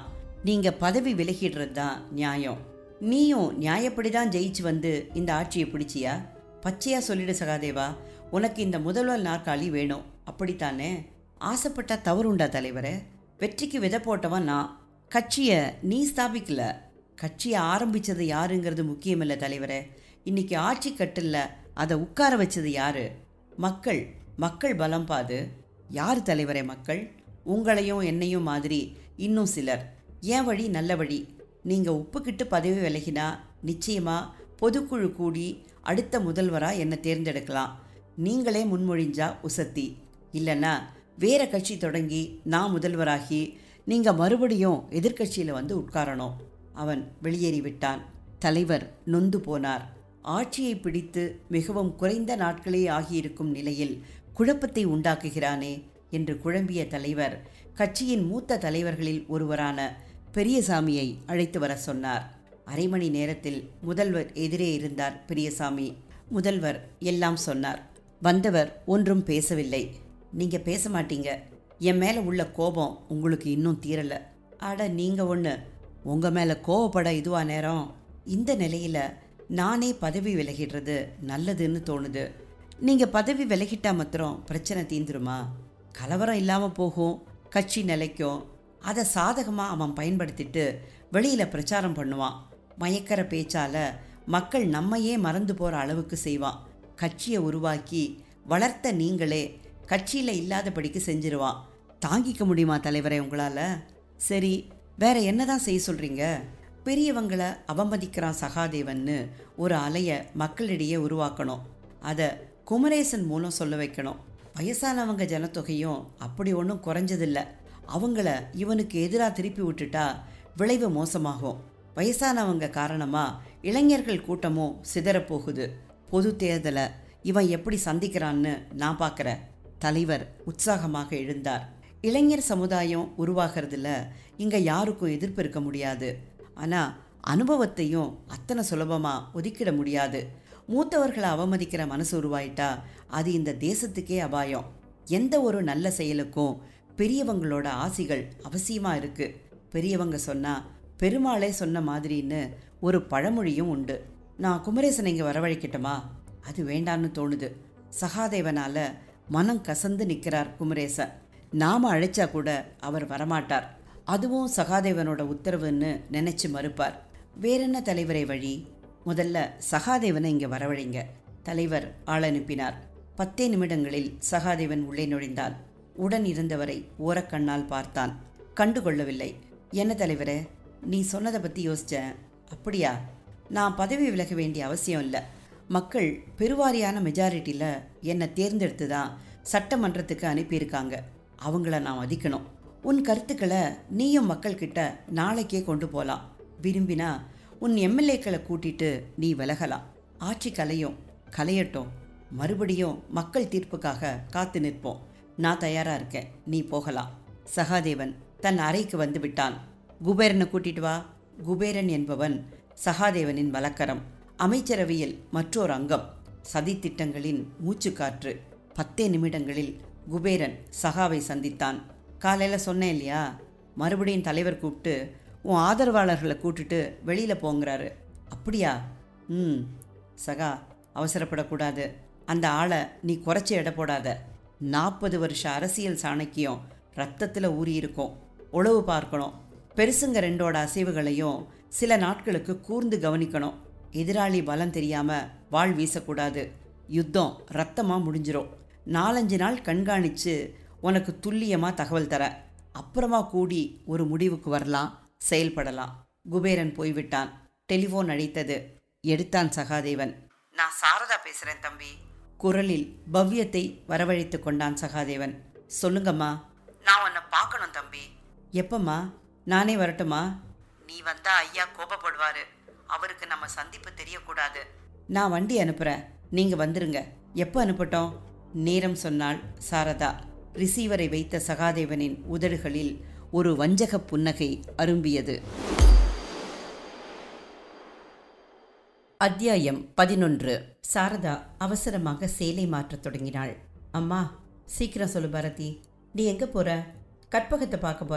நீங்க பதவி விலகிடுறது தான் நியாயம் நீயும் நியாயப்படி தான் ஜெயிச்சு வந்து இந்த ஆட்சியை பிடிச்சியா பச்சையா சொல்லிடு சகாதேவா உனக்கு இந்த முதல்வர் நாற்காலி வேணும் அப்படித்தானே ஆசைப்பட்டா தவறுண்டா தலைவரே வெற்றிக்கு விதை போட்டவன் நான் கட்சியை நீ ஸ்தாபிக்கல கட்சியை ஆரம்பிச்சது யாருங்கிறது முக்கியமில்ல தலைவரே இன்னைக்கு ஆட்சி கட்டில்ல அதை உட்கார வச்சது யாரு மக்கள் மக்கள் பலம் பாது யார் தலைவரே மக்கள் உங்களையும் என்னையும் மாதிரி இன்னும் சிலர் ஏன் வழி நல்ல வழி நீங்கள் உப்புக்கிட்டு பதவி விலகினா நிச்சயமா பொதுக்குழு கூடி அடுத்த முதல்வரா என்னை தேர்ந்தெடுக்கலாம் நீங்களே முன்மொழிஞ்சா உசத்தி இல்லைன்னா வேற கட்சி தொடங்கி நான் முதல்வராகி நீங்கள் மறுபடியும் எதிர்க்கட்சியில் வந்து உட்காரணும் அவன் வெளியேறி விட்டான் தலைவர் நொந்து போனார் ஆட்சியை பிடித்து மிகவும் குறைந்த நாட்களே ஆகியிருக்கும் நிலையில் குழப்பத்தை உண்டாக்குகிறானே என்று குழம்பிய தலைவர் கட்சியின் மூத்த தலைவர்களில் ஒருவரான பெரியசாமியை அழைத்து வர சொன்னார் அரை மணி நேரத்தில் முதல்வர் எதிரே இருந்தார் பெரியசாமி முதல்வர் எல்லாம் சொன்னார் வந்தவர் ஒன்றும் பேசவில்லை நீங்க பேச மாட்டீங்க என் மேல உள்ள கோபம் உங்களுக்கு இன்னும் தீரல அட நீங்க ஒன்று உங்க மேல கோவப்பட இதுவா நேரம் இந்த நிலையில நானே பதவி விலகிடுறது நல்லதுன்னு தோணுது நீங்க பதவி விலகிட்டா மாத்திரம் பிரச்சனை தீந்துருமா கலவரம் இல்லாம போகும் கட்சி நிலைக்கும் அதை சாதகமாக அவன் பயன்படுத்திட்டு வெளியில் பிரச்சாரம் பண்ணுவான் மயக்கர பேச்சால மக்கள் நம்மையே மறந்து போகிற அளவுக்கு செய்வான் கட்சியை உருவாக்கி வளர்த்த நீங்களே கட்சியில் இல்லாதபடிக்கு செஞ்சிருவான் தாங்கிக்க முடியுமா தலைவரே உங்களால் சரி வேற என்னதான் செய்ய சொல்கிறீங்க பெரியவங்களை அவமதிக்கிறான் சகாதேவன்னு ஒரு அலையை மக்களிடையே உருவாக்கணும் அதை குமரேசன் மூலம் சொல்ல வைக்கணும் வயசானவங்க ஜனத்தொகையும் அப்படி ஒன்றும் குறைஞ்சதில்ல அவங்கள இவனுக்கு எதிராக திருப்பி விட்டுட்டா விளைவு மோசமாகும் வயசானவங்க காரணமாக இளைஞர்கள் கூட்டமும் சிதறப்போகுது பொது தேர்தலை இவன் எப்படி சந்திக்கிறான்னு நான் பார்க்குறேன் தலைவர் உற்சாகமாக எழுந்தார் இளைஞர் சமுதாயம் உருவாகிறதுல இங்கே யாருக்கும் எதிர்ப்பு இருக்க முடியாது ஆனால் அனுபவத்தையும் அத்தனை சுலபமாக ஒதுக்கிட முடியாது மூத்தவர்களை அவமதிக்கிற மனசு உருவாயிட்டா அது இந்த தேசத்துக்கே அபாயம் எந்த ஒரு நல்ல செயலுக்கும் பெரியவங்களோட ஆசிகள் அவசியமாக இருக்கு பெரியவங்க சொன்னா பெருமாளே சொன்ன மாதிரின்னு ஒரு பழமொழியும் உண்டு நான் குமரேசன் இங்கே வரவழைக்கட்டுமா அது வேண்டான்னு தோணுது சகாதேவனால மனம் கசந்து நிற்கிறார் குமரேசன் நாம அழைச்சா கூட அவர் வரமாட்டார் அதுவும் சகாதேவனோட உத்தரவுன்னு நினைச்சு மறுப்பார் வேறென்ன தலைவரை வழி முதல்ல சகாதேவனை இங்கே வரவழைங்க தலைவர் ஆள் அனுப்பினார் பத்தே நிமிடங்களில் சகாதேவன் உள்ளே நுழைந்தான் உடன் இருந்தவரை ஓரக்கண்ணால் பார்த்தான் கண்டுகொள்ளவில்லை என்ன தலைவரே நீ சொன்னதை பற்றி யோசிச்சேன் அப்படியா நான் பதவி விலக வேண்டிய அவசியம் இல்லை மக்கள் பெருவாரியான மெஜாரிட்டியில் என்னை தேர்ந்தெடுத்து தான் சட்டமன்றத்துக்கு அனுப்பியிருக்காங்க அவங்கள நான் மதிக்கணும் உன் கருத்துக்களை நீயும் மக்கள்கிட்ட நாளைக்கே கொண்டு போகலாம் விரும்பினா உன் எம்எல்ஏக்களை கூட்டிட்டு நீ விலகலாம் ஆட்சி கலையும் கலையட்டும் மறுபடியும் மக்கள் தீர்ப்புக்காக காத்து நிற்போம் நான் தயாரா இருக்கேன் நீ போகலாம் சகாதேவன் தன் அறைக்கு வந்து விட்டான் குபேரனை கூட்டிட்டு வா குபேரன் என்பவன் சகாதேவனின் வழக்கரம் அமைச்சரவையில் மற்றொரு அங்கம் சதித்திட்டங்களின் மூச்சுக்காற்று பத்தே நிமிடங்களில் குபேரன் சகாவை சந்தித்தான் காலையில் சொன்னேன் இல்லையா மறுபடியும் தலைவர் கூப்பிட்டு உன் ஆதரவாளர்களை கூட்டிட்டு வெளியில் போங்கிறாரு அப்படியா ம் சகா அவசரப்படக்கூடாது அந்த ஆளை நீ குறைச்சி எடை போடாத நாற்பது வருஷ அரசியல் சாணக்கியம் ரத்தத்தில் ஊறி இருக்கும் உழவு பார்க்கணும் பெருசுங்க ரெண்டோட அசைவுகளையும் சில நாட்களுக்கு கூர்ந்து கவனிக்கணும் எதிராளி பலம் தெரியாம வாழ் வீசக்கூடாது யுத்தம் ரத்தமா முடிஞ்சிரும் நாலஞ்சு நாள் கண்காணிச்சு உனக்கு துல்லியமா தகவல் தர அப்புறமா கூடி ஒரு முடிவுக்கு வரலாம் செயல்படலாம் குபேரன் போய்விட்டான் டெலிஃபோன் அழைத்தது எடுத்தான் சகாதேவன் நான் சாரதா பேசுறேன் தம்பி குரலில் பவ்யத்தை வரவழைத்து கொண்டான் சகாதேவன் சொல்லுங்கம்மா நான் உன்னை பார்க்கணும் தம்பி எப்பம்மா நானே வரட்டுமா நீ வந்தா ஐயா கோபப்படுவாரு அவருக்கு நம்ம சந்திப்பு தெரியக்கூடாது நான் வண்டி அனுப்புறேன் நீங்க வந்துருங்க எப்போ அனுப்பட்டோம் நேரம் சொன்னாள் சாரதா ரிசீவரை வைத்த சகாதேவனின் உதடுகளில் ஒரு வஞ்சக புன்னகை அரும்பியது அத்தியாயம் பதினொன்று சாரதா அவசரமாக சேலை மாற்றத் தொடங்கினாள் அம்மா சீக்கிரம் சொல்லு பாரதி நீ எங்க போற கற்பகத்தை பார்க்க போறேன்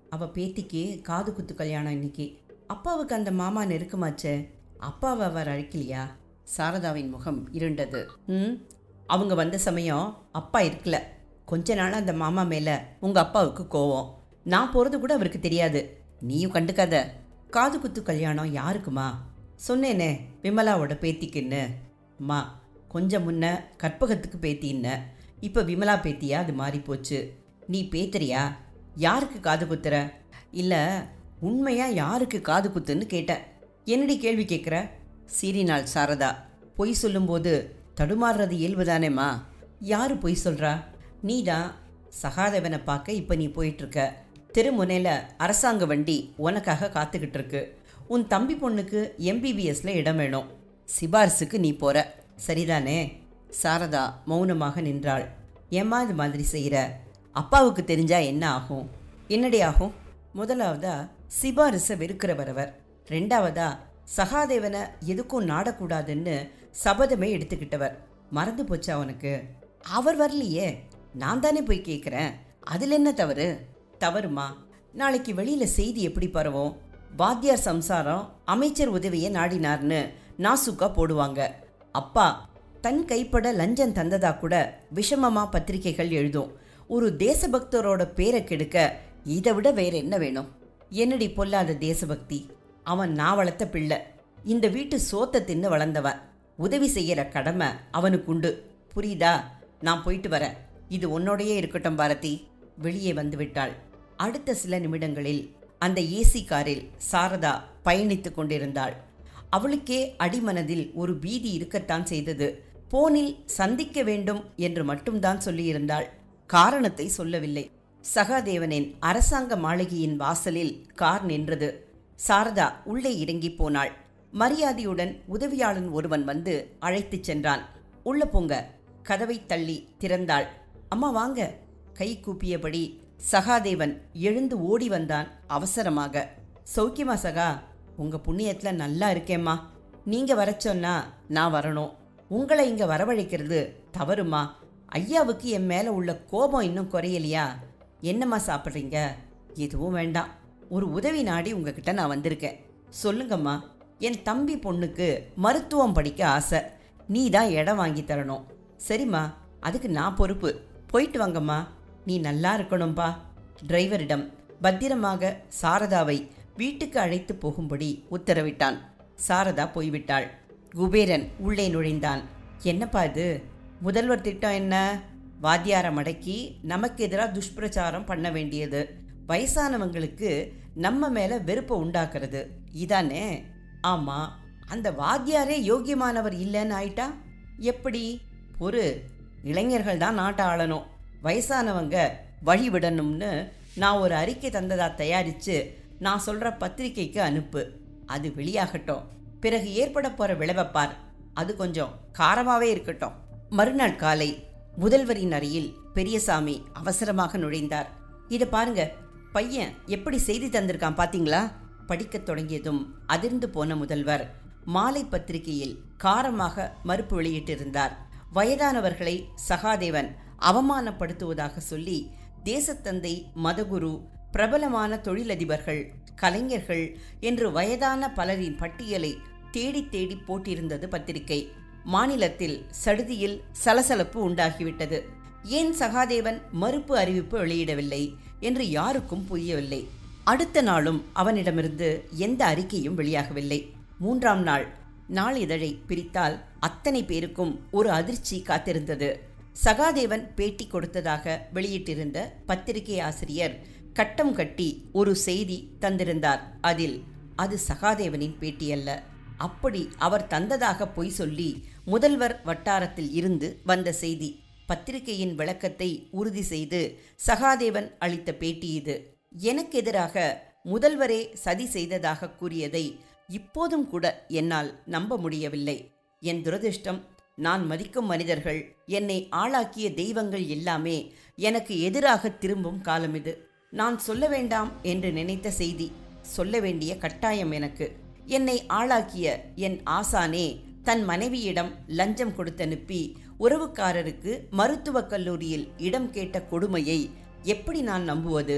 அவ பேத்திக்கு காது குத்து கல்யாணம் இன்னைக்கு அப்பாவுக்கு அந்த மாமா நெருக்கமாச்சே அப்பாவை அவர் அழைக்கலையா சாரதாவின் முகம் இருண்டது ம் அவங்க வந்த சமயம் அப்பா இருக்கல கொஞ்ச நாள் அந்த மாமா மேலே உங்கள் அப்பாவுக்கு கோவம் நான் போகிறது கூட அவருக்கு தெரியாது நீயும் கண்டுக்காத காது குத்து கல்யாணம் யாருக்குமா சொன்னேனே விமலாவோட பேத்திக்குன்னு அம்மா கொஞ்சம் முன்ன கற்பகத்துக்கு பேத்தின்ன இப்போ விமலா பேத்தியா அது மாறி போச்சு நீ பேத்துறியா யாருக்கு காது குத்துற இல்லை உண்மையா யாருக்கு காது குத்துன்னு கேட்டேன் என்னடி கேள்வி கேட்குற சீறினாள் சாரதா பொய் சொல்லும்போது தடுமாறுறது இயல்புதானேம்மா யாரு பொய் சொல்றா நீதான் சகாதேவனை பார்க்க இப்போ நீ போயிட்டுருக்க தெருமுனையில் அரசாங்க வண்டி உனக்காக காத்துக்கிட்டு இருக்கு உன் தம்பி பொண்ணுக்கு எம்பிபிஎஸ்ல இடம் வேணும் சிபாரிசுக்கு நீ போற சரிதானே சாரதா மௌனமாக நின்றாள் ஏம்மா இது மாதிரி செய்கிற அப்பாவுக்கு தெரிஞ்சா என்ன ஆகும் என்னடி ஆகும் முதலாவதா சிபாரிசை வெறுக்கிறவர் அவர் ரெண்டாவதா சகாதேவனை எதுக்கும் நாடக்கூடாதுன்னு சபதமே எடுத்துக்கிட்டவர் மறந்து போச்சா அவனுக்கு அவர் வரலையே நான் தானே போய் கேட்குறேன் அதில் என்ன தவறு தவறுமா நாளைக்கு வெளியில செய்தி எப்படி பரவும் வாத்தியார் சம்சாரம் அமைச்சர் உதவியை நாடினார்னு நாசுக்கா போடுவாங்க அப்பா தன் கைப்பட லஞ்சம் தந்ததா கூட விஷமமா பத்திரிகைகள் எழுதும் ஒரு தேசபக்தரோட பேரை கெடுக்க இதை விட வேற என்ன வேணும் என்னடி பொல்லாத தேசபக்தி அவன் நான் வளர்த்த பிள்ளை இந்த வீட்டு சோத்தை தின்னு வளர்ந்தவன் உதவி செய்யற கடமை அவனுக்கு உண்டு புரியுதா நான் போயிட்டு வரேன் இது உன்னோடையே இருக்கட்டும் பாரதி வெளியே வந்து விட்டாள் அடுத்த சில நிமிடங்களில் அந்த ஏசி காரில் சாரதா பயணித்துக் கொண்டிருந்தாள் அவளுக்கே அடிமனதில் ஒரு பீதி இருக்கத்தான் செய்தது போனில் சந்திக்க வேண்டும் என்று மட்டும்தான் சொல்லியிருந்தாள் காரணத்தை சொல்லவில்லை சகாதேவனின் அரசாங்க மாளிகையின் வாசலில் கார் நின்றது சாரதா உள்ளே இறங்கி போனாள் மரியாதையுடன் உதவியாளன் ஒருவன் வந்து அழைத்துச் சென்றான் உள்ள போங்க கதவை தள்ளி திறந்தாள் அம்மா வாங்க கை கூப்பியபடி சகாதேவன் எழுந்து ஓடி வந்தான் அவசரமாக சௌக்கியமா சகா உங்க புண்ணியத்துல நல்லா இருக்கேம்மா நீங்க வர சொன்னா நான் வரணும் உங்களை இங்க வரவழைக்கிறது தவறுமா ஐயாவுக்கு என் மேல உள்ள கோபம் இன்னும் குறையலையா என்னம்மா சாப்பிட்றீங்க எதுவும் வேண்டாம் ஒரு உதவி நாடி உங்ககிட்ட நான் வந்திருக்கேன் சொல்லுங்கம்மா என் தம்பி பொண்ணுக்கு மருத்துவம் படிக்க ஆசை நீ தான் இடம் வாங்கி தரணும் சரிம்மா அதுக்கு நான் பொறுப்பு போயிட்டு வாங்கம்மா நீ நல்லா இருக்கணும்பா டிரைவரிடம் பத்திரமாக சாரதாவை வீட்டுக்கு அழைத்து போகும்படி உத்தரவிட்டான் சாரதா போய்விட்டாள் குபேரன் உள்ளே நுழைந்தான் என்னப்பா இது முதல்வர் திட்டம் என்ன வாத்தியார மடக்கி நமக்கு எதிராக துஷ்பிரச்சாரம் பண்ண வேண்டியது வயசானவங்களுக்கு நம்ம மேல வெறுப்பை உண்டாக்குறது இதானே ஆமா அந்த வாத்தியாரே யோக்கியமானவர் இல்லைன்னு ஆயிட்டா எப்படி ஒரு இளைஞர்கள் தான் நாட்டை ஆளணும் வயசானவங்க வழி விடணும்னு நான் ஒரு அறிக்கை தந்ததா தயாரித்து நான் சொல்கிற பத்திரிக்கைக்கு அனுப்பு அது வெளியாகட்டும் பிறகு ஏற்பட போகிற விளைவைப்பார் அது கொஞ்சம் காரமாகவே இருக்கட்டும் மறுநாள் காலை முதல்வரின் அறையில் பெரியசாமி அவசரமாக நுழைந்தார் இதை பாருங்க பையன் எப்படி செய்தி தந்திருக்கான் பாத்தீங்களா படிக்கத் தொடங்கியதும் அதிர்ந்து போன முதல்வர் மாலை பத்திரிகையில் காரமாக மறுப்பு வெளியிட்டிருந்தார் வயதானவர்களை சகாதேவன் அவமானப்படுத்துவதாக சொல்லி தேசத்தந்தை மதகுரு பிரபலமான தொழிலதிபர்கள் கலைஞர்கள் என்று வயதான பலரின் பட்டியலை தேடி தேடி போட்டிருந்தது பத்திரிகை மாநிலத்தில் சடுதியில் சலசலப்பு உண்டாகிவிட்டது ஏன் சகாதேவன் மறுப்பு அறிவிப்பு வெளியிடவில்லை என்று யாருக்கும் புரியவில்லை அடுத்த நாளும் அவனிடமிருந்து எந்த அறிக்கையும் வெளியாகவில்லை மூன்றாம் நாள் நாளிதழை பிரித்தால் அத்தனை பேருக்கும் ஒரு அதிர்ச்சி காத்திருந்தது சகாதேவன் பேட்டி கொடுத்ததாக வெளியிட்டிருந்த பத்திரிகை ஆசிரியர் கட்டம் கட்டி ஒரு செய்தி தந்திருந்தார் அதில் அது சகாதேவனின் பேட்டி அல்ல அப்படி அவர் தந்ததாக பொய் சொல்லி முதல்வர் வட்டாரத்தில் இருந்து வந்த செய்தி பத்திரிகையின் விளக்கத்தை உறுதி செய்து சகாதேவன் அளித்த பேட்டி இது எனக்கு எதிராக முதல்வரே சதி செய்ததாக கூறியதை இப்போதும் கூட என்னால் நம்ப முடியவில்லை என் துரதிர்ஷ்டம் நான் மதிக்கும் மனிதர்கள் என்னை ஆளாக்கிய தெய்வங்கள் எல்லாமே எனக்கு எதிராக திரும்பும் காலம் இது நான் சொல்ல வேண்டாம் என்று நினைத்த செய்தி சொல்ல வேண்டிய கட்டாயம் எனக்கு என்னை ஆளாக்கிய என் ஆசானே தன் மனைவியிடம் லஞ்சம் கொடுத்தனுப்பி உறவுக்காரருக்கு மருத்துவக் கல்லூரியில் இடம் கேட்ட கொடுமையை எப்படி நான் நம்புவது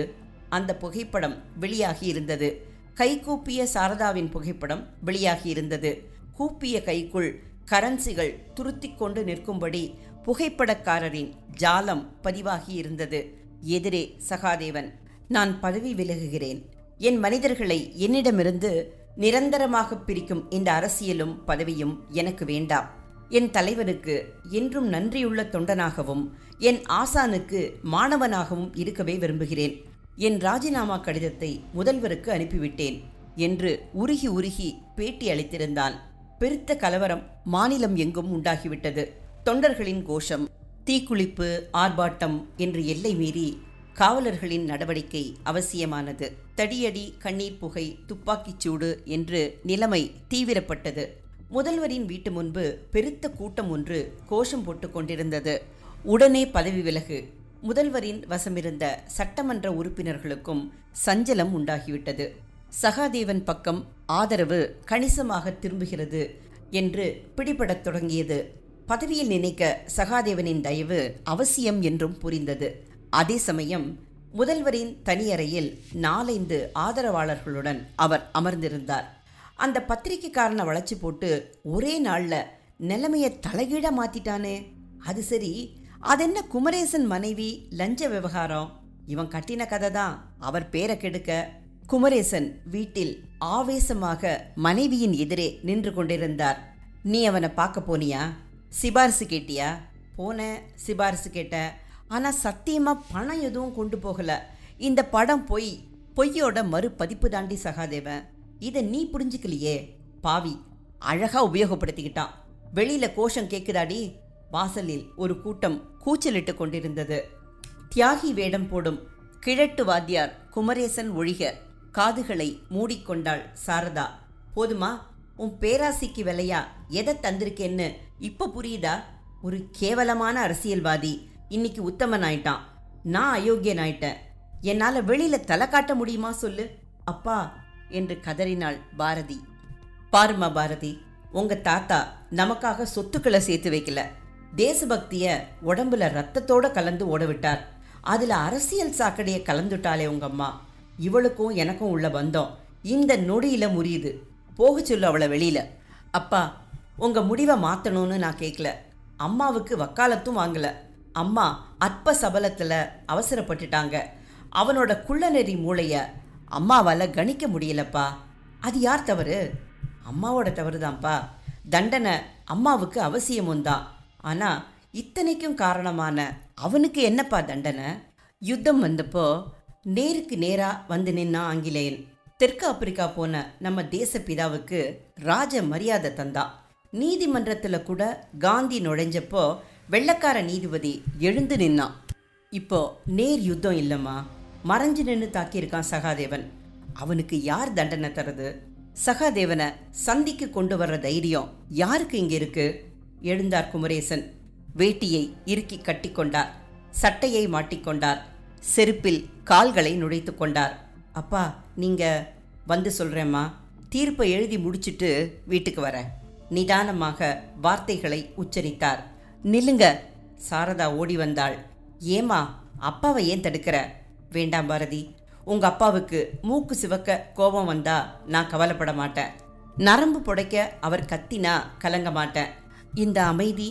அந்த புகைப்படம் வெளியாகி இருந்தது கைகூப்பிய சாரதாவின் புகைப்படம் வெளியாகி இருந்தது கூப்பிய கைக்குள் கரன்சிகள் துருத்திக் கொண்டு நிற்கும்படி புகைப்படக்காரரின் ஜாலம் பதிவாகி இருந்தது எதிரே சகாதேவன் நான் பதவி விலகுகிறேன் என் மனிதர்களை என்னிடமிருந்து நிரந்தரமாக பிரிக்கும் இந்த அரசியலும் பதவியும் எனக்கு வேண்டாம் என் தலைவனுக்கு என்றும் நன்றியுள்ள தொண்டனாகவும் என் ஆசானுக்கு மாணவனாகவும் இருக்கவே விரும்புகிறேன் என் ராஜினாமா கடிதத்தை முதல்வருக்கு அனுப்பிவிட்டேன் என்று உருகி உருகி பேட்டி அளித்திருந்தான் பெருத்த கலவரம் மாநிலம் எங்கும் உண்டாகிவிட்டது தொண்டர்களின் கோஷம் தீக்குளிப்பு ஆர்ப்பாட்டம் என்று எல்லை மீறி காவலர்களின் நடவடிக்கை அவசியமானது தடியடி கண்ணீர் புகை துப்பாக்கிச் சூடு என்று நிலைமை தீவிரப்பட்டது முதல்வரின் வீட்டு முன்பு பெருத்த கூட்டம் ஒன்று கோஷம் போட்டுக் கொண்டிருந்தது உடனே பதவி விலகு முதல்வரின் வசமிருந்த சட்டமன்ற உறுப்பினர்களுக்கும் சஞ்சலம் உண்டாகிவிட்டது சகாதேவன் பக்கம் ஆதரவு கணிசமாக திரும்புகிறது என்று பிடிபடத் தொடங்கியது பதவியில் நினைக்க சகாதேவனின் தயவு அவசியம் என்றும் புரிந்தது அதே சமயம் முதல்வரின் தனியறையில் நாலைந்து ஆதரவாளர்களுடன் அவர் அமர்ந்திருந்தார் அந்த பத்திரிக்கைக்காரனை வளைச்சு போட்டு ஒரே நாள்ல நிலைமைய தலைகீழ மாத்திட்டானே அது சரி அதென்ன குமரேசன் மனைவி லஞ்ச விவகாரம் இவன் கட்டின கதை தான் அவர் பேரை கெடுக்க குமரேசன் வீட்டில் ஆவேசமாக மனைவியின் எதிரே நின்று கொண்டிருந்தார் நீ அவனை பார்க்க போனியா சிபாரிசு கேட்டியா போன சிபாரிசு கேட்ட ஆனா சத்தியமா பணம் எதுவும் கொண்டு போகல இந்த படம் பொய் பொய்யோட மறுபதிப்பு தாண்டி சகாதேவன் இதை நீ புரிஞ்சுக்கலையே பாவி அழகா உபயோகப்படுத்திக்கிட்டான் வெளியில கோஷம் கேக்குதாடி வாசலில் ஒரு கூட்டம் கூச்சலிட்டு கொண்டிருந்தது தியாகி வேடம் போடும் கிழட்டு வாத்தியார் குமரேசன் ஒழிக காதுகளை மூடிக்கொண்டாள் சாரதா போதுமா உன் பேராசிக்கு விலையா எதை தந்திருக்கேன்னு இப்ப புரியுதா ஒரு கேவலமான அரசியல்வாதி இன்னைக்கு உத்தமன் ஆயிட்டான் நான் அயோக்கியன் ஆயிட்டேன் என்னால வெளியில தலை காட்ட முடியுமா சொல்லு அப்பா என்று கதறினாள் பாரதி பாருமா பாரதி உங்க தாத்தா நமக்காக சொத்துக்களை சேர்த்து வைக்கல தேசபக்திய உடம்புல ரத்தத்தோட கலந்து ஓட விட்டார் அதுல அரசியல் சாக்கடைய கலந்துட்டாளே உங்க அம்மா இவளுக்கும் எனக்கும் உள்ள பந்தம் இந்த நொடியில முறியுது போக சொல்லு அவளை வெளியில அப்பா உங்க முடிவை மாத்தணும்னு நான் கேட்கல அம்மாவுக்கு வக்காலத்தும் வாங்கல அம்மா அற்ப சபலத்துல அவசரப்பட்டுட்டாங்க அவனோட குள்ளநெறி மூளைய அம்மாவால கணிக்க முடியலப்பா அது யார் தவறு அம்மாவோட தவறுதான்ப்பா தண்டனை அம்மாவுக்கு அவசியமும் தான் ஆனா இத்தனைக்கும் காரணமான அவனுக்கு என்னப்பா தண்டனை யுத்தம் வந்தப்போ நேருக்கு நேரா வந்து நின்னா ஆங்கிலேயன் தெற்கு ஆப்பிரிக்கா போன நம்ம தேச பிதாவுக்கு ராஜ மரியாதை தந்தான் நீதிமன்றத்துல கூட காந்தி நுழைஞ்சப்போ வெள்ளக்கார நீதிபதி எழுந்து நின்னான் இப்போ நேர் யுத்தம் இல்லைம்மா மறைஞ்சு நின்று தாக்கியிருக்கான் சகாதேவன் அவனுக்கு யார் தண்டனை தருது சகாதேவனை சந்திக்கு கொண்டு வர்ற தைரியம் யாருக்கு இங்க இருக்கு எழுந்தார் குமரேசன் வேட்டியை இறுக்கி கட்டிக்கொண்டார் சட்டையை மாட்டிக்கொண்டார் செருப்பில் கால்களை நுழைத்து கொண்டார் அப்பா நீங்க வந்து சொல்றேம்மா தீர்ப்பை எழுதி முடிச்சிட்டு வீட்டுக்கு வரேன் நிதானமாக வார்த்தைகளை உச்சரித்தார் நில்லுங்க சாரதா ஓடி வந்தாள் ஏமா அப்பாவை ஏன் தடுக்கிற வேண்டாம் பாரதி உங்க அப்பாவுக்கு மூக்கு சிவக்க கோபம் வந்தா நான் கவலைப்பட மாட்டேன் நரம்பு புடைக்க அவர் கத்தினா கலங்க மாட்டேன் இந்த அமைதி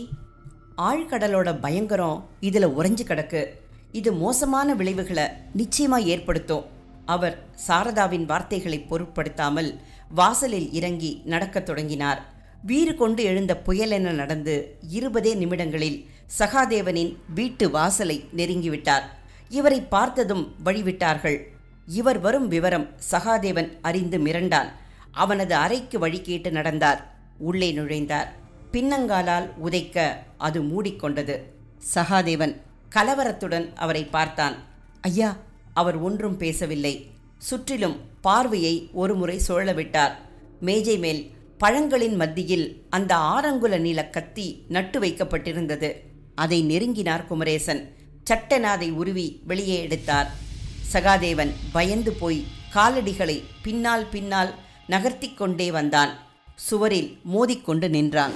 ஆழ்கடலோட பயங்கரம் இதுல உறைஞ்சு கிடக்கு இது மோசமான விளைவுகளை நிச்சயமா ஏற்படுத்தும் அவர் சாரதாவின் வார்த்தைகளை பொருட்படுத்தாமல் வாசலில் இறங்கி நடக்கத் தொடங்கினார் வீறு கொண்டு எழுந்த புயலென நடந்து இருபதே நிமிடங்களில் சகாதேவனின் வீட்டு வாசலை நெருங்கிவிட்டார் இவரை பார்த்ததும் வழிவிட்டார்கள் இவர் வரும் விவரம் சகாதேவன் அறிந்து மிரண்டான் அவனது அறைக்கு வழி கேட்டு நடந்தார் உள்ளே நுழைந்தார் பின்னங்காலால் உதைக்க அது மூடிக்கொண்டது சகாதேவன் கலவரத்துடன் அவரை பார்த்தான் ஐயா அவர் ஒன்றும் பேசவில்லை சுற்றிலும் பார்வையை ஒருமுறை சுழலவிட்டார் மேஜை மேல் பழங்களின் மத்தியில் அந்த ஆரங்குல நீல கத்தி நட்டு வைக்கப்பட்டிருந்தது அதை நெருங்கினார் குமரேசன் சட்டென அதை உருவி வெளியே எடுத்தார் சகாதேவன் பயந்து போய் காலடிகளை பின்னால் பின்னால் நகர்த்திக் கொண்டே வந்தான் சுவரில் மோதிக்கொண்டு நின்றான்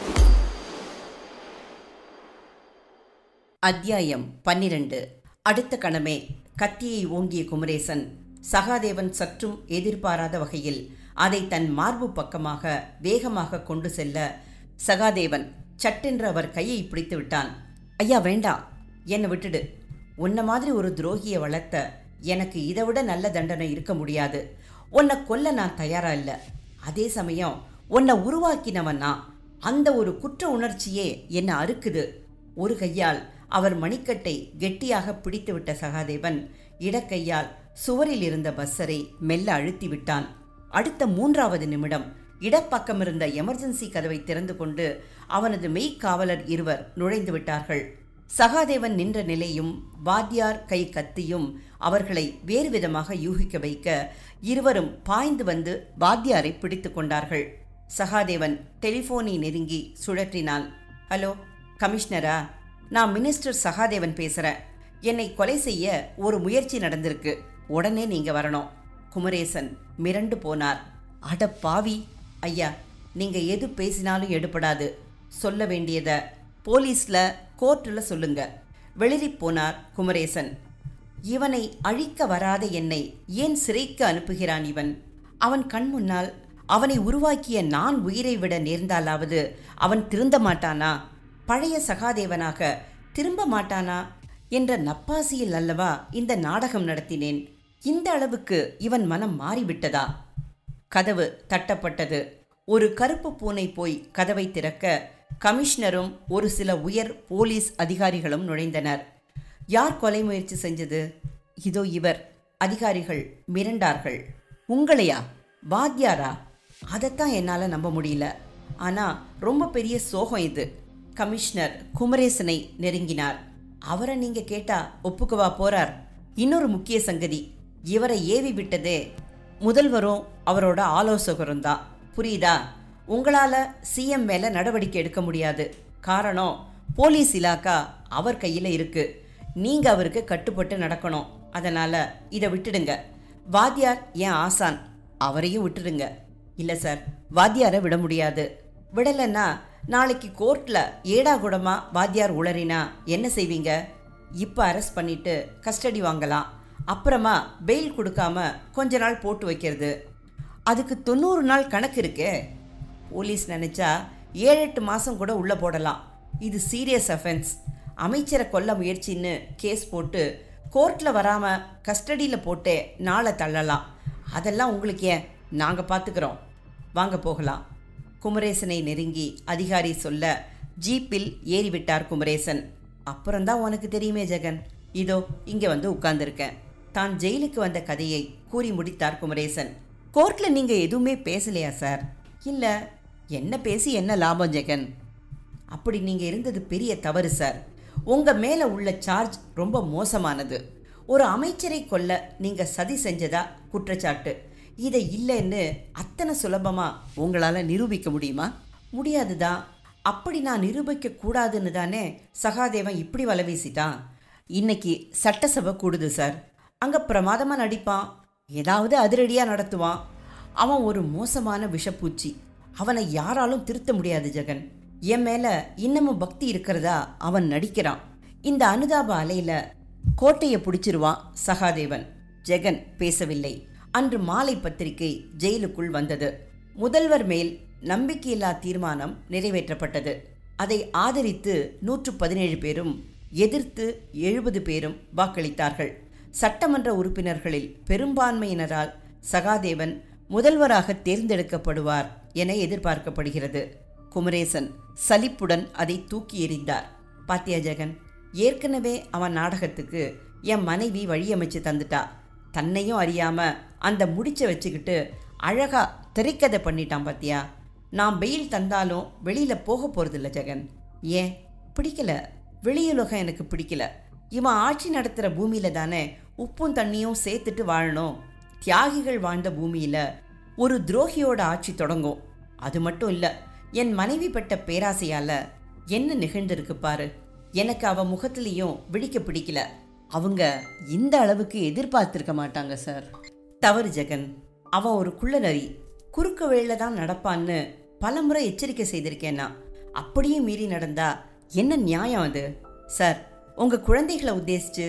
அத்தியாயம் பன்னிரண்டு அடுத்த கணமே கத்தியை ஓங்கிய குமரேசன் சகாதேவன் சற்றும் எதிர்பாராத வகையில் அதை தன் மார்பு பக்கமாக வேகமாக கொண்டு செல்ல சகாதேவன் சட்டென்று அவர் கையை பிடித்து விட்டான் ஐயா வேண்டாம் என்னை விட்டுடு உன்ன மாதிரி ஒரு துரோகியை வளர்த்த எனக்கு இதை விட நல்ல தண்டனை இருக்க முடியாது உன்னை கொல்ல நான் தயாரா இல்லை அதே சமயம் உன்னை உருவாக்கினவன் நான் அந்த ஒரு குற்ற உணர்ச்சியே என்னை அறுக்குது ஒரு கையால் அவர் மணிக்கட்டை கெட்டியாக பிடித்துவிட்ட சகாதேவன் இடக்கையால் சுவரில் இருந்த பஸ்ஸரை மெல்ல அழுத்தி விட்டான் அடுத்த மூன்றாவது நிமிடம் இடப்பக்கம் இருந்த எமர்ஜென்சி கதவை திறந்து கொண்டு அவனது மெய்க்காவலர் இருவர் நுழைந்து விட்டார்கள் சகாதேவன் நின்ற நிலையும் வாத்தியார் கை கத்தியும் அவர்களை வேறு விதமாக யூகிக்க வைக்க இருவரும் பாய்ந்து வந்து வாத்தியாரை பிடித்து கொண்டார்கள் சகாதேவன் டெலிஃபோனை நெருங்கி சுழற்றினான் ஹலோ கமிஷனரா நான் மினிஸ்டர் சகாதேவன் பேசுகிறேன் என்னை கொலை செய்ய ஒரு முயற்சி நடந்திருக்கு உடனே நீங்க வரணும் குமரேசன் மிரண்டு போனார் அட பாவி ஐயா நீங்க எது பேசினாலும் எடுபடாது சொல்ல வேண்டியத போலீஸ்ல கோர்ட்ல சொல்லுங்க வெளிரி போனார் குமரேசன் இவனை அழிக்க வராத என்னை ஏன் சிறைக்கு அனுப்புகிறான் இவன் அவன் கண் முன்னால் அவனை உருவாக்கிய நான் உயிரை விட நேர்ந்தாலாவது அவன் திருந்த மாட்டானா பழைய சகாதேவனாக திரும்ப மாட்டானா என்ற நப்பாசியில் அல்லவா இந்த நாடகம் நடத்தினேன் இந்த அளவுக்கு இவன் மனம் மாறிவிட்டதா கதவு தட்டப்பட்டது ஒரு கருப்பு பூனை போய் கதவை திறக்க கமிஷனரும் ஒரு சில உயர் போலீஸ் அதிகாரிகளும் நுழைந்தனர் யார் கொலை முயற்சி செஞ்சது இதோ இவர் அதிகாரிகள் மிரண்டார்கள் உங்களையா வாத்தியாரா அதைத்தான் என்னால் நம்ப முடியல ஆனால் ரொம்ப பெரிய சோகம் இது கமிஷனர் குமரேசனை நெருங்கினார் அவரை நீங்க கேட்டா ஒப்புக்கவா போறார் இன்னொரு முக்கிய சங்கதி இவரை ஏவி விட்டதே முதல்வரும் அவரோட ஆலோசகரும் தான் புரியுதா உங்களால சிஎம் மேல நடவடிக்கை எடுக்க முடியாது காரணம் போலீஸ் இலாக்கா அவர் கையில இருக்கு நீங்க அவருக்கு கட்டுப்பட்டு நடக்கணும் அதனால இதை விட்டுடுங்க வாத்தியார் என் ஆசான் அவரையும் விட்டுடுங்க இல்லை சார் வாத்தியாரை விட முடியாது விடலைன்னா நாளைக்கு கோர்ட்ல ஏடா கூடமா வாத்தியார் உளறினா என்ன செய்வீங்க இப்போ அரெஸ்ட் பண்ணிட்டு கஸ்டடி வாங்கலாம் அப்புறமா பெயில் கொடுக்காம கொஞ்ச நாள் போட்டு வைக்கிறது அதுக்கு தொண்ணூறு நாள் கணக்கு இருக்கே போலீஸ் நினைச்சா ஏழு எட்டு மாதம் கூட உள்ளே போடலாம் இது சீரியஸ் அஃபென்ஸ் அமைச்சரை கொல்ல முயற்சின்னு கேஸ் போட்டு கோர்ட்டில் வராமல் கஸ்டடியில் போட்டே நாளை தள்ளலாம் அதெல்லாம் உங்களுக்கு ஏன் நாங்கள் பார்த்துக்கிறோம் வாங்க போகலாம் குமரேசனை நெருங்கி அதிகாரி சொல்ல ஜீப்பில் ஏறிவிட்டார் குமரேசன் அப்புறம்தான் உனக்கு தெரியுமே ஜெகன் இதோ இங்கே வந்து உட்கார்ந்திருக்கேன் தான் ஜெயிலுக்கு வந்த கதையை கூறி முடித்தார் குமரேசன் கோர்ட்ல நீங்க எதுவுமே பேசலையா சார் இல்ல என்ன பேசி என்ன லாபம் ஜெகன் அப்படி நீங்க இருந்தது பெரிய தவறு சார் உங்க மேல உள்ள சார்ஜ் ரொம்ப மோசமானது ஒரு அமைச்சரை கொல்ல நீங்க சதி செஞ்சதா குற்றச்சாட்டு இதை இல்லைன்னு அத்தனை சுலபமா உங்களால நிரூபிக்க முடியுமா முடியாதுதான் அப்படி நான் நிரூபிக்க கூடாதுன்னு தானே சகாதேவன் இப்படி வலை வீசிட்டான் இன்னைக்கு சட்டசபை கூடுது சார் அங்க பிரமாதமா நடிப்பான் ஏதாவது அதிரடியா நடத்துவான் அவன் ஒரு மோசமான விஷப்பூச்சி அவனை யாராலும் திருத்த முடியாது ஜெகன் என் மேல இன்னமும் பக்தி இருக்கிறதா அவன் நடிக்கிறான் இந்த அனுதாப அலையில கோட்டையை பிடிச்சிருவான் சகாதேவன் ஜெகன் பேசவில்லை அன்று மாலை பத்திரிகை ஜெயிலுக்குள் வந்தது முதல்வர் மேல் நம்பிக்கையில்லா தீர்மானம் நிறைவேற்றப்பட்டது அதை ஆதரித்து நூற்று பதினேழு பேரும் எதிர்த்து எழுபது பேரும் வாக்களித்தார்கள் சட்டமன்ற உறுப்பினர்களில் பெரும்பான்மையினரால் சகாதேவன் முதல்வராக தேர்ந்தெடுக்கப்படுவார் என எதிர்பார்க்கப்படுகிறது குமரேசன் சலிப்புடன் அதை தூக்கி எறிந்தார் பாத்தியா ஜெகன் ஏற்கனவே அவன் நாடகத்துக்கு என் மனைவி வழியமைச்சு தந்துட்டா தன்னையும் அறியாம அந்த முடிச்ச வச்சுக்கிட்டு அழகா திரைக்கதை பண்ணிட்டான் பாத்தியா நான் வெயில் தந்தாலும் வெளியில போக போறதில்ல ஜெகன் ஏன் பிடிக்கல வெளியுலகம் எனக்கு பிடிக்கல இவன் ஆட்சி நடத்துகிற பூமியில தானே உப்பும் தண்ணியும் சேர்த்துட்டு வாழணும் தியாகிகள் வாழ்ந்த பூமியில ஒரு துரோகியோட ஆட்சி தொடங்கும் அது மட்டும் இல்ல என் மனைவி பட்ட பேராசையால என்ன நிகழ்ந்திருக்கு பாரு எனக்கு அவ முகத்திலையும் விழிக்க பிடிக்கல அவங்க இந்த அளவுக்கு எதிர்பார்த்திருக்க மாட்டாங்க சார் தவறு ஜெகன் அவன் ஒரு குள்ளநரி குறுக்கு வழியில தான் நடப்பான்னு பலமுறை எச்சரிக்கை செய்திருக்கேன்னா அப்படியே மீறி நடந்தா என்ன நியாயம் அது சார் உங்க குழந்தைகளை உத்தேசிச்சு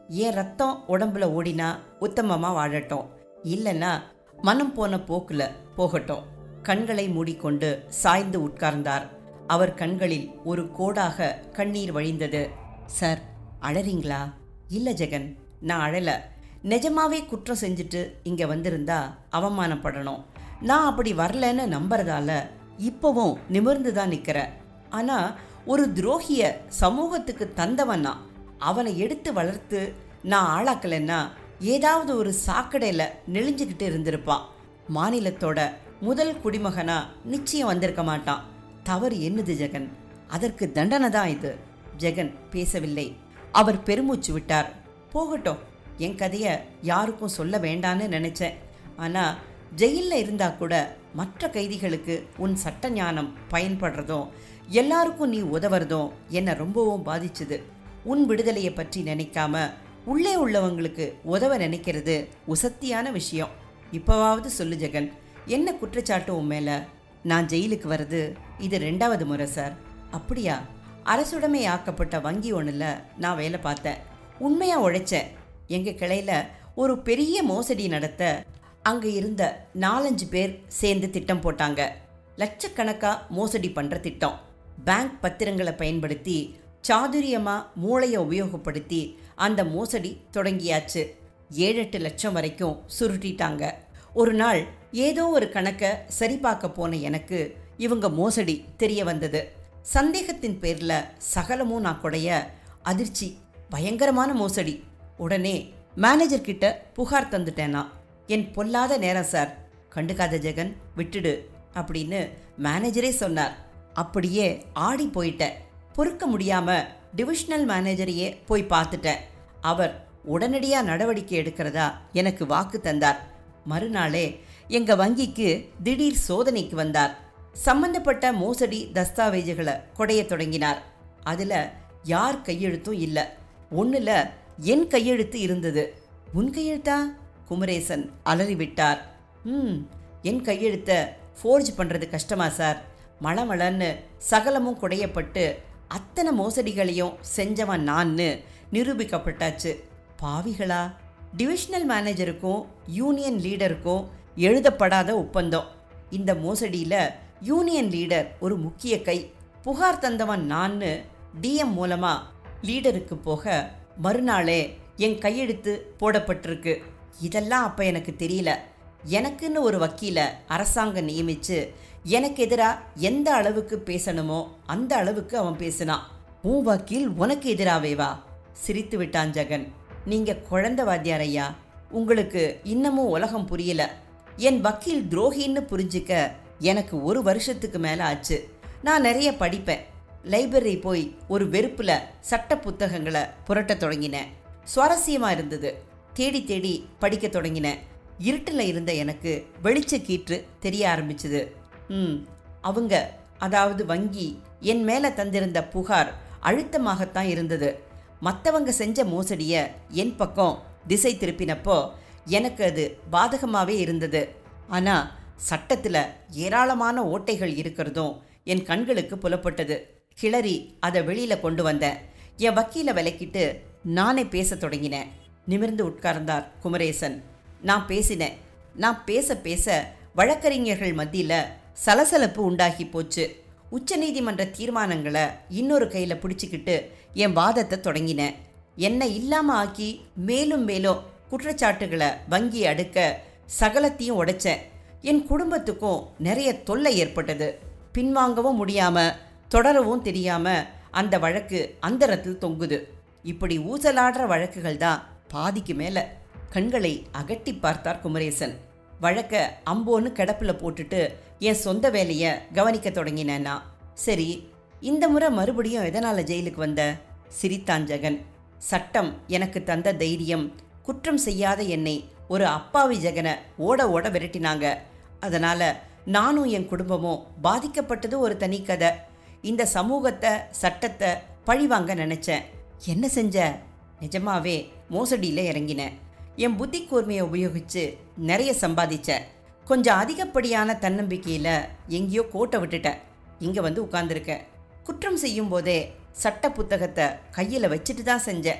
என் ரத்தம் உடம்புல ஓடினா உத்தமமா வாழட்டும் இல்லைன்னா மனம் போன போக்குல போகட்டும் கண்களை மூடிக்கொண்டு சாய்ந்து உட்கார்ந்தார் அவர் கண்களில் ஒரு கோடாக கண்ணீர் வழிந்தது சார் அழறீங்களா இல்ல ஜெகன் நான் அழல நிஜமாவே குற்றம் செஞ்சுட்டு இங்க வந்திருந்தா அவமானப்படணும் நான் அப்படி வரலன்னு நம்புறதால இப்பவும் நிமிர்ந்து தான் நிக்கிறேன் ஆனா ஒரு துரோகிய சமூகத்துக்கு தந்தவனா அவனை எடுத்து வளர்த்து நான் ஆளாக்கலைன்னா ஏதாவது ஒரு சாக்கடையில நெளிஞ்சுக்கிட்டு இருந்திருப்பான் மாநிலத்தோட முதல் குடிமகனா நிச்சயம் வந்திருக்க மாட்டான் தவறு என்னது ஜெகன் அதற்கு தண்டனை தான் இது ஜெகன் பேசவில்லை அவர் பெருமூச்சு விட்டார் போகட்டும் என் கதையை யாருக்கும் சொல்ல வேண்டான்னு நினைச்சேன் ஆனா ஜெயிலில் இருந்தா கூட மற்ற கைதிகளுக்கு உன் சட்ட ஞானம் பயன்படுறதும் எல்லாருக்கும் நீ உதவுறதும் என்னை ரொம்பவும் பாதிச்சுது உன் விடுதலையை பற்றி நினைக்காம உள்ளே உள்ளவங்களுக்கு உதவ நினைக்கிறது உசத்தியான விஷயம் இப்போவாவது சொல்லு ஜெகன் என்ன குற்றச்சாட்டு உன் மேல நான் ஜெயிலுக்கு வர்றது இது ரெண்டாவது முறை சார் அப்படியா அரசுடைமை ஆக்கப்பட்ட வங்கி ஒன்றில் நான் வேலை பார்த்தேன் உண்மையாக உழைச்சேன் எங்கள் கிளையில் ஒரு பெரிய மோசடி நடத்த அங்கே இருந்த நாலஞ்சு பேர் சேர்ந்து திட்டம் போட்டாங்க லட்சக்கணக்காக மோசடி பண்ணுற திட்டம் பேங்க் பத்திரங்களை பயன்படுத்தி சாதுரியமாக மூளையை உபயோகப்படுத்தி அந்த மோசடி தொடங்கியாச்சு ஏழு எட்டு லட்சம் வரைக்கும் சுருட்டிட்டாங்க ஒரு நாள் ஏதோ ஒரு கணக்கை சரி பார்க்க போன எனக்கு இவங்க மோசடி தெரிய வந்தது சந்தேகத்தின் பேரில் சகலமும் நான் கொடைய அதிர்ச்சி பயங்கரமான மோசடி உடனே மேனேஜர் கிட்ட புகார் தந்துட்டேனா என் பொல்லாத நேரம் சார் கண்டுக்காத ஜெகன் விட்டுடு அப்படின்னு மேனேஜரே சொன்னார் அப்படியே ஆடி போயிட்டேன் பொறுக்க முடியாம டிவிஷனல் மேனேஜரையே போய் பார்த்துட்டேன் அவர் உடனடியா நடவடிக்கை எடுக்கிறதா எனக்கு வாக்கு தந்தார் மறுநாளே எங்க வங்கிக்கு திடீர் சோதனைக்கு வந்தார் சம்பந்தப்பட்ட மோசடி தஸ்தாவேஜுகளை கொடைய தொடங்கினார் அதுல யார் கையெழுத்தும் இல்ல ஒண்ணுல என் கையெழுத்து இருந்தது உன் கையெழுத்தா குமரேசன் அலறிவிட்டார் ம் என் கையெழுத்தை ஃபோர்ஜ் பண்றது கஷ்டமா சார் மளமளன்னு சகலமும் குடையப்பட்டு அத்தனை மோசடிகளையும் செஞ்சவன் நான்னு நிரூபிக்கப்பட்டாச்சு பாவிகளா டிவிஷனல் மேனேஜருக்கும் யூனியன் லீடருக்கும் எழுதப்படாத ஒப்பந்தம் இந்த மோசடியில் யூனியன் லீடர் ஒரு முக்கிய கை புகார் தந்தவன் நான்னு டிஎம் மூலமா லீடருக்கு போக மறுநாளே என் கையெழுத்து போடப்பட்டிருக்கு இதெல்லாம் அப்போ எனக்கு தெரியல எனக்குன்னு ஒரு வக்கீல அரசாங்கம் நியமிச்சு எனக்கு எதிராக எந்த அளவுக்கு பேசணுமோ அந்த அளவுக்கு அவன் பேசினான் உன் வக்கீல் உனக்கு எதிராவேவா சிரித்து விட்டான் ஜெகன் நீங்க குழந்தை வாத்தியார் ஐயா உங்களுக்கு இன்னமும் உலகம் புரியல என் வக்கீல் துரோகின்னு புரிஞ்சுக்க எனக்கு ஒரு வருஷத்துக்கு மேல ஆச்சு நான் நிறைய படிப்பேன் லைப்ரரி போய் ஒரு வெறுப்புல சட்ட புத்தகங்களை புரட்ட தொடங்கினேன் சுவாரஸ்யமா இருந்தது தேடி தேடி படிக்க தொடங்கினேன் இருட்டில் இருந்த எனக்கு வெளிச்ச கீற்று தெரிய ஆரம்பிச்சது ம் அவங்க அதாவது வங்கி என் மேலே தந்திருந்த புகார் அழுத்தமாகத்தான் இருந்தது மற்றவங்க செஞ்ச மோசடிய என் பக்கம் திசை திருப்பினப்போ எனக்கு அது பாதகமாகவே இருந்தது ஆனால் சட்டத்தில் ஏராளமான ஓட்டைகள் இருக்கிறதும் என் கண்களுக்கு புலப்பட்டது கிளறி அதை வெளியில் கொண்டு வந்தேன் என் வக்கீலை விலக்கிட்டு நானே பேசத் தொடங்கினேன் நிமிர்ந்து உட்கார்ந்தார் குமரேசன் நான் பேசினேன் நான் பேச பேச வழக்கறிஞர்கள் மத்தியில் சலசலப்பு உண்டாகி போச்சு உச்சநீதிமன்ற தீர்மானங்களை இன்னொரு கையில் பிடிச்சிக்கிட்டு என் வாதத்தை தொடங்கினேன் என்னை இல்லாமல் ஆக்கி மேலும் மேலும் குற்றச்சாட்டுகளை வங்கி அடுக்க சகலத்தையும் உடைச்சேன் என் குடும்பத்துக்கும் நிறைய தொல்லை ஏற்பட்டது பின்வாங்கவும் முடியாம தொடரவும் தெரியாம அந்த வழக்கு அந்தரத்தில் தொங்குது இப்படி ஊசலாடுற வழக்குகள் தான் பாதிக்கு மேல கண்களை அகட்டி பார்த்தார் குமரேசன் வழக்க அம்போன்னு கிடப்புல போட்டுட்டு என் சொந்த வேலையை கவனிக்க தொடங்கினேன்னா சரி இந்த முறை மறுபடியும் எதனால ஜெயிலுக்கு வந்த சிரித்தான் ஜெகன் சட்டம் எனக்கு தந்த தைரியம் குற்றம் செய்யாத என்னை ஒரு அப்பாவி ஜெகனை ஓட ஓட விரட்டினாங்க அதனால நானும் என் குடும்பமும் பாதிக்கப்பட்டது ஒரு தனி கதை இந்த சமூகத்தை சட்டத்தை பழிவாங்க நினைச்சேன் என்ன செஞ்ச நிஜமாவே மோசடியில் இறங்கினேன் என் புத்தி கூர்மையை உபயோகிச்சு நிறைய சம்பாதிச்சேன் கொஞ்சம் அதிகப்படியான தன்னம்பிக்கையில் எங்கேயோ கோட்டை விட்டுட்டேன் இங்கே வந்து உட்கார்ந்திருக்கேன் குற்றம் செய்யும் போதே சட்ட புத்தகத்தை கையில் வச்சுட்டு தான் செஞ்சேன்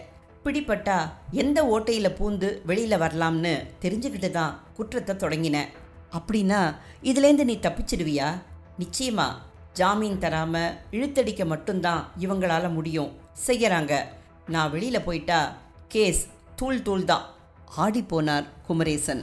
பிடிப்பட்டா எந்த ஓட்டையில் பூந்து வெளியில் வரலாம்னு தெரிஞ்சுக்கிட்டு தான் குற்றத்தை தொடங்கினேன் அப்படின்னா இதுலேருந்து நீ தப்பிச்சிடுவியா நிச்சயமா ஜாமீன் தராம இழுத்தடிக்க மட்டும்தான் இவங்களால முடியும் செய்யறாங்க நான் வெளியில போயிட்டா கேஸ் தூள் தூள் தான் ஆடி போனார் குமரேசன்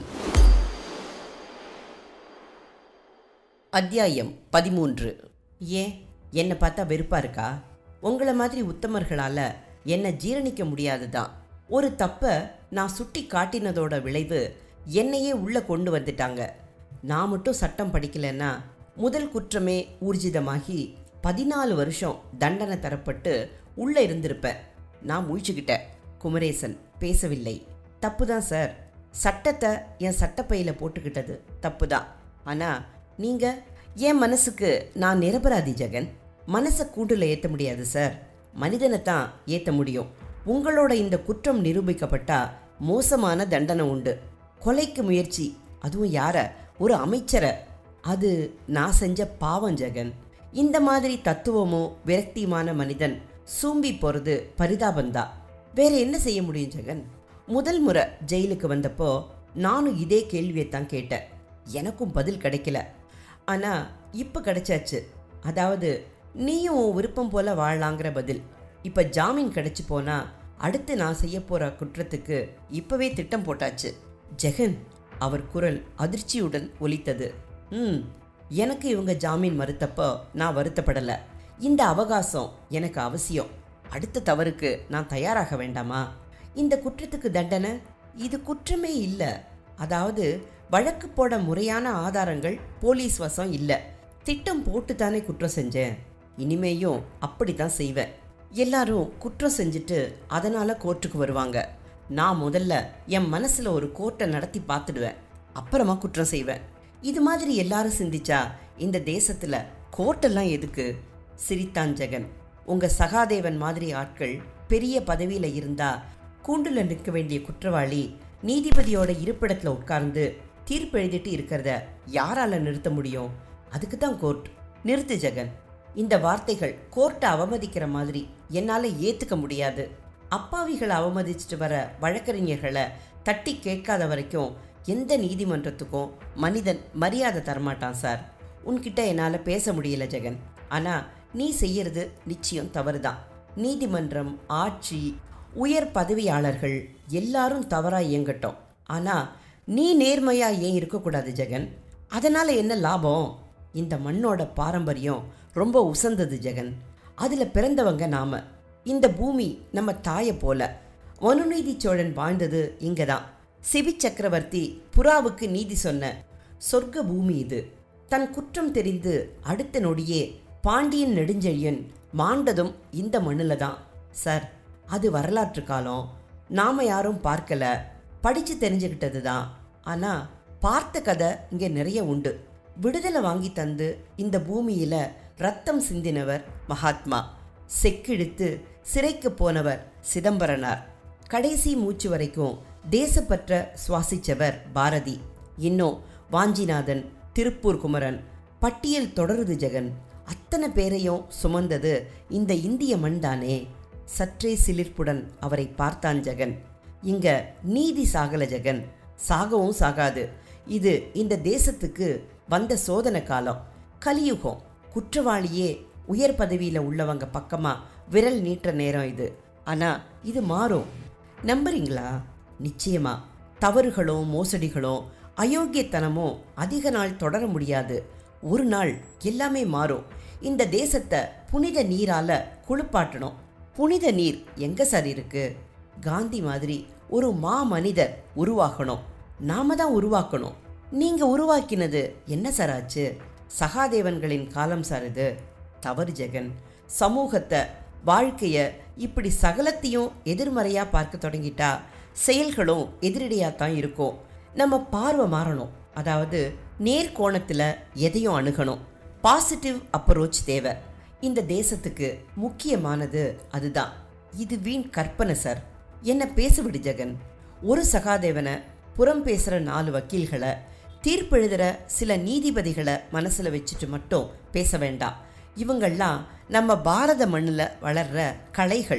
அத்தியாயம் பதிமூன்று ஏன் என்னை பார்த்தா வெறுப்பா இருக்கா உங்களை மாதிரி உத்தமர்களால என்னை ஜீரணிக்க முடியாதுதான் ஒரு தப்ப நான் சுட்டி காட்டினதோட விளைவு என்னையே உள்ள கொண்டு வந்துட்டாங்க நான் மட்டும் சட்டம் படிக்கலைன்னா முதல் குற்றமே ஊர்ஜிதமாகி பதினாலு வருஷம் தண்டனை தரப்பட்டு உள்ள இருந்திருப்பேன் நான் முழிச்சுக்கிட்டேன் குமரேசன் பேசவில்லை தப்பு தான் சார் சட்டத்தை என் சட்டப்பையில போட்டுக்கிட்டது தப்பு தான் ஆனால் நீங்கள் என் மனசுக்கு நான் நிரபராதி ஜெகன் மனசை கூண்டுல ஏற்ற முடியாது சார் மனிதனை தான் ஏற்ற முடியும் உங்களோட இந்த குற்றம் நிரூபிக்கப்பட்டா மோசமான தண்டனை உண்டு கொலைக்கு முயற்சி அதுவும் யார ஒரு அமைச்சரை அது நான் செஞ்ச பாவம் ஜெகன் இந்த மாதிரி தத்துவமோ விரக்தியுமான மனிதன் சூம்பி போகிறது பரிதாபந்தா வேற என்ன செய்ய முடியும் ஜெகன் முதல் முறை ஜெயிலுக்கு வந்தப்போ நானும் இதே கேள்வியை தான் கேட்டேன் எனக்கும் பதில் கிடைக்கல ஆனால் இப்போ கிடைச்சாச்சு அதாவது நீயும் உன் விருப்பம் போல வாழலாங்கிற பதில் இப்போ ஜாமீன் கிடைச்சு போனா அடுத்து நான் செய்ய போகிற குற்றத்துக்கு இப்போவே திட்டம் போட்டாச்சு ஜெகன் அவர் குரல் அதிர்ச்சியுடன் ஒலித்தது ம் எனக்கு இவங்க ஜாமீன் மறுத்தப்போ நான் வருத்தப்படலை இந்த அவகாசம் எனக்கு அவசியம் அடுத்த தவறுக்கு நான் தயாராக வேண்டாமா இந்த குற்றத்துக்கு தண்டனை இது குற்றமே இல்லை அதாவது வழக்கு போட முறையான ஆதாரங்கள் போலீஸ் வசம் இல்லை திட்டம் போட்டு தானே குற்றம் செஞ்சேன் இனிமேயும் அப்படித்தான் செய்வேன் எல்லாரும் குற்றம் செஞ்சுட்டு அதனால கோர்ட்டுக்கு வருவாங்க நான் முதல்ல என் மனசுல ஒரு கோர்ட்டை நடத்தி பார்த்துடுவேன் அப்புறமா குற்றம் செய்வேன் இது மாதிரி எல்லாரும் சிந்திச்சா இந்த தேசத்துல கோர்ட்டெல்லாம் எதுக்கு சிரித்தான் ஜெகன் உங்க சகாதேவன் மாதிரி ஆட்கள் பெரிய பதவியில இருந்தா கூண்டுல நிற்க வேண்டிய குற்றவாளி நீதிபதியோட இருப்பிடத்துல உட்கார்ந்து தீர்ப்பு எழுதிட்டு இருக்கிறத யாரால நிறுத்த முடியும் அதுக்கு தான் கோர்ட் நிறுத்து ஜெகன் இந்த வார்த்தைகள் கோர்ட்டை அவமதிக்கிற மாதிரி என்னால ஏத்துக்க முடியாது அப்பாவிகளை அவமதிச்சுட்டு வர வழக்கறிஞர்களை தட்டி கேட்காத வரைக்கும் எந்த நீதிமன்றத்துக்கும் மனிதன் மரியாதை தரமாட்டான் சார் உன்கிட்ட என்னால் பேச முடியல ஜெகன் ஆனால் நீ செய்யறது நிச்சயம் தவறுதான் நீதிமன்றம் ஆட்சி உயர் பதவியாளர்கள் எல்லாரும் தவறா இயங்கட்டும் ஆனால் நீ நேர்மையா ஏன் இருக்கக்கூடாது ஜெகன் அதனால என்ன லாபம் இந்த மண்ணோட பாரம்பரியம் ரொம்ப உசந்தது ஜெகன் அதில் பிறந்தவங்க நாம இந்த பூமி நம்ம தாயை போல மனுநீதி சோழன் வாழ்ந்தது இங்கே தான் சிபி சக்கரவர்த்தி புறாவுக்கு நீதி சொன்ன சொர்க்க பூமி இது தன் குற்றம் தெரிந்து அடுத்த நொடியே பாண்டியன் நெடுஞ்செழியன் மாண்டதும் இந்த மண்ணில் தான் சார் அது வரலாற்று காலம் நாம யாரும் பார்க்கல படித்து தெரிஞ்சுக்கிட்டது தான் ஆனால் பார்த்த கதை இங்கே நிறைய உண்டு விடுதலை வாங்கி தந்து இந்த பூமியில் ரத்தம் சிந்தினவர் மகாத்மா செக்கிழுத்து சிறைக்கு போனவர் சிதம்பரனார் கடைசி மூச்சு வரைக்கும் தேசப்பற்ற சுவாசிச்சவர் பாரதி இன்னும் வாஞ்சிநாதன் திருப்பூர் குமரன் பட்டியல் தொடருது ஜெகன் அத்தனை பேரையும் சுமந்தது இந்த இந்திய மண் தானே சற்றே சிலிர்ப்புடன் அவரை பார்த்தான் ஜெகன் இங்க நீதி சாகல ஜெகன் சாகவும் சாகாது இது இந்த தேசத்துக்கு வந்த சோதனை காலம் கலியுகம் குற்றவாளியே உயர் பதவியில் உள்ளவங்க பக்கமா விரல் நீட்டுற நேரம் இது ஆனா இது மாறும் நம்புறீங்களா நிச்சயமா தவறுகளும் மோசடிகளும் அயோக்கியத்தனமும் அதிக நாள் தொடர முடியாது ஒரு நாள் எல்லாமே மாறும் இந்த தேசத்தை புனித நீரால குளிப்பாட்டணும் புனித நீர் எங்க சார் இருக்கு காந்தி மாதிரி ஒரு மா மனிதர் உருவாகணும் நாம தான் உருவாக்கணும் நீங்க உருவாக்கினது என்ன சார் ஆச்சு சகாதேவன்களின் காலம் சார் இது தவறு ஜெகன் சமூகத்தை வாழ்க்கைய இப்படி சகலத்தையும் எதிர்மறையா பார்க்க தொடங்கிட்டா செயல்களும் எதிரடியா தான் இருக்கும் நம்ம பார்வை மாறணும் அதாவது நேர்கோணத்தில் எதையும் அணுகணும் பாசிட்டிவ் அப்ரோச் தேவை இந்த தேசத்துக்கு முக்கியமானது அதுதான் இது வீண் கற்பனை சார் என்ன பேச விடு ஜெகன் ஒரு சகாதேவனை புறம் பேசுகிற நாலு வக்கீல்களை தீர்ப்பெழுதுகிற சில நீதிபதிகளை மனசில் வச்சுட்டு மட்டும் பேச வேண்டாம் இவங்கள்லாம் நம்ம பாரத மண்ணில் வளர்ற கலைகள்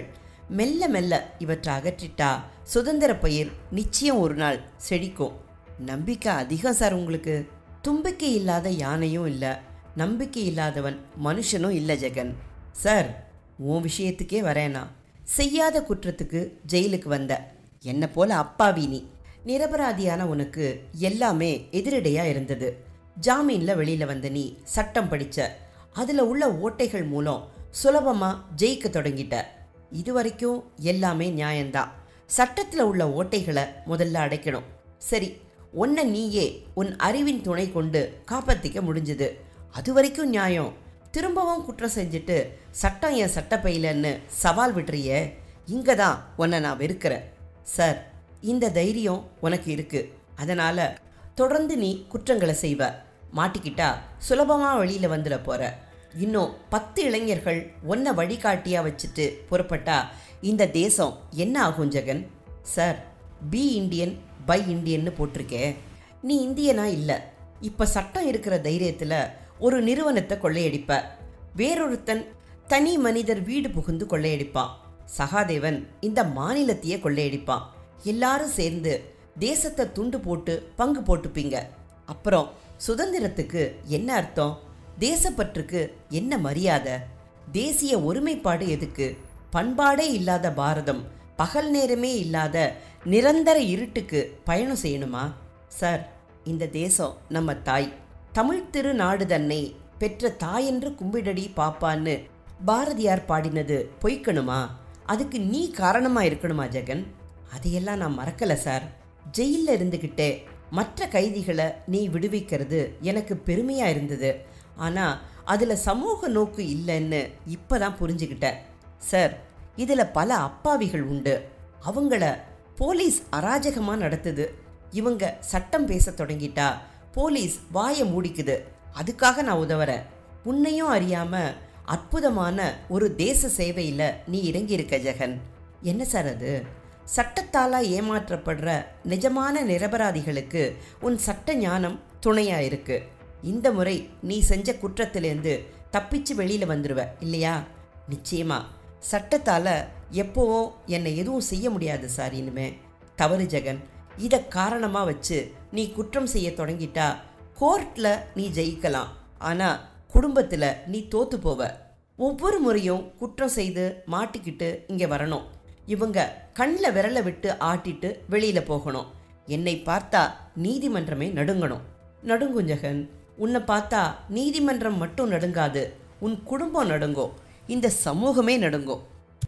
மெல்ல மெல்ல இவற்றை அகற்றிட்டா சுதந்திர பயிர் நிச்சயம் ஒரு நாள் செழிக்கும் நம்பிக்கை அதிகம் சார் உங்களுக்கு தும்பிக்கை இல்லாத யானையும் இல்லை நம்பிக்கை இல்லாதவன் மனுஷனும் இல்லை ஜெகன் சார் உன் விஷயத்துக்கே வரேனா செய்யாத குற்றத்துக்கு ஜெயிலுக்கு வந்த என்னை போல அப்பாவி நீ நிரபராதியான உனக்கு எல்லாமே எதிரடையா இருந்தது ஜாமீன்ல வெளியில வந்த நீ சட்டம் படிச்ச அதுல உள்ள ஓட்டைகள் மூலம் சுலபமா ஜெயிக்க தொடங்கிட்ட இது வரைக்கும் எல்லாமே நியாயம்தான் சட்டத்துல உள்ள ஓட்டைகளை முதல்ல அடைக்கணும் சரி உன்னை நீயே உன் அறிவின் துணை கொண்டு காப்பாத்திக்க முடிஞ்சது அது வரைக்கும் நியாயம் திரும்பவும் குற்றம் செஞ்சுட்டு சட்டம் என் சட்டப்பையிலன்னு சவால் விடுறியே இங்கே தான் உன்னை நான் வெறுக்கிறேன் சார் இந்த தைரியம் உனக்கு இருக்கு அதனால தொடர்ந்து நீ குற்றங்களை செய்வ மாட்டிக்கிட்டா சுலபமாக வெளியில் வந்துட போற இன்னும் பத்து இளைஞர்கள் உன்னை வழிகாட்டியா வச்சுட்டு புறப்பட்டா இந்த தேசம் என்ன ஆகும் Jagan sir be Indian buy இண்டியன்னு போட்டிருக்கே நீ இந்தியனா இல்லை இப்போ சட்டம் இருக்கிற தைரியத்தில் ஒரு நிறுவனத்தை கொள்ளையடிப்ப வேறொருத்தன் தனி மனிதர் வீடு புகுந்து கொள்ளையடிப்பான் சகாதேவன் இந்த மாநிலத்தையே கொள்ளையடிப்பான் எல்லாரும் சேர்ந்து தேசத்தை துண்டு போட்டு பங்கு போட்டுப்பீங்க அப்புறம் சுதந்திரத்துக்கு என்ன அர்த்தம் தேசப்பற்றுக்கு என்ன மரியாதை தேசிய ஒருமைப்பாடு எதுக்கு பண்பாடே இல்லாத பாரதம் பகல் நேரமே இல்லாத நிரந்தர இருட்டுக்கு பயணம் செய்யணுமா சார் இந்த தேசம் நம்ம தாய் தமிழ் திரு நாடு தன்னை பெற்ற தாயென்று கும்பிடடி பாப்பான்னு பாரதியார் பாடினது பொய்க்கணுமா அதுக்கு நீ காரணமா இருக்கணுமா ஜெகன் அதையெல்லாம் நான் மறக்கல சார் ஜெயிலில் இருந்துக்கிட்டே மற்ற கைதிகளை நீ விடுவிக்கிறது எனக்கு பெருமையா இருந்தது ஆனா அதுல சமூக நோக்கு இல்லைன்னு இப்பதான் புரிஞ்சுக்கிட்டேன் சார் இதுல பல அப்பாவிகள் உண்டு அவங்கள போலீஸ் அராஜகமா நடத்துது இவங்க சட்டம் பேச தொடங்கிட்டா போலீஸ் வாயை மூடிக்குது அதுக்காக நான் உதவுறேன் உன்னையும் அறியாம அற்புதமான ஒரு தேச சேவையில நீ இறங்கியிருக்க ஜெகன் என்ன சார் அது சட்டத்தாலா ஏமாற்றப்படுற நிஜமான நிரபராதிகளுக்கு உன் சட்ட ஞானம் துணையா இருக்கு இந்த முறை நீ செஞ்ச குற்றத்திலேருந்து தப்பிச்சு வெளியில வந்துருவ இல்லையா நிச்சயமா சட்டத்தால எப்போவும் என்னை எதுவும் செய்ய முடியாது சார் இனிமே தவறு ஜெகன் இதை காரணமா வச்சு நீ குற்றம் செய்ய தொடங்கிட்டா கோர்ட்ல நீ ஜெயிக்கலாம் ஆனா குடும்பத்துல நீ தோத்து போவ ஒவ்வொரு முறையும் குற்றம் செய்து மாட்டிக்கிட்டு இங்க வரணும் இவங்க கண்ணில் விரலை விட்டு ஆட்டிட்டு வெளியில போகணும் என்னை பார்த்தா நீதிமன்றமே நடுங்கணும் நடுங்கும் ஜெகன் உன்னை பார்த்தா நீதிமன்றம் மட்டும் நடுங்காது உன் குடும்பம் நடுங்கும் இந்த சமூகமே நடுங்கும்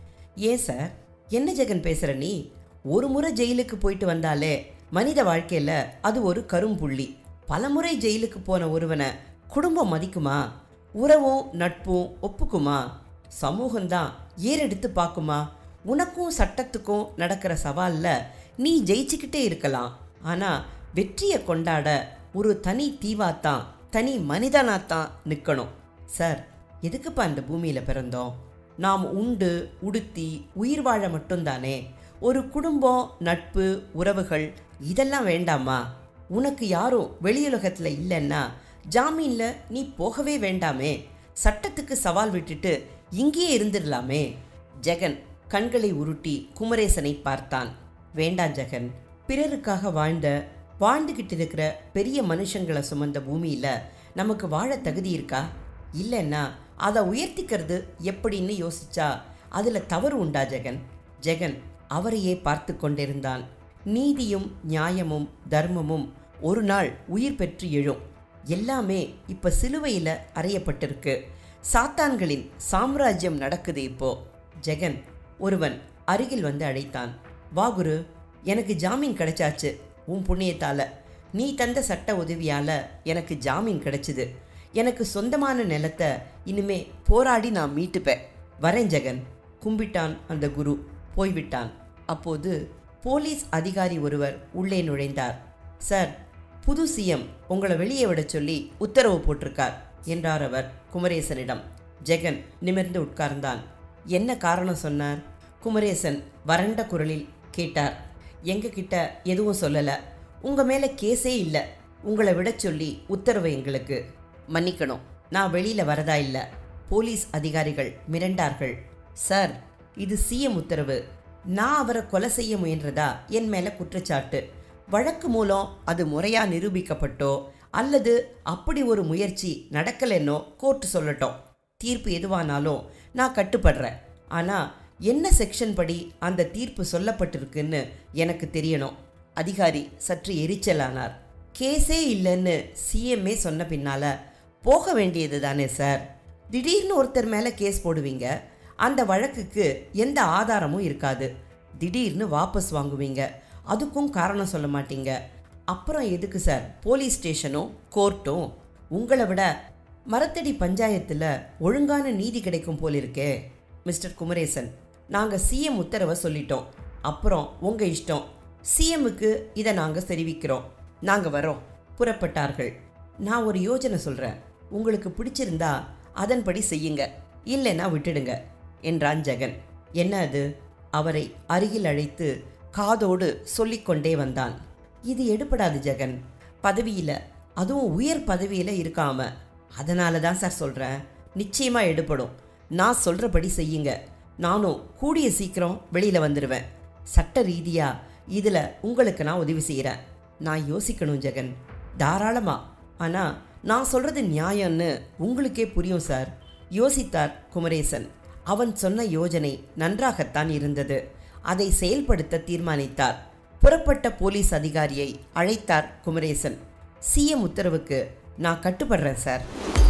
ஏன் சார் என்ன ஜெகன் பேசுற நீ ஒரு முறை ஜெயிலுக்கு போயிட்டு வந்தாலே மனித வாழ்க்கையில அது ஒரு கரும்புள்ளி பலமுறை ஜெயிலுக்கு போன ஒருவனை குடும்பம் மதிக்குமா உறவும் நட்பும் ஒப்புக்குமா சமூகம்தான் ஏறெடுத்து பார்க்குமா உனக்கும் சட்டத்துக்கும் நடக்கிற சவால்ல நீ ஜெயிச்சுக்கிட்டே இருக்கலாம் ஆனா வெற்றியை கொண்டாட ஒரு தனி தீவாத்தான் தனி மனிதனாத்தான் நிற்கணும் சார் எதுக்குப்பா இந்த பூமியில பிறந்தோம் நாம் உண்டு உடுத்தி உயிர் வாழ மட்டும்தானே ஒரு குடும்பம் நட்பு உறவுகள் இதெல்லாம் வேண்டாமா உனக்கு யாரும் வெளியுலகத்தில் இல்லைன்னா ஜாமீன்ல நீ போகவே வேண்டாமே சட்டத்துக்கு சவால் விட்டுட்டு இங்கேயே இருந்துடலாமே ஜெகன் கண்களை உருட்டி குமரேசனை பார்த்தான் வேண்டாம் ஜெகன் பிறருக்காக வாழ்ந்த வாழ்ந்துகிட்டு இருக்கிற பெரிய மனுஷங்களை சுமந்த பூமியில நமக்கு வாழ தகுதி இருக்கா இல்லைன்னா அதை உயர்த்திக்கிறது எப்படின்னு யோசிச்சா அதுல தவறு உண்டா ஜெகன் ஜெகன் அவரையே பார்த்து கொண்டிருந்தான் நீதியும் நியாயமும் தர்மமும் ஒரு நாள் உயிர் பெற்று எழும் எல்லாமே இப்ப சிலுவையில அறையப்பட்டிருக்கு சாத்தான்களின் சாம்ராஜ்யம் நடக்குது இப்போ ஜெகன் ஒருவன் அருகில் வந்து அழைத்தான் வா குரு எனக்கு ஜாமீன் கிடைச்சாச்சு உன் புண்ணியத்தால நீ தந்த சட்ட உதவியால எனக்கு ஜாமீன் கிடைச்சிது எனக்கு சொந்தமான நிலத்தை இனிமே போராடி நான் மீட்டுப்பேன் வரேன் ஜெகன் கும்பிட்டான் அந்த குரு போய்விட்டான் அப்போது போலீஸ் அதிகாரி ஒருவர் உள்ளே நுழைந்தார் சார் புது சிஎம் உங்களை வெளியே விட சொல்லி உத்தரவு போட்டிருக்கார் என்றார் அவர் குமரேசனிடம் ஜெகன் நிமிர்ந்து உட்கார்ந்தான் என்ன காரணம் சொன்னார் குமரேசன் வறண்ட குரலில் கேட்டார் எங்க கிட்ட எதுவும் சொல்லல உங்க மேல கேஸே இல்லை உங்களை விட சொல்லி உத்தரவு எங்களுக்கு மன்னிக்கணும் நான் வெளியில வரதா இல்லை போலீஸ் அதிகாரிகள் மிரண்டார்கள் சார் இது சிஎம் உத்தரவு நான் அவரை கொலை செய்ய முயன்றதா என் மேல குற்றச்சாட்டு வழக்கு மூலம் அது முறையா நிரூபிக்கப்பட்டோ அல்லது அப்படி ஒரு முயற்சி நடக்கலைன்னோ கோர்ட்டு சொல்லட்டும் தீர்ப்பு எதுவானாலும் நான் கட்டுப்படுறேன் ஆனா என்ன செக்ஷன் படி அந்த தீர்ப்பு சொல்லப்பட்டிருக்குன்னு எனக்கு தெரியணும் அதிகாரி சற்று எரிச்சலானார் கேஸே இல்லைன்னு சிஎம்ஏ சொன்ன பின்னால போக வேண்டியது தானே சார் திடீர்னு ஒருத்தர் மேலே கேஸ் போடுவீங்க அந்த வழக்குக்கு எந்த ஆதாரமும் இருக்காது திடீர்னு வாபஸ் வாங்குவீங்க அதுக்கும் காரணம் சொல்ல மாட்டீங்க அப்புறம் எதுக்கு சார் போலீஸ் ஸ்டேஷனும் கோர்ட்டும் உங்களை விட மரத்தடி பஞ்சாயத்தில் ஒழுங்கான நீதி கிடைக்கும் போலிருக்கே மிஸ்டர் குமரேசன் நாங்கள் சிஎம் உத்தரவை சொல்லிட்டோம் அப்புறம் உங்கள் இஷ்டம் சிஎம்முக்கு இதை நாங்கள் தெரிவிக்கிறோம் நாங்கள் வரோம் புறப்பட்டார்கள் நான் ஒரு யோஜனை சொல்கிறேன் உங்களுக்கு பிடிச்சிருந்தா அதன்படி செய்யுங்க இல்லைன்னா விட்டுடுங்க என்றான் ஜெகன் என்ன அது அவரை அருகில் அழைத்து காதோடு சொல்லிக்கொண்டே வந்தான் இது எடுபடாது ஜெகன் பதவியில் அதுவும் உயர் பதவியில் இருக்காம அதனால தான் சார் சொல்கிறேன் நிச்சயமாக எடுபடும் நான் சொல்கிறபடி செய்யுங்க நானும் கூடிய சீக்கிரம் வெளியில் வந்துடுவேன் சட்ட ரீதியாக இதில் உங்களுக்கு நான் உதவி செய்கிறேன் நான் யோசிக்கணும் ஜெகன் தாராளமா ஆனால் நான் சொல்கிறது நியாயம்னு உங்களுக்கே புரியும் சார் யோசித்தார் குமரேசன் அவன் சொன்ன யோஜனை நன்றாகத்தான் இருந்தது அதை செயல்படுத்த தீர்மானித்தார் புறப்பட்ட போலீஸ் அதிகாரியை அழைத்தார் குமரேசன் சிஎம் உத்தரவுக்கு நான் கட்டுப்படுறேன் சார்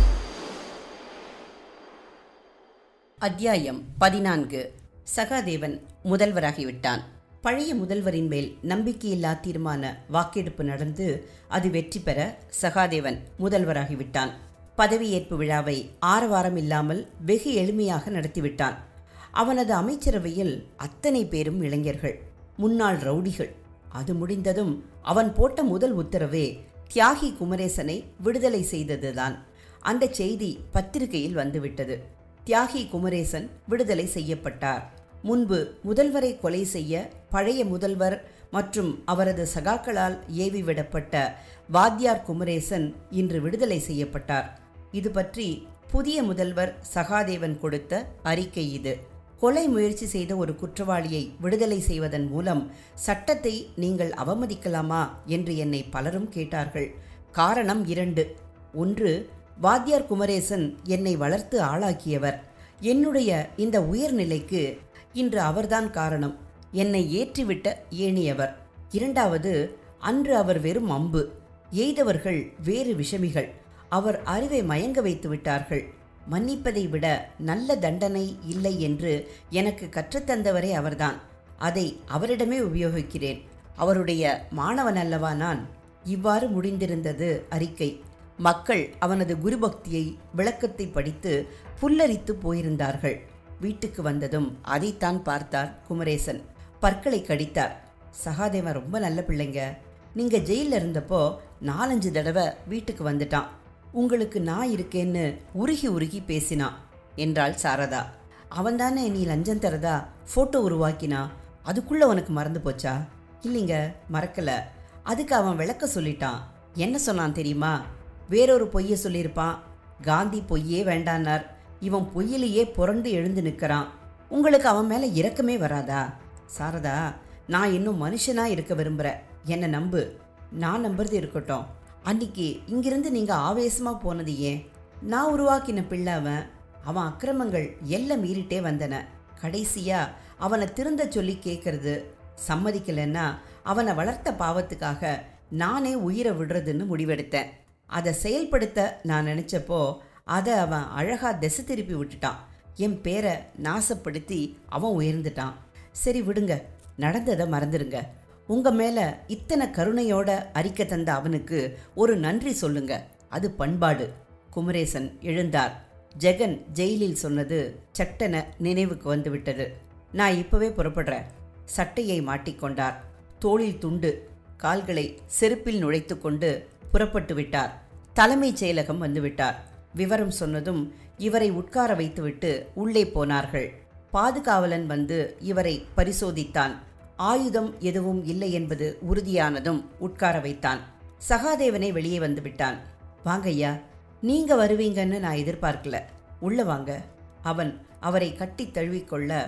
அத்தியாயம் பதினான்கு சகாதேவன் முதல்வராகிவிட்டான் பழைய முதல்வரின் மேல் நம்பிக்கையில்லா தீர்மான வாக்கெடுப்பு நடந்து அது வெற்றி பெற சகாதேவன் முதல்வராகிவிட்டான் பதவியேற்பு விழாவை ஆரவாரம் இல்லாமல் வெகு எளிமையாக நடத்திவிட்டான் அவனது அமைச்சரவையில் அத்தனை பேரும் இளைஞர்கள் முன்னாள் ரவுடிகள் அது முடிந்ததும் அவன் போட்ட முதல் உத்தரவே தியாகி குமரேசனை விடுதலை செய்ததுதான் அந்த செய்தி பத்திரிகையில் வந்துவிட்டது தியாகி குமரேசன் விடுதலை செய்யப்பட்டார் முன்பு முதல்வரை கொலை செய்ய பழைய முதல்வர் மற்றும் அவரது சகாக்களால் ஏவிவிடப்பட்ட வாத்தியார் குமரேசன் இன்று விடுதலை செய்யப்பட்டார் இது பற்றி புதிய முதல்வர் சகாதேவன் கொடுத்த அறிக்கை இது கொலை முயற்சி செய்த ஒரு குற்றவாளியை விடுதலை செய்வதன் மூலம் சட்டத்தை நீங்கள் அவமதிக்கலாமா என்று என்னை பலரும் கேட்டார்கள் காரணம் இரண்டு ஒன்று வாத்தியார் குமரேசன் என்னை வளர்த்து ஆளாக்கியவர் என்னுடைய இந்த உயர்நிலைக்கு இன்று அவர்தான் காரணம் என்னை ஏற்றிவிட்ட ஏணியவர் இரண்டாவது அன்று அவர் வெறும் அம்பு எய்தவர்கள் வேறு விஷமிகள் அவர் அறிவை மயங்க வைத்து விட்டார்கள் மன்னிப்பதை விட நல்ல தண்டனை இல்லை என்று எனக்கு கற்றுத்தந்தவரே அவர்தான் அதை அவரிடமே உபயோகிக்கிறேன் அவருடைய மாணவன் அல்லவா நான் இவ்வாறு முடிந்திருந்தது அறிக்கை மக்கள் அவனது குருபக்தியை விளக்கத்தை படித்து புல்லரித்து போயிருந்தார்கள் வீட்டுக்கு வந்ததும் அதைத்தான் பார்த்தார் குமரேசன் பற்களை கடித்தார் சகாதேவன் ரொம்ப நல்ல பிள்ளைங்க நீங்க ஜெயிலில் இருந்தப்போ நாலஞ்சு தடவை வீட்டுக்கு வந்துட்டான் உங்களுக்கு நான் இருக்கேன்னு உருகி உருகி பேசினான் என்றாள் சாரதா அவன்தானே நீ லஞ்சம் தரதா ஃபோட்டோ உருவாக்கினா அதுக்குள்ள உனக்கு மறந்து போச்சா இல்லைங்க மறக்கல அதுக்கு அவன் விளக்க சொல்லிட்டான் என்ன சொன்னான் தெரியுமா வேறொரு பொய்யை சொல்லியிருப்பான் காந்தி பொய்யே வேண்டானார் இவன் பொய்யிலேயே புரண்டு எழுந்து நிற்கிறான் உங்களுக்கு அவன் மேலே இரக்கமே வராதா சாரதா நான் இன்னும் மனுஷனா இருக்க விரும்புகிறேன் என்னை நம்பு நான் நம்புறது இருக்கட்டும் அன்னைக்கு இங்கிருந்து நீங்கள் ஆவேசமாக போனது ஏன் நான் உருவாக்கின பிள்ளை அவன் அவன் அக்கிரமங்கள் எல்லாம் மீறிட்டே வந்தன கடைசியா அவனை திருந்த சொல்லி கேட்கறது சம்மதிக்கலைன்னா அவனை வளர்த்த பாவத்துக்காக நானே உயிரை விடுறதுன்னு முடிவெடுத்தேன் அதை செயல்படுத்த நான் நினச்சப்போ அதை அவன் அழகா திசை திருப்பி விட்டுட்டான் என் பேரை நாசப்படுத்தி அவன் உயர்ந்துட்டான் சரி விடுங்க நடந்ததை மறந்துடுங்க உங்க மேல இத்தனை கருணையோட அறிக்கை தந்த அவனுக்கு ஒரு நன்றி சொல்லுங்க அது பண்பாடு குமரேசன் எழுந்தார் ஜெகன் ஜெயிலில் சொன்னது சட்டென நினைவுக்கு வந்துவிட்டது நான் இப்பவே புறப்படுறேன் சட்டையை மாட்டிக்கொண்டார் தோளில் துண்டு கால்களை செருப்பில் நுழைத்து கொண்டு புறப்பட்டு விட்டார் தலைமைச் செயலகம் வந்துவிட்டார் விவரம் சொன்னதும் இவரை உட்கார வைத்துவிட்டு உள்ளே போனார்கள் பாதுகாவலன் வந்து இவரை பரிசோதித்தான் ஆயுதம் எதுவும் இல்லை என்பது உறுதியானதும் உட்கார வைத்தான் சகாதேவனை வெளியே வந்து விட்டான் வாங்கய்யா நீங்க வருவீங்கன்னு நான் எதிர்பார்க்கல உள்ள வாங்க அவன் அவரை கட்டி தழுவிக்கொள்ள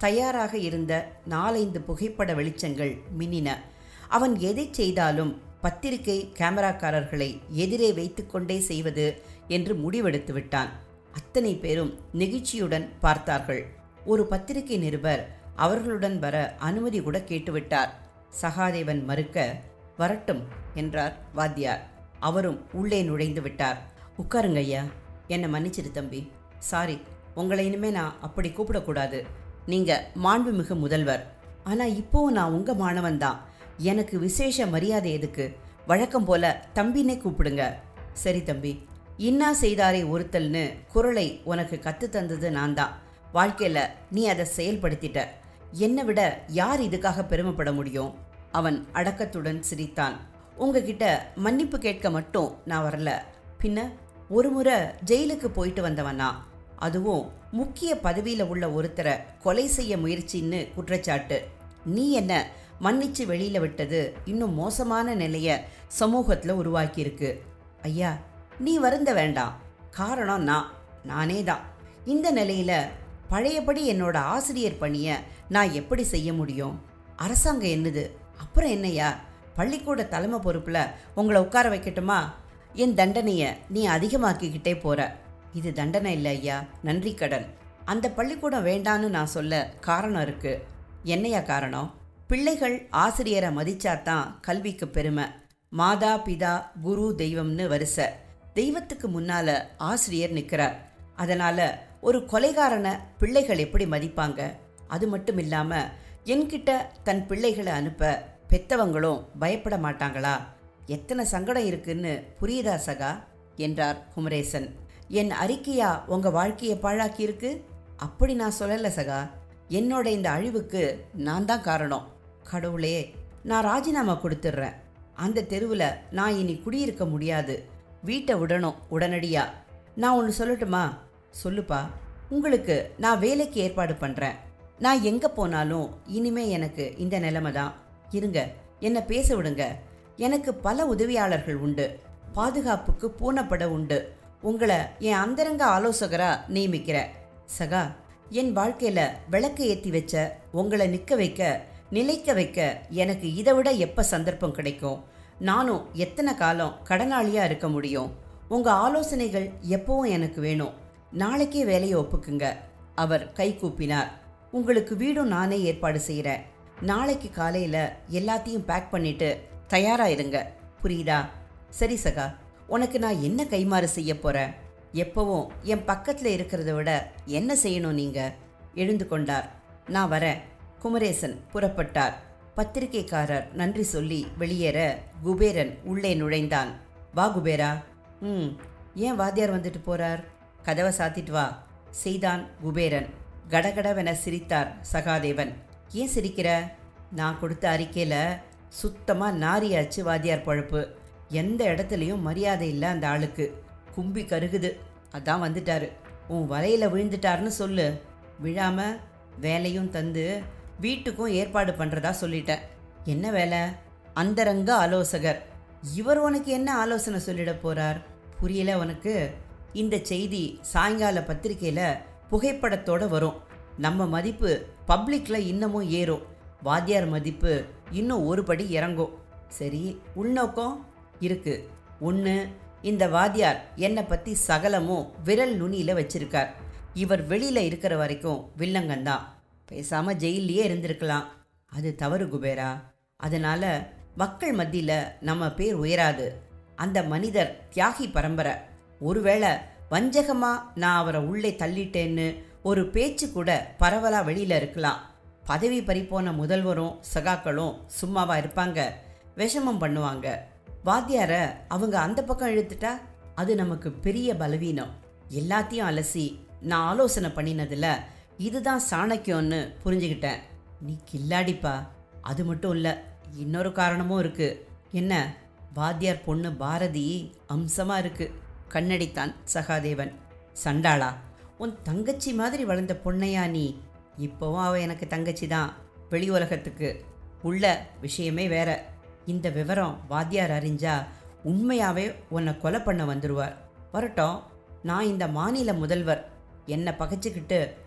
தயாராக இருந்த நாலைந்து புகைப்பட வெளிச்சங்கள் மின்னின அவன் எதை செய்தாலும் பத்திரிகை கேமராக்காரர்களை எதிரே வைத்துக்கொண்டே செய்வது என்று முடிவெடுத்து விட்டான் அத்தனை பேரும் நெகிழ்ச்சியுடன் பார்த்தார்கள் ஒரு பத்திரிகை நிருபர் அவர்களுடன் வர அனுமதி கூட கேட்டுவிட்டார் சகாதேவன் மறுக்க வரட்டும் என்றார் வாத்தியார் அவரும் உள்ளே நுழைந்து விட்டார் உட்காருங்க ஐயா என்னை மன்னிச்சிடு தம்பி சாரி உங்களை இனிமே நான் அப்படி கூப்பிடக்கூடாது நீங்க மாண்புமிகு முதல்வர் ஆனா இப்போவும் நான் உங்க மாணவன் தான் எனக்கு விசேஷ மரியாதை எதுக்கு வழக்கம் போல தம்பினே கூப்பிடுங்க சரி தம்பி இன்னா செய்தாரே ஒருத்தல்னு குரலை உனக்கு கத்து தந்தது நான் தான் வாழ்க்கையில நீ அதை செயல்படுத்திட்ட என்னை விட யார் இதுக்காக பெருமைப்பட முடியும் அவன் அடக்கத்துடன் சிரித்தான் உங்ககிட்ட மன்னிப்பு கேட்க மட்டும் நான் வரல பின்ன ஒரு முறை ஜெயிலுக்கு போயிட்டு வந்தவனா அதுவும் முக்கிய பதவியில் உள்ள ஒருத்தரை கொலை செய்ய முயற்சின்னு குற்றச்சாட்டு நீ என்ன மன்னிச்சு வெளியில விட்டது இன்னும் மோசமான நிலைய சமூகத்தில் உருவாக்கியிருக்கு ஐயா நீ வருந்த வேண்டாம் காரணம் நான் நானே தான் இந்த நிலையில பழையபடி என்னோட ஆசிரியர் பணியை நான் எப்படி செய்ய முடியும் அரசாங்கம் என்னது அப்புறம் என்னையா பள்ளிக்கூட தலைமை பொறுப்பில் உங்களை உட்கார வைக்கட்டுமா என் தண்டனையை நீ அதிகமாக்கிக்கிட்டே போற இது தண்டனை இல்லை ஐயா நன்றி கடன் அந்த பள்ளிக்கூடம் வேண்டான்னு நான் சொல்ல காரணம் இருக்கு என்னையா காரணம் பிள்ளைகள் ஆசிரியரை மதிச்சாதான் கல்விக்கு பெருமை மாதா பிதா குரு தெய்வம்னு வரிசை தெய்வத்துக்கு முன்னால ஆசிரியர் நிற்கிறார் அதனால ஒரு கொலைகாரனை பிள்ளைகள் எப்படி மதிப்பாங்க அது மட்டும் இல்லாம என்கிட்ட தன் பிள்ளைகளை அனுப்ப பெத்தவங்களும் பயப்பட மாட்டாங்களா எத்தனை சங்கடம் இருக்குன்னு புரியுதா சகா என்றார் குமரேசன் என் அறிக்கையா உங்க வாழ்க்கையை பாழாக்கி இருக்கு அப்படி நான் சொல்லல சகா என்னோட இந்த அழிவுக்கு நான் தான் காரணம் கடவுளே நான் ராஜினாமா கொடுத்துட்றேன் அந்த தெருவில் நான் இனி குடியிருக்க முடியாது வீட்டை விடணும் உடனடியா நான் ஒன்று சொல்லட்டுமா சொல்லுப்பா உங்களுக்கு நான் வேலைக்கு ஏற்பாடு பண்ணுறேன் நான் எங்கே போனாலும் இனிமே எனக்கு இந்த நிலைமை தான் இருங்க என்னை பேச விடுங்க எனக்கு பல உதவியாளர்கள் உண்டு பாதுகாப்புக்கு பூனப்பட உண்டு உங்களை என் அந்தரங்க ஆலோசகரா நியமிக்கிறேன் சகா என் வாழ்க்கையில விளக்கு ஏத்தி வச்ச உங்களை நிக்க வைக்க நிலைக்க வைக்க எனக்கு இதை விட எப்ப சந்தர்ப்பம் கிடைக்கும் நானும் எத்தனை காலம் கடனாளியா இருக்க முடியும் உங்க ஆலோசனைகள் எப்பவும் எனக்கு வேணும் நாளைக்கே வேலையை ஒப்புக்குங்க அவர் கை கூப்பினார் உங்களுக்கு வீடும் நானே ஏற்பாடு செய்கிறேன் நாளைக்கு காலையில எல்லாத்தையும் பேக் பண்ணிட்டு தயாரா இருங்க புரியுதா சரி சகா உனக்கு நான் என்ன கைமாறு செய்ய போறேன் எப்பவும் என் பக்கத்துல இருக்கிறத விட என்ன செய்யணும் நீங்க எழுந்து கொண்டார் நான் வரேன் குமரேசன் புறப்பட்டார் பத்திரிகைக்காரர் நன்றி சொல்லி வெளியேற குபேரன் உள்ளே நுழைந்தான் வா குபேரா ம் ஏன் வாத்தியார் வந்துட்டு போறார் கதவை சாத்திட்டு வா செய்தான் குபேரன் கடகடவென சிரித்தார் சகாதேவன் ஏன் சிரிக்கிற நான் கொடுத்த அறிக்கையில் சுத்தமாக நாரியாச்சு வாத்தியார் பழப்பு எந்த இடத்துலையும் மரியாதை இல்லை அந்த ஆளுக்கு கும்பி கருகுது அதான் வந்துட்டாரு உன் வலையில் விழுந்துட்டாருன்னு சொல்லு விழாம வேலையும் தந்து வீட்டுக்கும் ஏற்பாடு பண்ணுறதா சொல்லிட்டேன் என்ன வேலை அந்தரங்க ஆலோசகர் இவர் உனக்கு என்ன ஆலோசனை சொல்லிட போறார் புரியல உனக்கு இந்த செய்தி சாயங்கால பத்திரிக்கையில் புகைப்படத்தோட வரும் நம்ம மதிப்பு பப்ளிக்ல இன்னமும் ஏறும் வாத்தியார் மதிப்பு இன்னும் ஒரு படி இறங்கும் சரி உள்நோக்கம் இருக்கு ஒன்று இந்த வாத்தியார் என்னை பற்றி சகலமும் விரல் நுனியில் வச்சிருக்கார் இவர் வெளியில் இருக்கிற வரைக்கும் வில்லங்கந்தான் பேசாமல் ஜெயிலையே இருந்திருக்கலாம் அது தவறு குபேரா அதனால மக்கள் மத்தியில் நம்ம பேர் உயராது அந்த மனிதர் தியாகி பரம்பரை ஒருவேளை வஞ்சகமா நான் அவரை உள்ளே தள்ளிட்டேன்னு ஒரு பேச்சு கூட பரவலா வெளியில இருக்கலாம் பதவி பறிப்போன முதல்வரும் சகாக்களும் சும்மாவா இருப்பாங்க விஷமம் பண்ணுவாங்க வாத்தியார அவங்க அந்த பக்கம் இழுத்துட்டா அது நமக்கு பெரிய பலவீனம் எல்லாத்தையும் அலசி நான் ஆலோசனை பண்ணினதுல இதுதான் சாணக்கியம்னு புரிஞ்சுக்கிட்டேன் நீ கில்லாடிப்பா அது மட்டும் இல்லை இன்னொரு காரணமும் இருக்கு என்ன வாத்தியார் பொண்ணு பாரதி அம்சமா இருக்கு கண்ணடித்தான் சகாதேவன் சண்டாளா உன் தங்கச்சி மாதிரி வளர்ந்த பொண்ணையா நீ இப்போவும் அவ எனக்கு தங்கச்சி தான் வெளி உலகத்துக்கு உள்ள விஷயமே வேற இந்த விவரம் வாத்தியார் அறிஞ்சா உண்மையாவே உன்னை கொலை பண்ண வந்துருவார் வரட்டும் நான் இந்த மாநில முதல்வர் என்னை பகைச்சிக்கிட்டு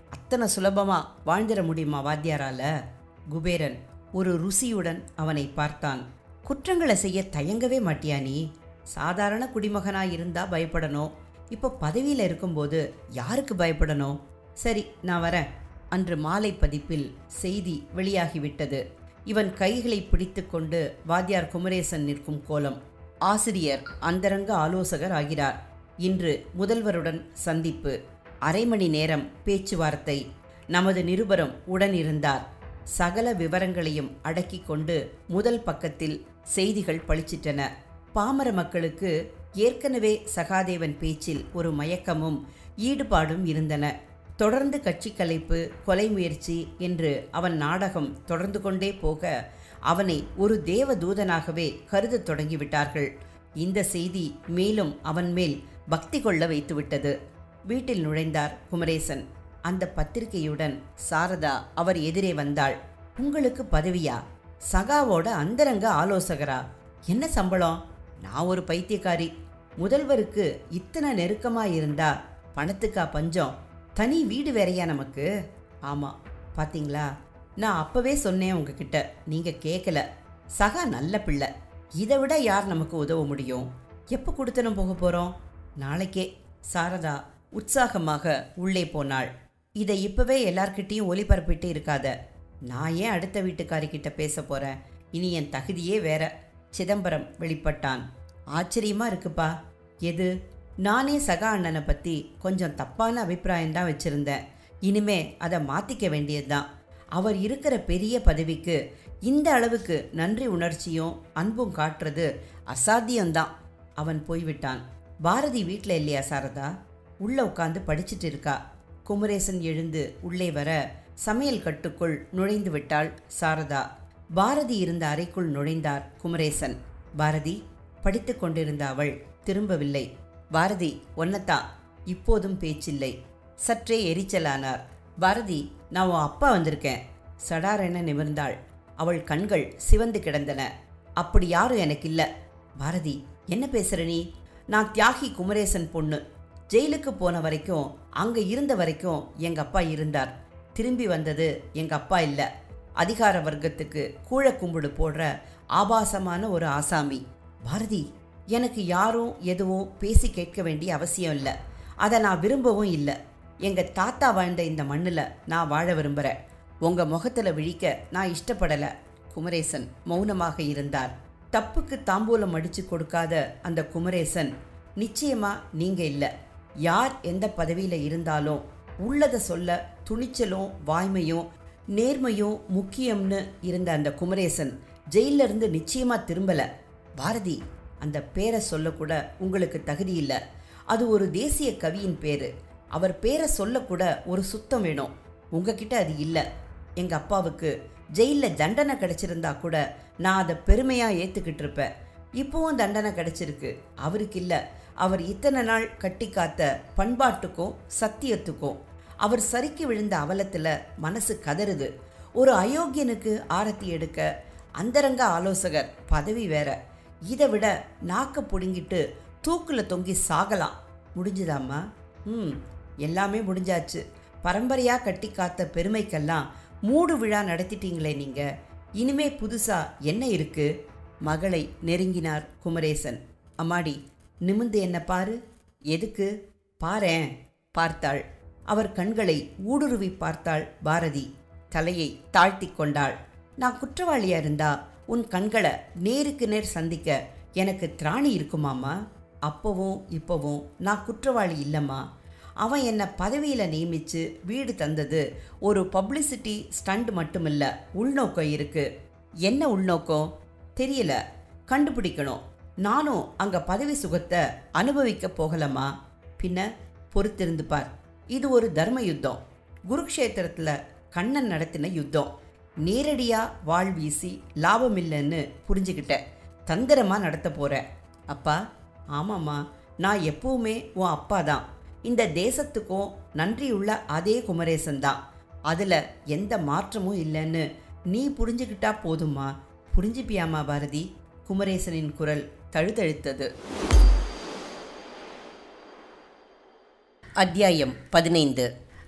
அத்தனை சுலபமா வாழ்ந்திட முடியுமா வாத்தியாரால குபேரன் ஒரு ருசியுடன் அவனை பார்த்தான் குற்றங்களை செய்ய தயங்கவே மாட்டியா நீ சாதாரண குடிமகனா இருந்தா பயப்படணும் இப்போ பதவியில் இருக்கும்போது யாருக்கு பயப்படணும் சரி நான் வரேன் அன்று மாலை பதிப்பில் செய்தி வெளியாகிவிட்டது இவன் கைகளை பிடித்துக்கொண்டு வாத்தியார் குமரேசன் நிற்கும் கோலம் ஆசிரியர் அந்தரங்க ஆலோசகர் ஆகிறார் இன்று முதல்வருடன் சந்திப்பு அரை மணி நேரம் பேச்சுவார்த்தை நமது நிருபரம் உடன் இருந்தார் சகல விவரங்களையும் அடக்கிக் கொண்டு முதல் பக்கத்தில் செய்திகள் பளிச்சிட்டன பாமர மக்களுக்கு ஏற்கனவே சகாதேவன் பேச்சில் ஒரு மயக்கமும் ஈடுபாடும் இருந்தன தொடர்ந்து கட்சி கலைப்பு கொலை முயற்சி என்று அவன் நாடகம் தொடர்ந்து கொண்டே போக அவனை ஒரு தேவ தூதனாகவே கருதத் தொடங்கிவிட்டார்கள் இந்த செய்தி மேலும் அவன் மேல் பக்தி கொள்ள வைத்துவிட்டது வீட்டில் நுழைந்தார் குமரேசன் அந்த பத்திரிகையுடன் சாரதா அவர் எதிரே வந்தாள் உங்களுக்கு பதவியா சகாவோட அந்தரங்க ஆலோசகரா என்ன சம்பளம் நான் ஒரு பைத்தியக்காரி முதல்வருக்கு இத்தனை நெருக்கமா இருந்தா பணத்துக்கா பஞ்சம் தனி வீடு வேறையா நமக்கு ஆமா பாத்தீங்களா நான் அப்பவே சொன்னேன் உங்ககிட்ட நீங்க கேட்கல சகா நல்ல பிள்ளை இதை விட யார் நமக்கு உதவ முடியும் எப்போ கொடுத்தனும் போக போறோம் நாளைக்கே சாரதா உற்சாகமாக உள்ளே போனாள் இதை இப்பவே எல்லார்கிட்டயும் ஒளிபரப்பிட்டு இருக்காத நான் ஏன் அடுத்த வீட்டுக்காரிக்கிட்ட பேச போறேன் இனி என் தகுதியே வேற சிதம்பரம் வெளிப்பட்டான் ஆச்சரியமா இருக்குப்பா எது நானே சகா அண்ணனை பத்தி கொஞ்சம் தப்பான அபிப்பிராயம் தான் வச்சிருந்தேன் இனிமே அதை மாத்திக்க வேண்டியதுதான் அவர் இருக்கிற பெரிய பதவிக்கு இந்த அளவுக்கு நன்றி உணர்ச்சியும் அன்பும் காட்டுறது அசாத்தியம்தான் அவன் போய்விட்டான் பாரதி வீட்டில் இல்லையா சாரதா உள்ள உட்காந்து படிச்சிட்டு இருக்கா குமரேசன் எழுந்து உள்ளே வர சமையல் கட்டுக்குள் நுழைந்து விட்டாள் சாரதா பாரதி இருந்த அறைக்குள் நுழைந்தார் குமரேசன் பாரதி படித்துக் கொண்டிருந்த அவள் திரும்பவில்லை பாரதி ஒன்னத்தான் இப்போதும் பேச்சில்லை சற்றே எரிச்சலானார் பாரதி நான் உன் அப்பா வந்திருக்கேன் சடாரென நிமிர்ந்தாள் அவள் கண்கள் சிவந்து கிடந்தன அப்படி யாரும் எனக்கு இல்ல பாரதி என்ன பேசுற நீ நான் தியாகி குமரேசன் பொண்ணு ஜெயிலுக்கு போன வரைக்கும் அங்க இருந்த வரைக்கும் எங்க அப்பா இருந்தார் திரும்பி வந்தது எங்க அப்பா இல்ல அதிகார வர்க்கத்துக்கு கூழ கும்பிடு போடுற ஆபாசமான ஒரு ஆசாமி பாரதி எனக்கு யாரும் எதுவும் பேசி கேட்க வேண்டிய அவசியம் இல்லை அதை நான் விரும்பவும் இல்லை எங்க தாத்தா வாழ்ந்த இந்த மண்ணில் நான் வாழ விரும்புகிறேன் உங்க முகத்துல விழிக்க நான் இஷ்டப்படல குமரேசன் மௌனமாக இருந்தார் தப்புக்கு தாம்பூலம் அடிச்சு கொடுக்காத அந்த குமரேசன் நிச்சயமா நீங்க இல்லை யார் எந்த பதவியில் இருந்தாலும் உள்ளதை சொல்ல துணிச்சலும் வாய்மையும் நேர்மையும் முக்கியம்னு இருந்த அந்த குமரேசன் ஜெயில்ல இருந்து நிச்சயமா திரும்பல பாரதி அந்த பேரை சொல்லக்கூட உங்களுக்கு தகுதி இல்லை அது ஒரு தேசிய கவியின் பேரு அவர் பேரை சொல்லக்கூட ஒரு சுத்தம் வேணும் உங்ககிட்ட அது இல்லை எங்க அப்பாவுக்கு ஜெயில்ல தண்டனை கிடைச்சிருந்தா கூட நான் அதை பெருமையா ஏத்துக்கிட்டு இருப்பேன் இப்போவும் தண்டனை கிடைச்சிருக்கு அவருக்கு இல்லை அவர் இத்தனை நாள் கட்டி காத்த பண்பாட்டுக்கும் சத்தியத்துக்கும் அவர் சறுக்கி விழுந்த அவலத்தில் மனசு கதறுது ஒரு அயோக்கியனுக்கு ஆரத்தி எடுக்க அந்தரங்க ஆலோசகர் பதவி வேற இதை விட நாக்க பிடுங்கிட்டு தூக்கில் தொங்கி சாகலாம் முடிஞ்சுதாம்மா ம் எல்லாமே முடிஞ்சாச்சு பரம்பரையாக கட்டி காத்த பெருமைக்கெல்லாம் மூடு விழா நடத்திட்டீங்களே நீங்க இனிமே புதுசா என்ன இருக்கு மகளை நெருங்கினார் குமரேசன் அம்மாடி நிமிந்து என்ன பாரு எதுக்கு பாரேன் பார்த்தாள் அவர் கண்களை ஊடுருவி பார்த்தாள் பாரதி தலையை தாழ்த்தி கொண்டாள் நான் குற்றவாளியா இருந்தா உன் கண்களை நேருக்கு நேர் சந்திக்க எனக்கு திராணி இருக்குமாம்மா அப்பவும் இப்பவும் நான் குற்றவாளி இல்லைம்மா அவன் என்னை பதவியில் நியமித்து வீடு தந்தது ஒரு பப்ளிசிட்டி ஸ்டண்ட் மட்டுமில்ல உள்நோக்கம் இருக்கு என்ன உள்நோக்கம் தெரியல கண்டுபிடிக்கணும் நானும் அங்கே பதவி சுகத்தை அனுபவிக்க போகலமா பின்ன பொறுத்திருந்து பார் இது ஒரு தர்ம யுத்தம் குருக்ஷேத்திரத்தில் கண்ணன் நடத்தின யுத்தம் நேரடியாக வாழ் வீசி லாபம் இல்லைன்னு புரிஞ்சுக்கிட்டேன் தந்திரமாக நடத்த போகிறேன் அப்பா ஆமாம்மா நான் எப்பவுமே உன் அப்பா தான் இந்த தேசத்துக்கும் நன்றியுள்ள அதே குமரேசன் தான் அதில் எந்த மாற்றமும் இல்லைன்னு நீ புரிஞ்சுக்கிட்டா போதுமா புரிஞ்சுப்பியாமா பாரதி குமரேசனின் குரல் தழுதழுத்தது அத்தியாயம் பதினைந்து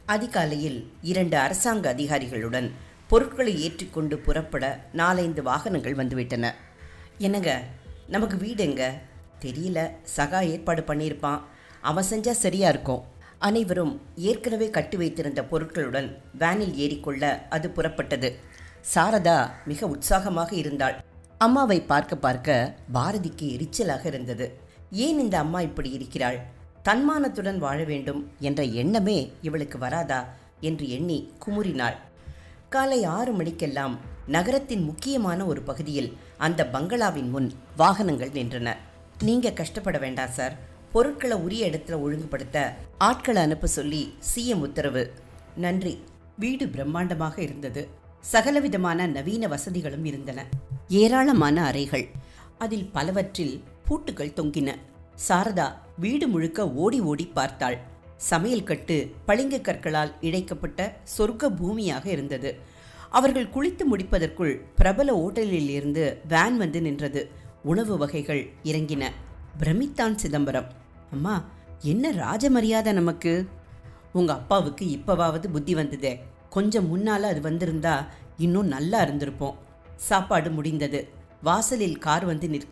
அதிகாலையில் இரண்டு அரசாங்க அதிகாரிகளுடன் பொருட்களை ஏற்றிக்கொண்டு புறப்பட நாலைந்து வாகனங்கள் வந்துவிட்டன என்னங்க நமக்கு வீடு எங்க தெரியல சகா ஏற்பாடு பண்ணியிருப்பான் அவன் செஞ்சா சரியா இருக்கும் அனைவரும் ஏற்கனவே கட்டி வைத்திருந்த பொருட்களுடன் வேனில் ஏறிக்கொள்ள அது புறப்பட்டது சாரதா மிக உற்சாகமாக இருந்தாள் அம்மாவை பார்க்க பார்க்க பாரதிக்கு எரிச்சலாக இருந்தது ஏன் இந்த அம்மா இப்படி இருக்கிறாள் தன்மானத்துடன் வாழ வேண்டும் என்ற எண்ணமே இவளுக்கு வராதா என்று எண்ணி குமுறினாள் காலை ஆறு மணிக்கெல்லாம் நகரத்தின் முக்கியமான ஒரு பகுதியில் அந்த பங்களாவின் முன் வாகனங்கள் நின்றன நீங்க கஷ்டப்பட வேண்டாம் சார் பொருட்களை உரிய இடத்துல ஒழுங்குபடுத்த ஆட்களை அனுப்ப சொல்லி சிஎம் உத்தரவு நன்றி வீடு பிரம்மாண்டமாக இருந்தது சகலவிதமான நவீன வசதிகளும் இருந்தன ஏராளமான அறைகள் அதில் பலவற்றில் பூட்டுகள் தொங்கின சாரதா வீடு முழுக்க ஓடி ஓடி பார்த்தாள் சமையல் கட்டு பளிங்கு கற்களால் இழைக்கப்பட்ட சொர்க்க பூமியாக இருந்தது அவர்கள் குளித்து முடிப்பதற்குள் பிரபல ஓட்டலில் இருந்து வேன் வந்து நின்றது உணவு வகைகள் இறங்கின பிரமித்தான் சிதம்பரம் அம்மா என்ன ராஜமரியாதை நமக்கு உங்க அப்பாவுக்கு இப்பவாவது புத்தி வந்ததே கொஞ்சம் முன்னால அது வந்திருந்தா இன்னும் நல்லா இருந்திருப்போம் சாப்பாடு முடிந்தது வாசலில் கார் வந்து நிற்க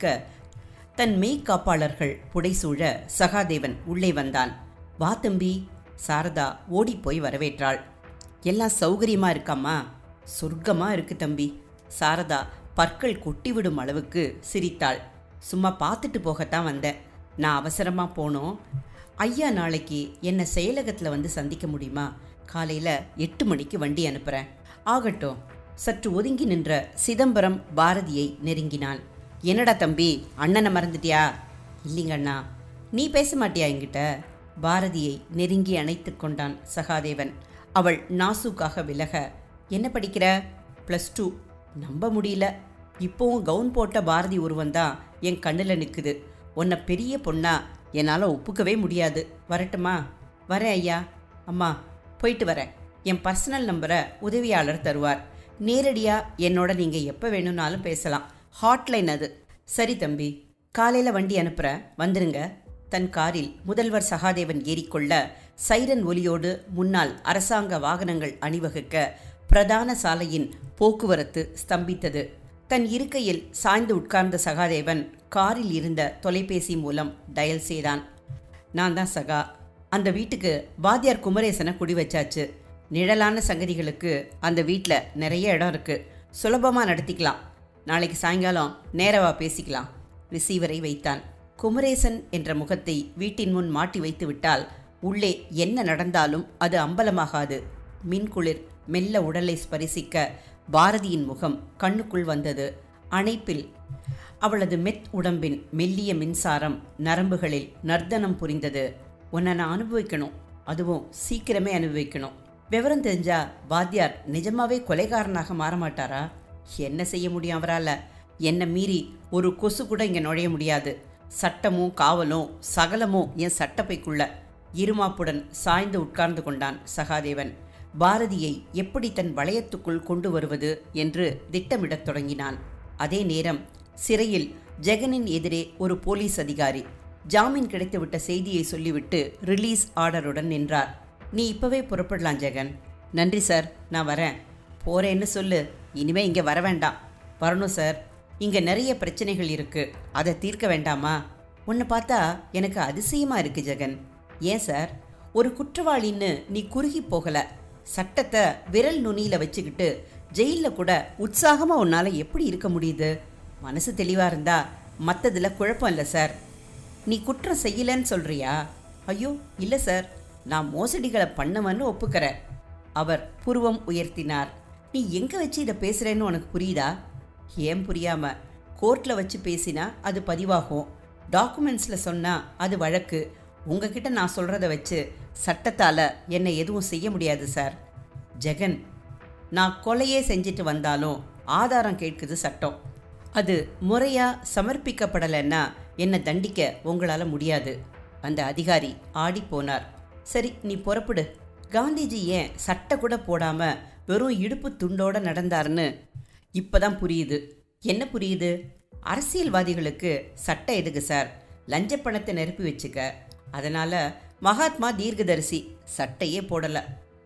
தன் மெய்க்காப்பாளர்கள் புடைசூழ சகாதேவன் உள்ளே வந்தான் வா தம்பி சாரதா ஓடிப்போய் வரவேற்றாள் எல்லாம் சௌகரியமா இருக்காம்மா சொர்க்கமா இருக்கு தம்பி சாரதா பற்கள் கொட்டிவிடும் அளவுக்கு சிரித்தாள் சும்மா பார்த்துட்டு போகத்தான் வந்தேன் நான் அவசரமா போனோம் ஐயா நாளைக்கு என்னை செயலகத்தில் வந்து சந்திக்க முடியுமா காலையில் எட்டு மணிக்கு வண்டி அனுப்புகிறேன் ஆகட்டும் சற்று ஒதுங்கி நின்ற சிதம்பரம் பாரதியை நெருங்கினான் என்னடா தம்பி அண்ணனை மறந்துட்டியா இல்லைங்க அண்ணா நீ பேச மாட்டியா என்கிட்ட பாரதியை நெருங்கி அணைத்து கொண்டான் சகாதேவன் அவள் நாசூக்காக விலக என்ன படிக்கிற ப்ளஸ் டூ நம்ப முடியல இப்போவும் கவுன் போட்ட பாரதி உருவம் தான் என் கண்ணில் நிற்குது உன்னை பெரிய பொண்ணா என்னால் ஒப்புக்கவே முடியாது வரட்டுமா வரேன் ஐயா அம்மா போயிட்டு வரேன் என் பர்சனல் நம்பரை உதவியாளர் தருவார் நேரடியாக என்னோட நீங்கள் எப்போ வேணும்னாலும் பேசலாம் ஹாட்லைன் அது சரி தம்பி காலையில் வண்டி அனுப்புகிறேன் வந்துருங்க தன் காரில் முதல்வர் சகாதேவன் ஏறிக்கொள்ள சைரன் ஒலியோடு முன்னால் அரசாங்க வாகனங்கள் அணிவகுக்க பிரதான சாலையின் போக்குவரத்து ஸ்தம்பித்தது தன் இருக்கையில் சாய்ந்து உட்கார்ந்த சகாதேவன் காரில் இருந்த தொலைபேசி மூலம் டயல் செய்தான் நான் தான் சகா அந்த வீட்டுக்கு வாத்தியார் குமரேசனை குடி வச்சாச்சு நிழலான சங்கதிகளுக்கு அந்த வீட்டில் நிறைய இடம் இருக்கு சுலபமாக நடத்திக்கலாம் நாளைக்கு சாயங்காலம் நேரவா பேசிக்கலாம் ரிசீவரை வைத்தான் குமரேசன் என்ற முகத்தை வீட்டின் முன் மாட்டி வைத்து விட்டால் உள்ளே என்ன நடந்தாலும் அது அம்பலமாகாது மின்குளிர் மெல்ல உடலை ஸ்பரிசிக்க பாரதியின் முகம் கண்ணுக்குள் வந்தது அணைப்பில் அவளது மெத் உடம்பின் மெல்லிய மின்சாரம் நரம்புகளில் நர்த்தனம் புரிந்தது உன்னை நான் அனுபவிக்கணும் அதுவும் சீக்கிரமே அனுபவிக்கணும் விவரம் தெரிஞ்சா வாத்தியார் நிஜமாவே கொலைகாரனாக மாற மாட்டாரா என்ன செய்ய முடியும் அவரால் என்னை மீறி ஒரு கொசு கூட இங்கே நுழைய முடியாது சட்டமும் காவலும் சகலமும் என் சட்டப்பைக்குள்ள இருமாப்புடன் சாய்ந்து உட்கார்ந்து கொண்டான் சகாதேவன் பாரதியை எப்படி தன் வளையத்துக்குள் கொண்டு வருவது என்று திட்டமிடத் தொடங்கினான் அதே நேரம் சிறையில் ஜெகனின் எதிரே ஒரு போலீஸ் அதிகாரி ஜாமீன் கிடைத்துவிட்ட செய்தியை சொல்லிவிட்டு ரிலீஸ் ஆர்டருடன் நின்றார் நீ இப்பவே புறப்படலாம் ஜெகன் நன்றி சார் நான் வரேன் போறேன்னு சொல்லு இனிமே இங்க வர வேண்டாம் வரணும் சார் இங்க நிறைய பிரச்சனைகள் இருக்கு அதை தீர்க்க வேண்டாமா உன்னை பார்த்தா எனக்கு அதிசயமா இருக்கு ஜெகன் ஏன் சார் ஒரு குற்றவாளின்னு நீ குறுகி போகல சட்டத்தை விரல் நுனியில வச்சுக்கிட்டு ஜெயில்ல கூட உற்சாகமா உன்னால எப்படி இருக்க முடியுது மனசு தெளிவா இருந்தா மத்ததுல குழப்பம் இல்லை சார் நீ குற்றம் செய்யலன்னு சொல்றியா ஐயோ இல்லை சார் நான் மோசடிகளை பண்ணவன்னு ஒப்புக்கிறேன் அவர் புருவம் உயர்த்தினார் நீ எங்க வச்சு இதை பேசுறேன்னு உனக்கு புரியுதா ஏன் புரியாம கோர்ட்ல வச்சு பேசினா அது பதிவாகும் டாக்குமெண்ட்ஸ்ல சொன்னா அது வழக்கு உங்ககிட்ட நான் சொல்றத வச்சு சட்டத்தால என்னை எதுவும் செய்ய முடியாது சார் ஜெகன் நான் கொலையே செஞ்சுட்டு வந்தாலும் ஆதாரம் கேட்குது சட்டம் அது முறையா சமர்ப்பிக்கப்படலைன்னா என்னை தண்டிக்க உங்களால முடியாது அந்த அதிகாரி ஆடி போனார் சரி நீ புறப்படு காந்திஜி ஏன் சட்டை கூட போடாம வெறும் இடுப்பு துண்டோட நடந்தாருன்னு இப்பதான் புரியுது என்ன புரியுது அரசியல்வாதிகளுக்கு சட்டம் எதுக்கு சார் லஞ்ச பணத்தை நிரப்பி வச்சுக்க அதனால மகாத்மா தீர்க்கதரிசி சட்டையே போடல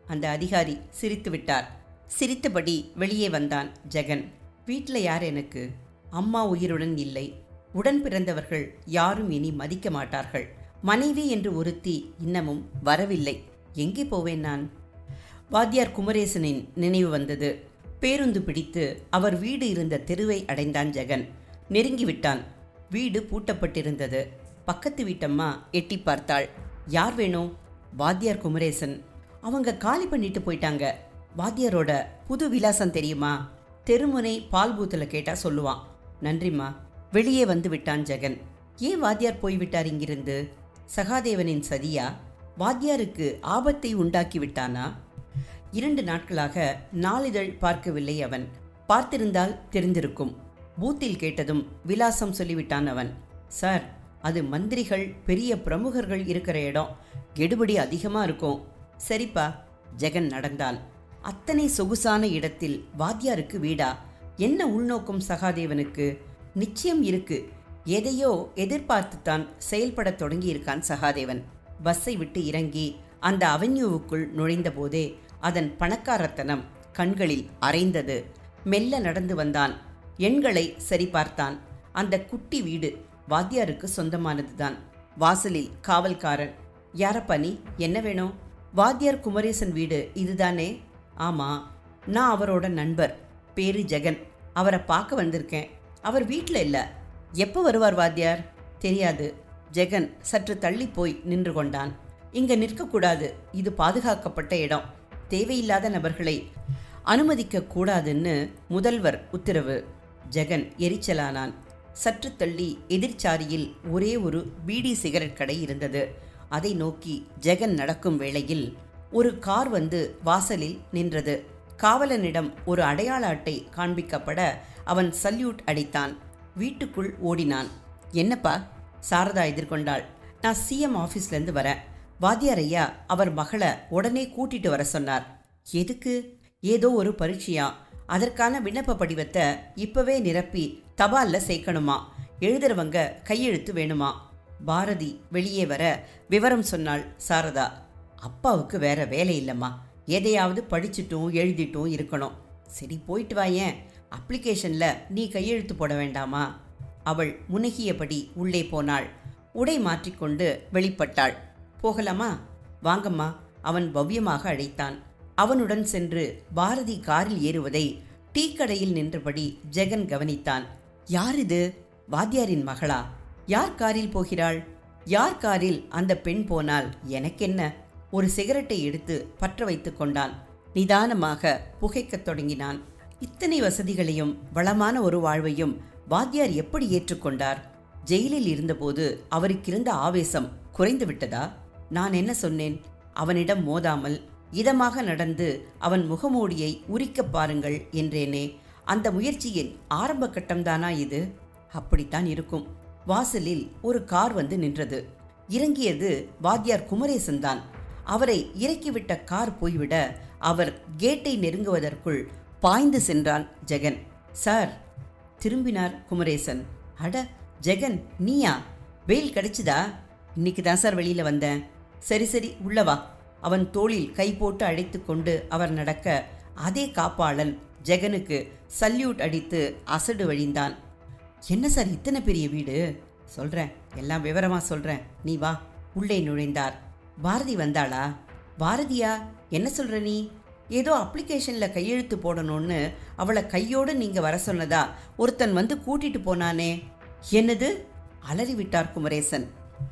அந்த அதிகாரி சிரித்து விட்டார் சிரித்தபடி வெளியே வந்தான் ஜெகன் வீட்டில் யார் எனக்கு அம்மா உயிருடன் இல்லை உடன் பிறந்தவர்கள் யாரும் இனி மதிக்க மாட்டார்கள் மனைவி என்று ஒருத்தி இன்னமும் வரவில்லை எங்கே போவேன் நான் வாத்தியார் குமரேசனின் நினைவு வந்தது பேருந்து பிடித்து அவர் வீடு இருந்த தெருவை அடைந்தான் ஜெகன் நெருங்கி விட்டான் வீடு பூட்டப்பட்டிருந்தது பக்கத்து வீட்டம்மா எட்டி பார்த்தாள் யார் வேணும் வாத்தியார் குமரேசன் அவங்க காலி பண்ணிட்டு போயிட்டாங்க வாத்தியாரோட புது விலாசம் தெரியுமா தெருமுனை பால் பூத்தில் கேட்டா சொல்லுவான் நன்றிம்மா வெளியே வந்து விட்டான் ஜெகன் ஏன் வாத்தியார் போய்விட்டார் இங்கிருந்து சகாதேவனின் சதியா வாத்தியாருக்கு ஆபத்தை உண்டாக்கி விட்டானா இரண்டு நாட்களாக நாளிதழ் பார்க்கவில்லை அவன் பார்த்திருந்தால் தெரிந்திருக்கும் பூத்தில் கேட்டதும் விலாசம் சொல்லிவிட்டான் அவன் சார் அது மந்திரிகள் பெரிய பிரமுகர்கள் இருக்கிற இடம் கெடுபடி அதிகமாக இருக்கும் சரிப்பா ஜெகன் நடந்தான் அத்தனை சொகுசான இடத்தில் வாத்தியாருக்கு வீடா என்ன உள்நோக்கம் சகாதேவனுக்கு நிச்சயம் இருக்கு எதையோ எதிர்பார்த்துத்தான் செயல்படத் தொடங்கியிருக்கான் சகாதேவன் பஸ்ஸை விட்டு இறங்கி அந்த அவென்யூவுக்குள் நுழைந்தபோதே அதன் பணக்காரத்தனம் கண்களில் அரைந்தது மெல்ல நடந்து வந்தான் எண்களை சரிபார்த்தான் அந்த குட்டி வீடு வாத்தியாருக்கு சொந்தமானதுதான் வாசலில் காவல்காரன் யாரப்பா நீ என்ன வேணும் வாத்தியார் குமரேசன் வீடு இதுதானே ஆமா நான் அவரோட நண்பர் பேரு ஜெகன் அவரை பார்க்க வந்திருக்கேன் அவர் வீட்டில் இல்லை எப்போ வருவார் வாத்தியார் தெரியாது ஜெகன் சற்று தள்ளி போய் நின்று கொண்டான் இங்க நிற்கக்கூடாது இது பாதுகாக்கப்பட்ட இடம் தேவையில்லாத நபர்களை அனுமதிக்க கூடாதுன்னு முதல்வர் உத்தரவு ஜெகன் எரிச்சலானான் சற்று தள்ளி எதிர்ச்சாரியில் ஒரே ஒரு பீடி சிகரெட் கடை இருந்தது அதை நோக்கி ஜெகன் நடக்கும் வேளையில் ஒரு கார் வந்து வாசலில் நின்றது காவலனிடம் ஒரு அடையாள அட்டை காண்பிக்கப்பட அவன் சல்யூட் அடித்தான் வீட்டுக்குள் ஓடினான் என்னப்பா சாரதா எதிர்கொண்டாள் நான் சிஎம் ஆஃபீஸ்லேருந்து வரேன் வாத்தியார் ஐயா அவர் மகளை உடனே கூட்டிட்டு வர சொன்னார் எதுக்கு ஏதோ ஒரு பரீட்சையா அதற்கான விண்ணப்ப படிவத்தை இப்பவே நிரப்பி தபால்ல சேர்க்கணுமா எழுதுறவங்க கையெழுத்து வேணுமா பாரதி வெளியே வர விவரம் சொன்னாள் சாரதா அப்பாவுக்கு வேற வேலை இல்லைம்மா எதையாவது படிச்சுட்டும் எழுதிட்டும் இருக்கணும் சரி போயிட்டு வாயேன் அப்ளிகேஷன்ல நீ கையெழுத்து போட வேண்டாமா அவள் முனகியபடி உள்ளே போனாள் உடை மாற்றிக்கொண்டு வெளிப்பட்டாள் போகலாமா வாங்கம்மா அவன் பவ்யமாக அழைத்தான் அவனுடன் சென்று பாரதி காரில் ஏறுவதை டீ கடையில் நின்றபடி ஜெகன் கவனித்தான் யார் இது வாத்தியாரின் மகளா யார் காரில் போகிறாள் யார் காரில் அந்த பெண் போனால் எனக்கென்ன ஒரு சிகரெட்டை எடுத்து பற்ற வைத்துக் கொண்டான் நிதானமாக புகைக்கத் தொடங்கினான் இத்தனை வசதிகளையும் வளமான ஒரு வாழ்வையும் வாத்தியார் எப்படி ஏற்றுக்கொண்டார் ஜெயிலில் இருந்தபோது அவருக்கிருந்த ஆவேசம் குறைந்து விட்டதா நான் என்ன சொன்னேன் அவனிடம் மோதாமல் இதமாக நடந்து அவன் முகமூடியை உரிக்கப் பாருங்கள் என்றேனே அந்த முயற்சியின் ஆரம்ப கட்டம்தானா இது அப்படித்தான் இருக்கும் வாசலில் ஒரு கார் வந்து நின்றது இறங்கியது வாத்தியார் குமரேசன் தான் அவரை இறக்கிவிட்ட கார் போய்விட அவர் கேட்டை நெருங்குவதற்குள் பாய்ந்து சென்றான் ஜெகன் சார் திரும்பினார் குமரேசன் அட ஜெகன் நீயா வெயில் கிடைச்சுதா இன்னைக்கு தான் சார் வெளியில வந்தேன் சரி சரி உள்ள வா அவன் தோளில் கை போட்டு அழைத்து கொண்டு அவர் நடக்க அதே காப்பாளன் ஜெகனுக்கு சல்யூட் அடித்து அசடு வழிந்தான் என்ன சார் இத்தனை பெரிய வீடு சொல்றேன் எல்லாம் விவரமா சொல்றேன் நீ வா உள்ளே நுழைந்தார் பாரதி வந்தாளா பாரதியா என்ன சொல்ற நீ ஏதோ அப்ளிகேஷன்ல கையெழுத்து போடணும்னு அவளை கையோடு நீங்க வர சொன்னதா ஒருத்தன் வந்து கூட்டிட்டு போனானே என்னது அலறி விட்டார் குமரேசன்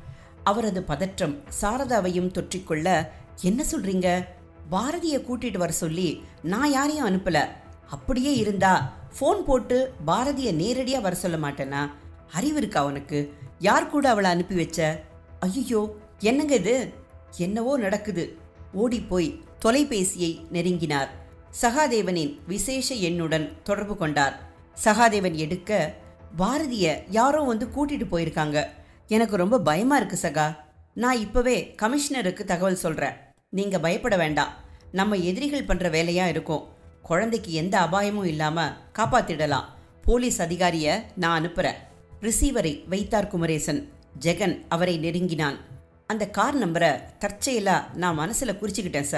அவரது பதற்றம் சாரதாவையும் தொற்றிக்கொள்ள என்ன சொல்றீங்க பாரதியை கூட்டிட்டு வர சொல்லி நான் யாரையும் அனுப்பல அப்படியே இருந்தா ஃபோன் போட்டு பாரதியை நேரடியாக வர சொல்ல மாட்டேனா அறிவு இருக்கா அவனுக்கு யார் கூட அவளை அனுப்பி வச்ச ஐயோ என்னங்க இது என்னவோ நடக்குது ஓடிப்போய் தொலைபேசியை நெருங்கினார் சகாதேவனின் விசேஷ எண்ணுடன் தொடர்பு கொண்டார் சகாதேவன் எடுக்க பாரதிய யாரோ வந்து கூட்டிட்டு போயிருக்காங்க எனக்கு ரொம்ப பயமா இருக்கு சகா நான் இப்பவே கமிஷனருக்கு தகவல் சொல்றேன் நீங்க பயப்பட வேண்டாம் நம்ம எதிரிகள் பண்ற வேலையா இருக்கும் குழந்தைக்கு எந்த அபாயமும் இல்லாம காப்பாத்திடலாம் போலீஸ் அதிகாரிய நான் அனுப்புறேன் ரிசீவரை வைத்தார் குமரேசன் ஜெகன் அவரை நெருங்கினான் அந்த கார் நம்பரை தற்செயலா நான் மனசுல குறிச்சுக்கிட்டேன் சார்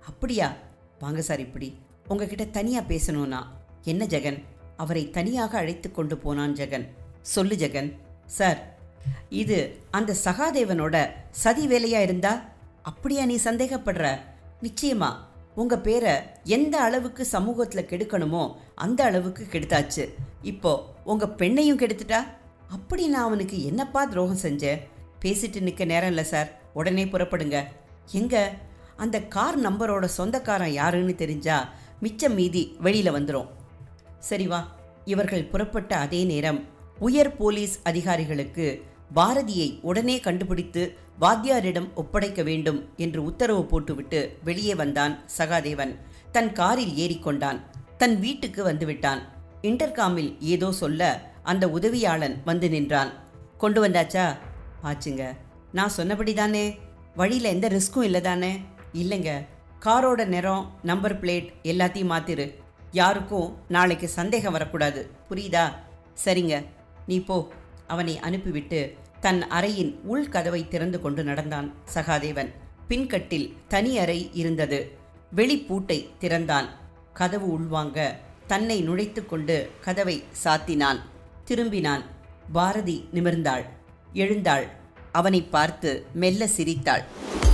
அப்படியா வாங்க சார் இப்படி உங்ககிட்ட தனியாக பேசணும்னா என்ன ஜெகன் அவரை தனியாக அழைத்து கொண்டு போனான் ஜெகன் சொல்லு ஜெகன் சார் இது அந்த சகாதேவனோட சதி வேலையா இருந்தா அப்படியா நீ சந்தேகப்படுற நிச்சயமா உங்க பேரை எந்த அளவுக்கு சமூகத்துல கெடுக்கணுமோ அந்த அளவுக்கு கெடுத்தாச்சு இப்போ உங்க பெண்ணையும் கெடுத்துட்டா அப்படி நான் அவனுக்கு என்னப்பா துரோகம் செஞ்சேன் பேசிட்டு நிற்க நேரம் இல்லை சார் உடனே புறப்படுங்க எங்க அந்த கார் நம்பரோட சொந்தக்காரன் யாருன்னு தெரிஞ்சா மிச்சம் மீதி வெளியில வந்துடும் சரி வா இவர்கள் புறப்பட்ட அதே நேரம் உயர் போலீஸ் அதிகாரிகளுக்கு பாரதியை உடனே கண்டுபிடித்து வாத்தியாரிடம் ஒப்படைக்க வேண்டும் என்று உத்தரவு போட்டுவிட்டு வெளியே வந்தான் சகாதேவன் தன் காரில் ஏறிக்கொண்டான் தன் வீட்டுக்கு வந்துவிட்டான் இன்டர்காமில் ஏதோ சொல்ல அந்த உதவியாளன் வந்து நின்றான் கொண்டு வந்தாச்சா ஆச்சுங்க நான் சொன்னபடி தானே வழியில் எந்த ரிஸ்க்கும் இல்லை தானே இல்லைங்க காரோட நிறம் நம்பர் பிளேட் எல்லாத்தையும் மாத்திரு யாருக்கும் நாளைக்கு சந்தேகம் வரக்கூடாது புரியுதா சரிங்க நீ போ அவனை அனுப்பிவிட்டு தன் அறையின் உள் கதவை திறந்து கொண்டு நடந்தான் சகாதேவன் பின்கட்டில் தனி அறை இருந்தது வெளிப்பூட்டை திறந்தான் கதவு உள்வாங்க தன்னை நுழைத்து கொண்டு கதவை சாத்தினான் திரும்பினான் பாரதி நிமிர்ந்தாள் எழுந்தாள் அவனை பார்த்து மெல்ல சிரித்தாள்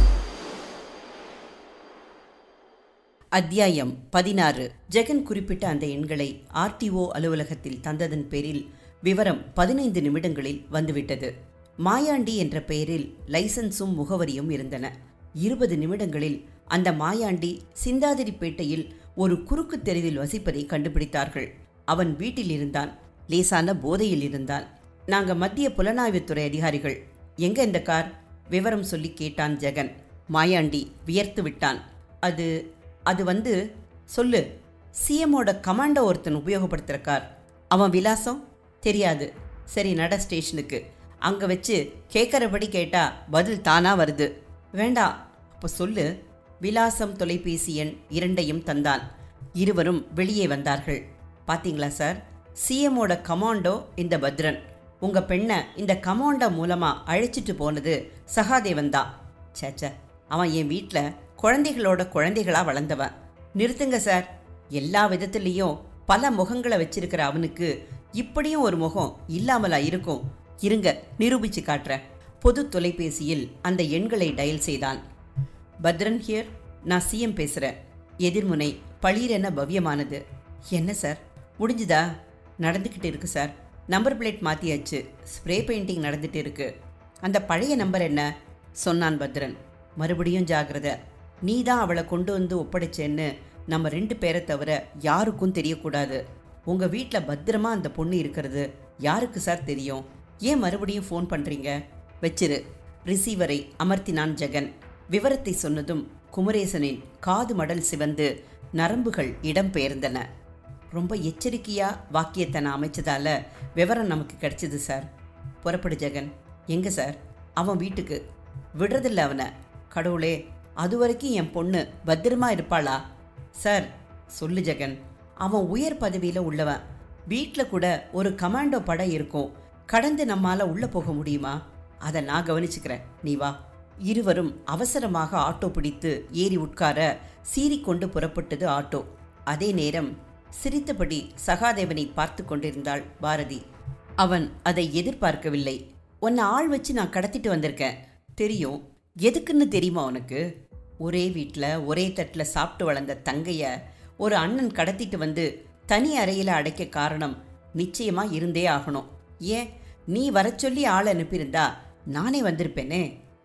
அத்தியாயம் பதினாறு ஜெகன் குறிப்பிட்ட அந்த எண்களை ஆர்டிஓ அலுவலகத்தில் தந்ததன் பேரில் விவரம் பதினைந்து நிமிடங்களில் வந்துவிட்டது மாயாண்டி என்ற பெயரில் லைசன்ஸும் முகவரியும் இருந்தன இருபது நிமிடங்களில் அந்த மாயாண்டி சிந்தாதிரிப்பேட்டையில் ஒரு குறுக்கு தெருவில் வசிப்பதை கண்டுபிடித்தார்கள் அவன் வீட்டில் இருந்தான் லேசான போதையில் இருந்தான் நாங்க மத்திய புலனாய்வுத்துறை அதிகாரிகள் எங்க இந்த கார் விவரம் சொல்லி கேட்டான் ஜெகன் மாயாண்டி வியர்த்து விட்டான் அது அது வந்து சொல்லு சிஎம்மோட கமாண்டோ ஒருத்தன் உபயோகப்படுத்துகிற கார் அவன் விலாசம் தெரியாது சரி நட ஸ்டேஷனுக்கு அங்கே வச்சு கேட்குறபடி கேட்டா பதில் தானா வருது வேண்டாம் அப்போ சொல்லு விலாசம் தொலைபேசி எண் இரண்டையும் தந்தான் இருவரும் வெளியே வந்தார்கள் பாத்தீங்களா சார் சிஎம்மோட கமாண்டோ இந்த பத்ரன் உங்க பெண்ணை இந்த கமாண்டோ மூலமா அழைச்சிட்டு போனது சகாதேவன் தான் சேச்சே அவன் என் வீட்டில் குழந்தைகளோட குழந்தைகளா வளர்ந்தவன் நிறுத்துங்க சார் எல்லா விதத்துலேயும் பல முகங்களை வச்சிருக்கிற அவனுக்கு இப்படியும் ஒரு முகம் இல்லாமலா இருக்கும் இருங்க நிரூபிச்சு காட்டுறேன் பொது தொலைபேசியில் அந்த எண்களை டயல் செய்தான் பத்ரன் ஹியர் நான் சிஎம் பேசுகிறேன் எதிர்முனை பளீரென பவ்யமானது என்ன சார் முடிஞ்சுதா நடந்துக்கிட்டு இருக்கு சார் நம்பர் பிளேட் மாற்றியாச்சு ஸ்ப்ரே பெயிண்டிங் நடந்துட்டு இருக்கு அந்த பழைய நம்பர் என்ன சொன்னான் பத்ரன் மறுபடியும் ஜாகிரதை நீ தான் அவளை கொண்டு வந்து ஒப்படைச்சேன்னு நம்ம ரெண்டு பேரை தவிர யாருக்கும் தெரியக்கூடாது உங்கள் வீட்டில் பத்திரமா அந்த பொண்ணு இருக்கிறது யாருக்கு சார் தெரியும் ஏன் மறுபடியும் ஃபோன் பண்ணுறீங்க வச்சிரு ரிசீவரை அமர்த்தினான் ஜெகன் விவரத்தை சொன்னதும் குமரேசனின் காது மடல் சிவந்து நரம்புகள் இடம்பெயர்ந்தன ரொம்ப எச்சரிக்கையா வாக்கியத்தை நான் அமைச்சதால விவரம் நமக்கு கிடைச்சது சார் புறப்படு ஜெகன் எங்க சார் அவன் வீட்டுக்கு விடுறதில்ல அவனை கடவுளே அது வரைக்கும் என் பொண்ணு பத்திரமா இருப்பாளா சார் சொல்லு ஜெகன் அவன் உயர் பதவியில் உள்ளவன் வீட்டில் கூட ஒரு கமாண்டோ படை இருக்கும் கடந்து நம்மால உள்ள போக முடியுமா அதை நான் கவனிச்சுக்கிறேன் நீ வா இருவரும் அவசரமாக ஆட்டோ பிடித்து ஏறி உட்கார சீறிக்கொண்டு புறப்பட்டது ஆட்டோ அதே நேரம் சிரித்தபடி சகாதேவனை பார்த்து கொண்டிருந்தாள் பாரதி அவன் அதை எதிர்பார்க்கவில்லை உன்னை ஆள் வச்சு நான் கடத்திட்டு வந்திருக்கேன் தெரியும் எதுக்குன்னு தெரியுமா உனக்கு ஒரே வீட்டில் ஒரே தட்டில் சாப்பிட்டு வளர்ந்த தங்கைய ஒரு அண்ணன் கடத்திட்டு வந்து தனி அறையில் அடைக்க காரணம் நிச்சயமா இருந்தே ஆகணும் ஏன் நீ வரச் சொல்லி ஆள் அனுப்பியிருந்தா நானே வந்திருப்பேனே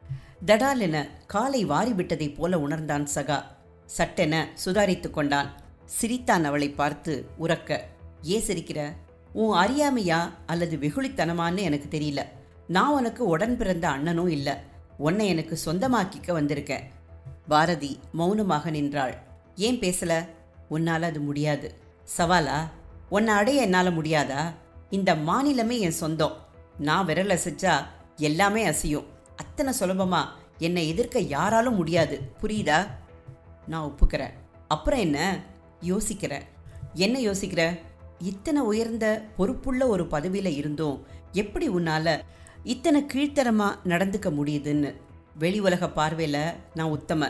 தடால் என காலை வாரிவிட்டதைப் போல உணர்ந்தான் சகா சட்டென சுதாரித்து கொண்டான் சிரித்தான் அவளை பார்த்து உறக்க ஏன் சிரிக்கிற உன் அறியாமையா அல்லது வெகுளித்தனமான்னு எனக்கு தெரியல நான் உனக்கு உடன் பிறந்த அண்ணனும் இல்லை உன்னை எனக்கு சொந்தமாக்கிக்க வந்திருக்கேன் பாரதி மௌனமாக நின்றாள் ஏன் பேசல உன்னால அது முடியாது சவாலா உன்னை அடைய என்னால முடியாதா இந்த மாநிலமே என் சொந்தம் நான் விரல் அசைச்சா எல்லாமே அசையும் அத்தனை சுலபமா என்னை எதிர்க்க யாராலும் முடியாது புரியுதா நான் ஒப்புக்கிறேன் அப்புறம் என்ன யோசிக்கிறேன் என்ன சிக்கிற இத்தனை உயர்ந்த பொறுப்புள்ள ஒரு பதவியில் இருந்தும் எப்படி உன்னால இத்தனை கீழ்த்தரமா நடந்துக்க முடியுதுன்னு வெளி உலக பார்வையில் நான் உத்தம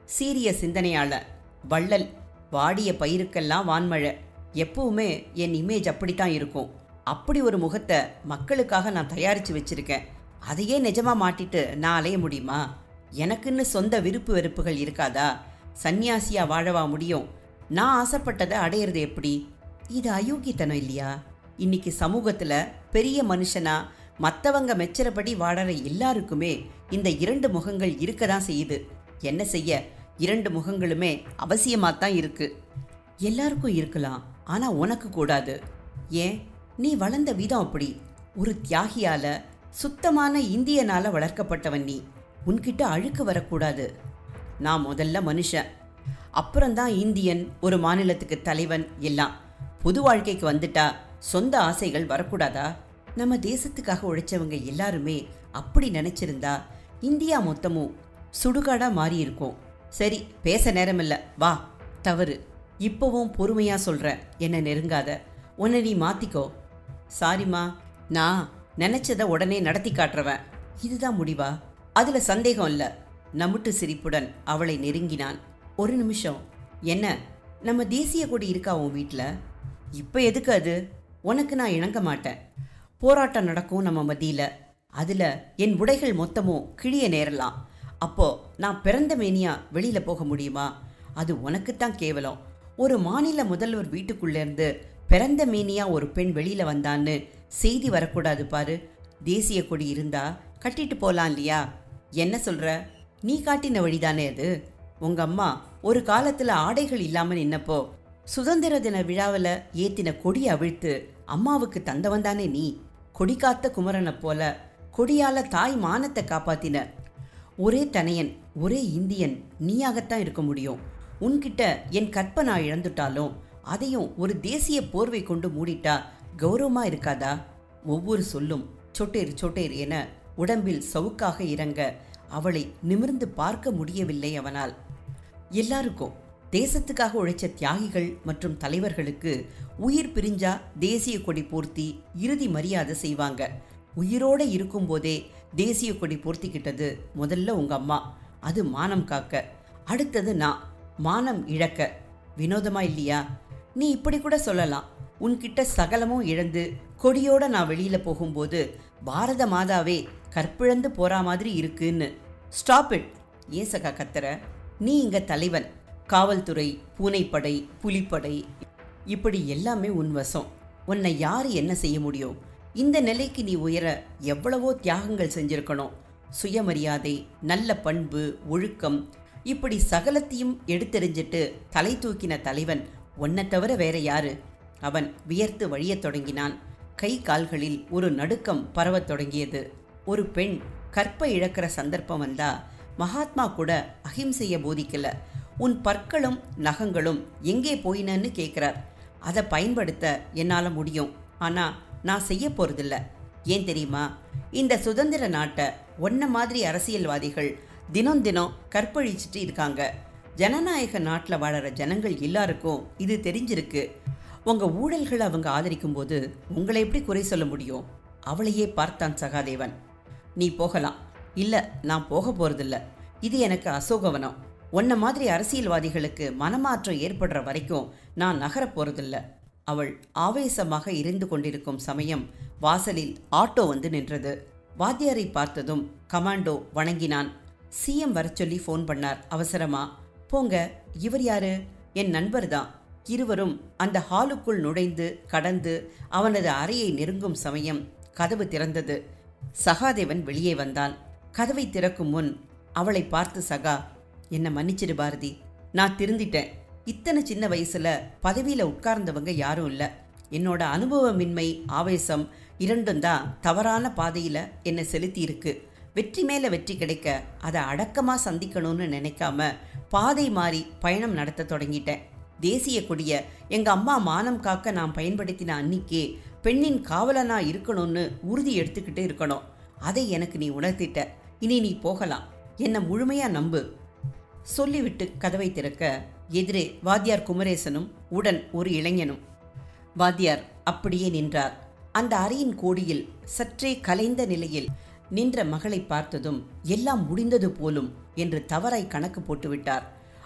சீரிய சிந்தனையாளர் வள்ளல் வாடிய பயிருக்கெல்லாம் வான்மழை எப்பவுமே என் இமேஜ் அப்படித்தான் இருக்கும் அப்படி ஒரு முகத்தை மக்களுக்காக நான் தயாரித்து வச்சிருக்கேன் அதையே நிஜமா மாட்டிட்டு நான் அலைய முடியுமா எனக்குன்னு சொந்த விருப்பு வெறுப்புகள் இருக்காதா சந்நியாசியா வாழவா முடியும் நான் ஆசைப்பட்டதை அடையிறது எப்படி இது அயோக்கியத்தனம் இல்லையா இன்னைக்கு சமூகத்துல பெரிய மனுஷனா மத்தவங்க மெச்சறபடி வாழற எல்லாருக்குமே இந்த இரண்டு முகங்கள் இருக்க தான் செய்யுது என்ன செய்ய இரண்டு முகங்களுமே அவசியமாத்தான் இருக்கு எல்லாருக்கும் இருக்கலாம் ஆனா உனக்கு கூடாது ஏன் நீ வளர்ந்த விதம் அப்படி ஒரு தியாகியால சுத்தமான இந்தியனால வளர்க்கப்பட்டவன் நீ உன்கிட்ட அழுக்கு வரக்கூடாது நான் முதல்ல மனுஷன் அப்புறம்தான் இந்தியன் ஒரு மாநிலத்துக்கு தலைவன் எல்லாம் பொது வாழ்க்கைக்கு வந்துட்டா சொந்த ஆசைகள் வரக்கூடாதா நம்ம தேசத்துக்காக உழைச்சவங்க எல்லாருமே அப்படி நினைச்சிருந்தா இந்தியா மொத்தமும் சுடுகாடா மாறி இருக்கும் சரி பேச நேரமில்ல வா தவறு இப்போவும் பொறுமையா சொல்றேன் என்ன நெருங்காத உன்னை நீ மாத்திக்கோ சாரிம்மா நான் நினைச்சத உடனே நடத்தி காட்டுறவன் இதுதான் முடிவா அதுல சந்தேகம் இல்ல நமுட்டு சிரிப்புடன் அவளை நெருங்கினான் ஒரு நிமிஷம் என்ன நம்ம தேசிய கொடி இருக்கா உன் வீட்டில் இப்போ எதுக்கு அது உனக்கு நான் இணங்க மாட்டேன் போராட்டம் நடக்கும் நம்ம மத்தியில் அதில் என் உடைகள் மொத்தமும் கிழிய நேரலாம் அப்போ நான் பிறந்த மேனியா வெளியில் போக முடியுமா அது உனக்குத்தான் கேவலம் ஒரு மாநில முதல்வர் வீட்டுக்குள்ளேருந்து பிறந்த மேனியா ஒரு பெண் வெளியில வந்தான்னு செய்தி வரக்கூடாது பாரு தேசிய கொடி இருந்தா கட்டிட்டு போலாம் இல்லையா என்ன சொல்ற நீ காட்டின வழிதானே அது உங்க அம்மா ஒரு காலத்துல ஆடைகள் இல்லாம நின்னப்போ சுதந்திர தின விழாவில் ஏத்தின கொடியை அவிழ்த்து அம்மாவுக்கு தந்தவன் தானே நீ கொடி காத்த குமரனை போல கொடியால தாய் மானத்தை காப்பாத்தின ஒரே தனையன் ஒரே இந்தியன் நீயாகத்தான் இருக்க முடியும் உன்கிட்ட என் கற்பை நான் இழந்துட்டாலும் அதையும் ஒரு தேசிய போர்வை கொண்டு மூடிட்டா கௌரவமா இருக்காதா ஒவ்வொரு சொல்லும் சொட்டேர் சொட்டேர் என உடம்பில் சவுக்காக இறங்க அவளை நிமிர்ந்து பார்க்க முடியவில்லை அவனால் எல்லாருக்கும் தேசத்துக்காக உழைச்ச தியாகிகள் மற்றும் தலைவர்களுக்கு உயிர் பிரிஞ்சா தேசிய கொடி போர்த்தி இறுதி மரியாதை செய்வாங்க உயிரோட இருக்கும்போதே தேசிய கொடி போர்த்திக்கிட்டது முதல்ல உங்க அம்மா அது மானம் காக்க அடுத்தது நான் மானம் இழக்க வினோதமா இல்லையா நீ இப்படி கூட சொல்லலாம் உன்கிட்ட சகலமும் இழந்து கொடியோட நான் வெளியில போகும்போது பாரத மாதாவே கற்பிழந்து போறா மாதிரி இருக்குன்னு ஸ்டாப் இட் ஏன் சகா கத்துற நீ இங்க தலைவன் காவல்துறை பூனைப்படை புலிப்படை இப்படி எல்லாமே உன் வசம் உன்னை யார் என்ன செய்ய முடியும் இந்த நிலைக்கு நீ உயர எவ்வளவோ தியாகங்கள் செஞ்சிருக்கணும் சுயமரியாதை நல்ல பண்பு ஒழுக்கம் இப்படி சகலத்தையும் எடுத்தெறிஞ்சிட்டு தலை தூக்கின தலைவன் உன்னை தவிர வேற யாரு அவன் வியர்த்து வழியத் தொடங்கினான் கை கால்களில் ஒரு நடுக்கம் பரவத் தொடங்கியது ஒரு பெண் கற்பை இழக்கிற சந்தர்ப்பம் வந்தா மகாத்மா கூட அகிம்சைய போதிக்கல உன் பற்களும் நகங்களும் எங்கே போயினன்னு கேட்குறார் அதை பயன்படுத்த என்னால் முடியும் ஆனால் நான் செய்ய போகிறதில்ல ஏன் தெரியுமா இந்த சுதந்திர நாட்டை ஒன்ன மாதிரி அரசியல்வாதிகள் தினம் தினம் கற்பழிச்சிட்டு இருக்காங்க ஜனநாயக நாட்டில் வாழற ஜனங்கள் எல்லாருக்கும் இது தெரிஞ்சிருக்கு உங்க ஊழல்களை அவங்க ஆதரிக்கும் போது உங்களை எப்படி குறை சொல்ல முடியும் அவளையே பார்த்தான் சகாதேவன் நீ போகலாம் இல்ல நான் போக போறதில்ல இது எனக்கு அசோகவனம் உன்ன மாதிரி அரசியல்வாதிகளுக்கு மனமாற்றம் ஏற்படுற வரைக்கும் நான் நகரப் போறதில்ல அவள் ஆவேசமாக இருந்து கொண்டிருக்கும் சமயம் வாசலில் ஆட்டோ வந்து நின்றது வாத்தியாரை பார்த்ததும் கமாண்டோ வணங்கினான் சிஎம் வரச் சொல்லி ஃபோன் பண்ணார் அவசரமா போங்க இவர் யாரு என் நண்பர் தான் இருவரும் அந்த ஹாலுக்குள் நுழைந்து கடந்து அவனது அறையை நெருங்கும் சமயம் கதவு திறந்தது சகாதேவன் வெளியே வந்தான் கதவை திறக்கும் முன் அவளை பார்த்து சகா என்னை மன்னிச்சிடு பாரதி நான் திருந்திட்டேன் இத்தனை சின்ன வயசுல பதவியில உட்கார்ந்தவங்க யாரும் இல்ல என்னோட அனுபவமின்மை ஆவேசம் இரண்டும் தான் தவறான பாதையில என்னை செலுத்தி இருக்கு வெற்றி மேல வெற்றி கிடைக்க அதை அடக்கமா சந்திக்கணும்னு நினைக்காம பாதை மாறி பயணம் நடத்த தொடங்கிட்டேன் தேசிய கொடிய எங்க அம்மா மானம் காக்க நான் பயன்படுத்தின அன்னிக்கே பெண்ணின் காவலனா இருக்கணும்னு உறுதி எடுத்துக்கிட்டு இருக்கணும் அதை எனக்கு நீ உணர்த்திட்ட இனி நீ போகலாம் என்னை முழுமையா நம்பு சொல்லிவிட்டு கதவை திறக்க எதிரே வாத்தியார் குமரேசனும் உடன் ஒரு இளைஞனும் வாத்தியார் அப்படியே நின்றார் அந்த அறையின் கோடியில் சற்றே கலைந்த நிலையில் நின்ற மகளை பார்த்ததும் எல்லாம் முடிந்தது போலும் என்று தவறாய் கணக்கு போட்டுவிட்டார்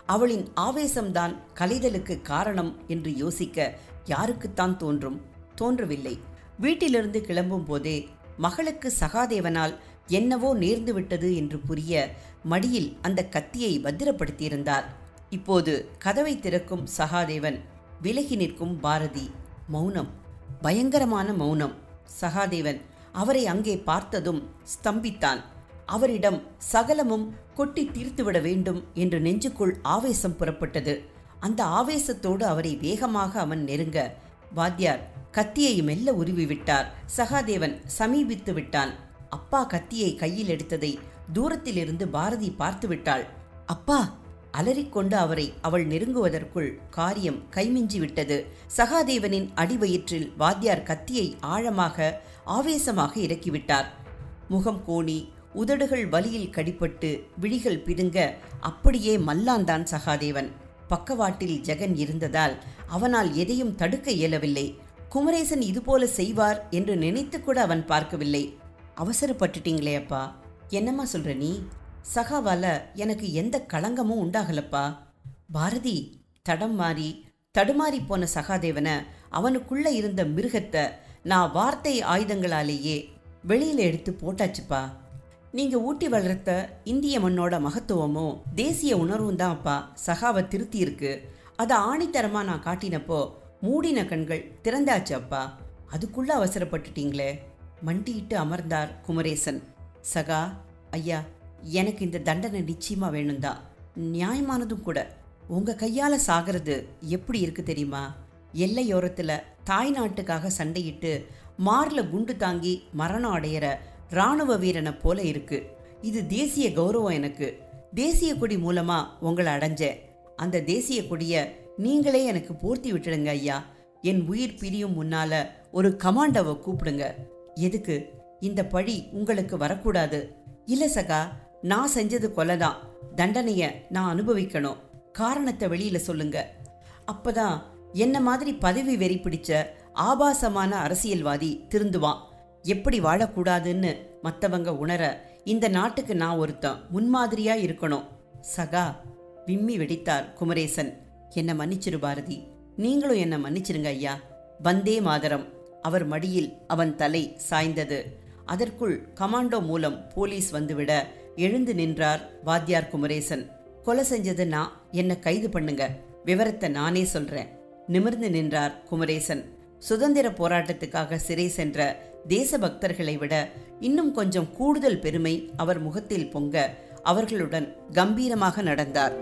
அவளின் ஆவேசம்தான் கலைதலுக்கு காரணம் என்று யோசிக்க யாருக்குத்தான் தோன்றும் தோன்றவில்லை வீட்டிலிருந்து கிளம்பும் போதே மகளுக்கு சகாதேவனால் என்னவோ நேர்ந்து விட்டது என்று புரிய மடியில் அந்த கத்தியை பத்திரப்படுத்தியிருந்தார் இப்போது கதவை திறக்கும் சகாதேவன் விலகி நிற்கும் பாரதி மௌனம் பயங்கரமான மௌனம் சகாதேவன் அவரை அங்கே பார்த்ததும் ஸ்தம்பித்தான் அவரிடம் சகலமும் கொட்டி தீர்த்துவிட வேண்டும் என்று நெஞ்சுக்குள் ஆவேசம் புறப்பட்டது அந்த ஆவேசத்தோடு அவரை வேகமாக அவன் நெருங்க வாத்தியார் கத்தியை மெல்ல உருவி விட்டார் சகாதேவன் சமீபித்து விட்டான் அப்பா கத்தியை கையில் எடுத்ததை தூரத்திலிருந்து பாரதி பார்த்து விட்டாள் அப்பா அலறிக்கொண்டு அவரை அவள் நெருங்குவதற்குள் காரியம் கைமிஞ்சி விட்டது சகாதேவனின் அடிவயிற்றில் வாத்தியார் கத்தியை ஆழமாக ஆவேசமாக இறக்கிவிட்டார் முகம் கோணி உதடுகள் வலியில் கடிப்பட்டு விழிகள் பிதுங்க அப்படியே மல்லாந்தான் சகாதேவன் பக்கவாட்டில் ஜெகன் இருந்ததால் அவனால் எதையும் தடுக்க இயலவில்லை குமரேசன் இதுபோல செய்வார் என்று நினைத்து கூட அவன் பார்க்கவில்லை அவசரப்பட்டுட்டீங்களே அப்பா என்னம்மா சொல்ற நீ சகாவால எனக்கு எந்த களங்கமும் உண்டாகலப்பா பாரதி தடம் மாறி தடுமாறி போன சகாதேவனை அவனுக்குள்ள இருந்த மிருகத்தை நான் வார்த்தை ஆயுதங்களாலேயே வெளியில எடுத்து போட்டாச்சுப்பா நீங்க ஊட்டி வளர்த்த இந்திய மண்ணோட மகத்துவமும் தேசிய உணர்வும் தான் அப்பா சகாவை திருத்தி இருக்கு அதை ஆணித்தரமா நான் காட்டினப்போ மூடின கண்கள் திறந்தாச்சு அப்பா அதுக்குள்ள அவசரப்பட்டுட்டீங்களே மண்டியிட்டு அமர்ந்தார் குமரேசன் சகா ஐயா எனக்கு இந்த தண்டனை நிச்சயமா வேணும் தான் நியாயமானதும் கூட உங்க கையால சாகிறது எப்படி இருக்கு தெரியுமா எல்லையோரத்துல தாய் நாட்டுக்காக சண்டையிட்டு மார்ல குண்டு தாங்கி மரணம் அடையிற ராணுவ வீரனை போல இருக்கு இது தேசிய கௌரவம் எனக்கு தேசிய கொடி மூலமா உங்களை அடைஞ்சேன் அந்த தேசிய கொடிய நீங்களே எனக்கு பூர்த்தி விட்டுடுங்க ஐயா என் உயிர் பிரியும் முன்னால ஒரு கமாண்டோவை கூப்பிடுங்க எதுக்கு இந்த பழி உங்களுக்கு வரக்கூடாது இல்ல சகா நான் செஞ்சது கொலைதான் தண்டனைய நான் அனுபவிக்கணும் காரணத்தை வெளியில சொல்லுங்க அப்பதான் என்ன மாதிரி பதவி வெறி பிடிச்ச ஆபாசமான அரசியல்வாதி திருந்துவான் எப்படி வாழக்கூடாதுன்னு மத்தவங்க உணர இந்த நாட்டுக்கு நான் ஒருத்தன் முன்மாதிரியா இருக்கணும் சகா விம்மி வெடித்தார் குமரேசன் என்ன மன்னிச்சிரு பாரதி நீங்களும் என்ன மன்னிச்சிருங்க ஐயா வந்தே மாதரம் அவர் மடியில் அவன் தலை சாய்ந்தது அதற்குள் கமாண்டோ மூலம் போலீஸ் வந்துவிட எழுந்து நின்றார் வாத்தியார் குமரேசன் கொலை செஞ்சது நான் என்ன கைது பண்ணுங்க விவரத்தை நானே சொல்றேன் நிமிர்ந்து நின்றார் குமரேசன் சுதந்திர போராட்டத்துக்காக சிறை சென்ற தேசபக்தர்களை விட இன்னும் கொஞ்சம் கூடுதல் பெருமை அவர் முகத்தில் பொங்க அவர்களுடன் கம்பீரமாக நடந்தார்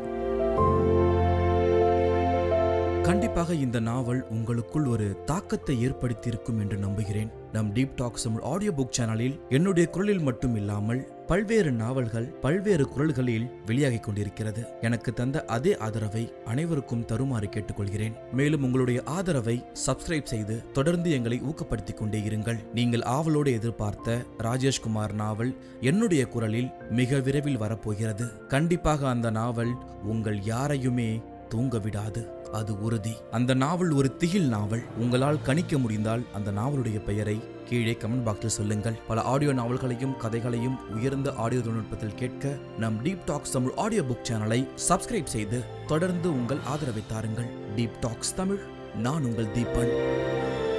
கண்டிப்பாக இந்த நாவல் உங்களுக்குள் ஒரு தாக்கத்தை ஏற்படுத்தியிருக்கும் என்று நம்புகிறேன் நம் டீப் டாக்ஸ் ஆடியோ புக் சேனலில் என்னுடைய குரலில் மட்டும் இல்லாமல் பல்வேறு நாவல்கள் பல்வேறு குரல்களில் வெளியாகிக் கொண்டிருக்கிறது எனக்கு தந்த அதே ஆதரவை அனைவருக்கும் தருமாறு கேட்டுக்கொள்கிறேன் மேலும் உங்களுடைய ஆதரவை சப்ஸ்கிரைப் செய்து தொடர்ந்து எங்களை ஊக்கப்படுத்திக் கொண்டே இருங்கள் நீங்கள் ஆவலோடு எதிர்பார்த்த ராஜேஷ்குமார் நாவல் என்னுடைய குரலில் மிக விரைவில் வரப்போகிறது கண்டிப்பாக அந்த நாவல் உங்கள் யாரையுமே தூங்க விடாது அது உறுதி அந்த நாவல் ஒரு திகில் நாவல் உங்களால் கணிக்க முடிந்தால் அந்த நாவலுடைய பெயரை கீழே கமெண்ட் பாக்ஸில் சொல்லுங்கள் பல ஆடியோ நாவல்களையும் கதைகளையும் உயர்ந்த ஆடியோ தொழில்நுட்பத்தில் கேட்க நம் deep tax Tamil audio book சேனலை சப்ஸ்கிரைப் செய்து தொடர்ந்து உங்கள் ஆதரவை தாருங்கள் டீப் டாக்ஸ் தமிழ் நான் உங்கள் தீபன்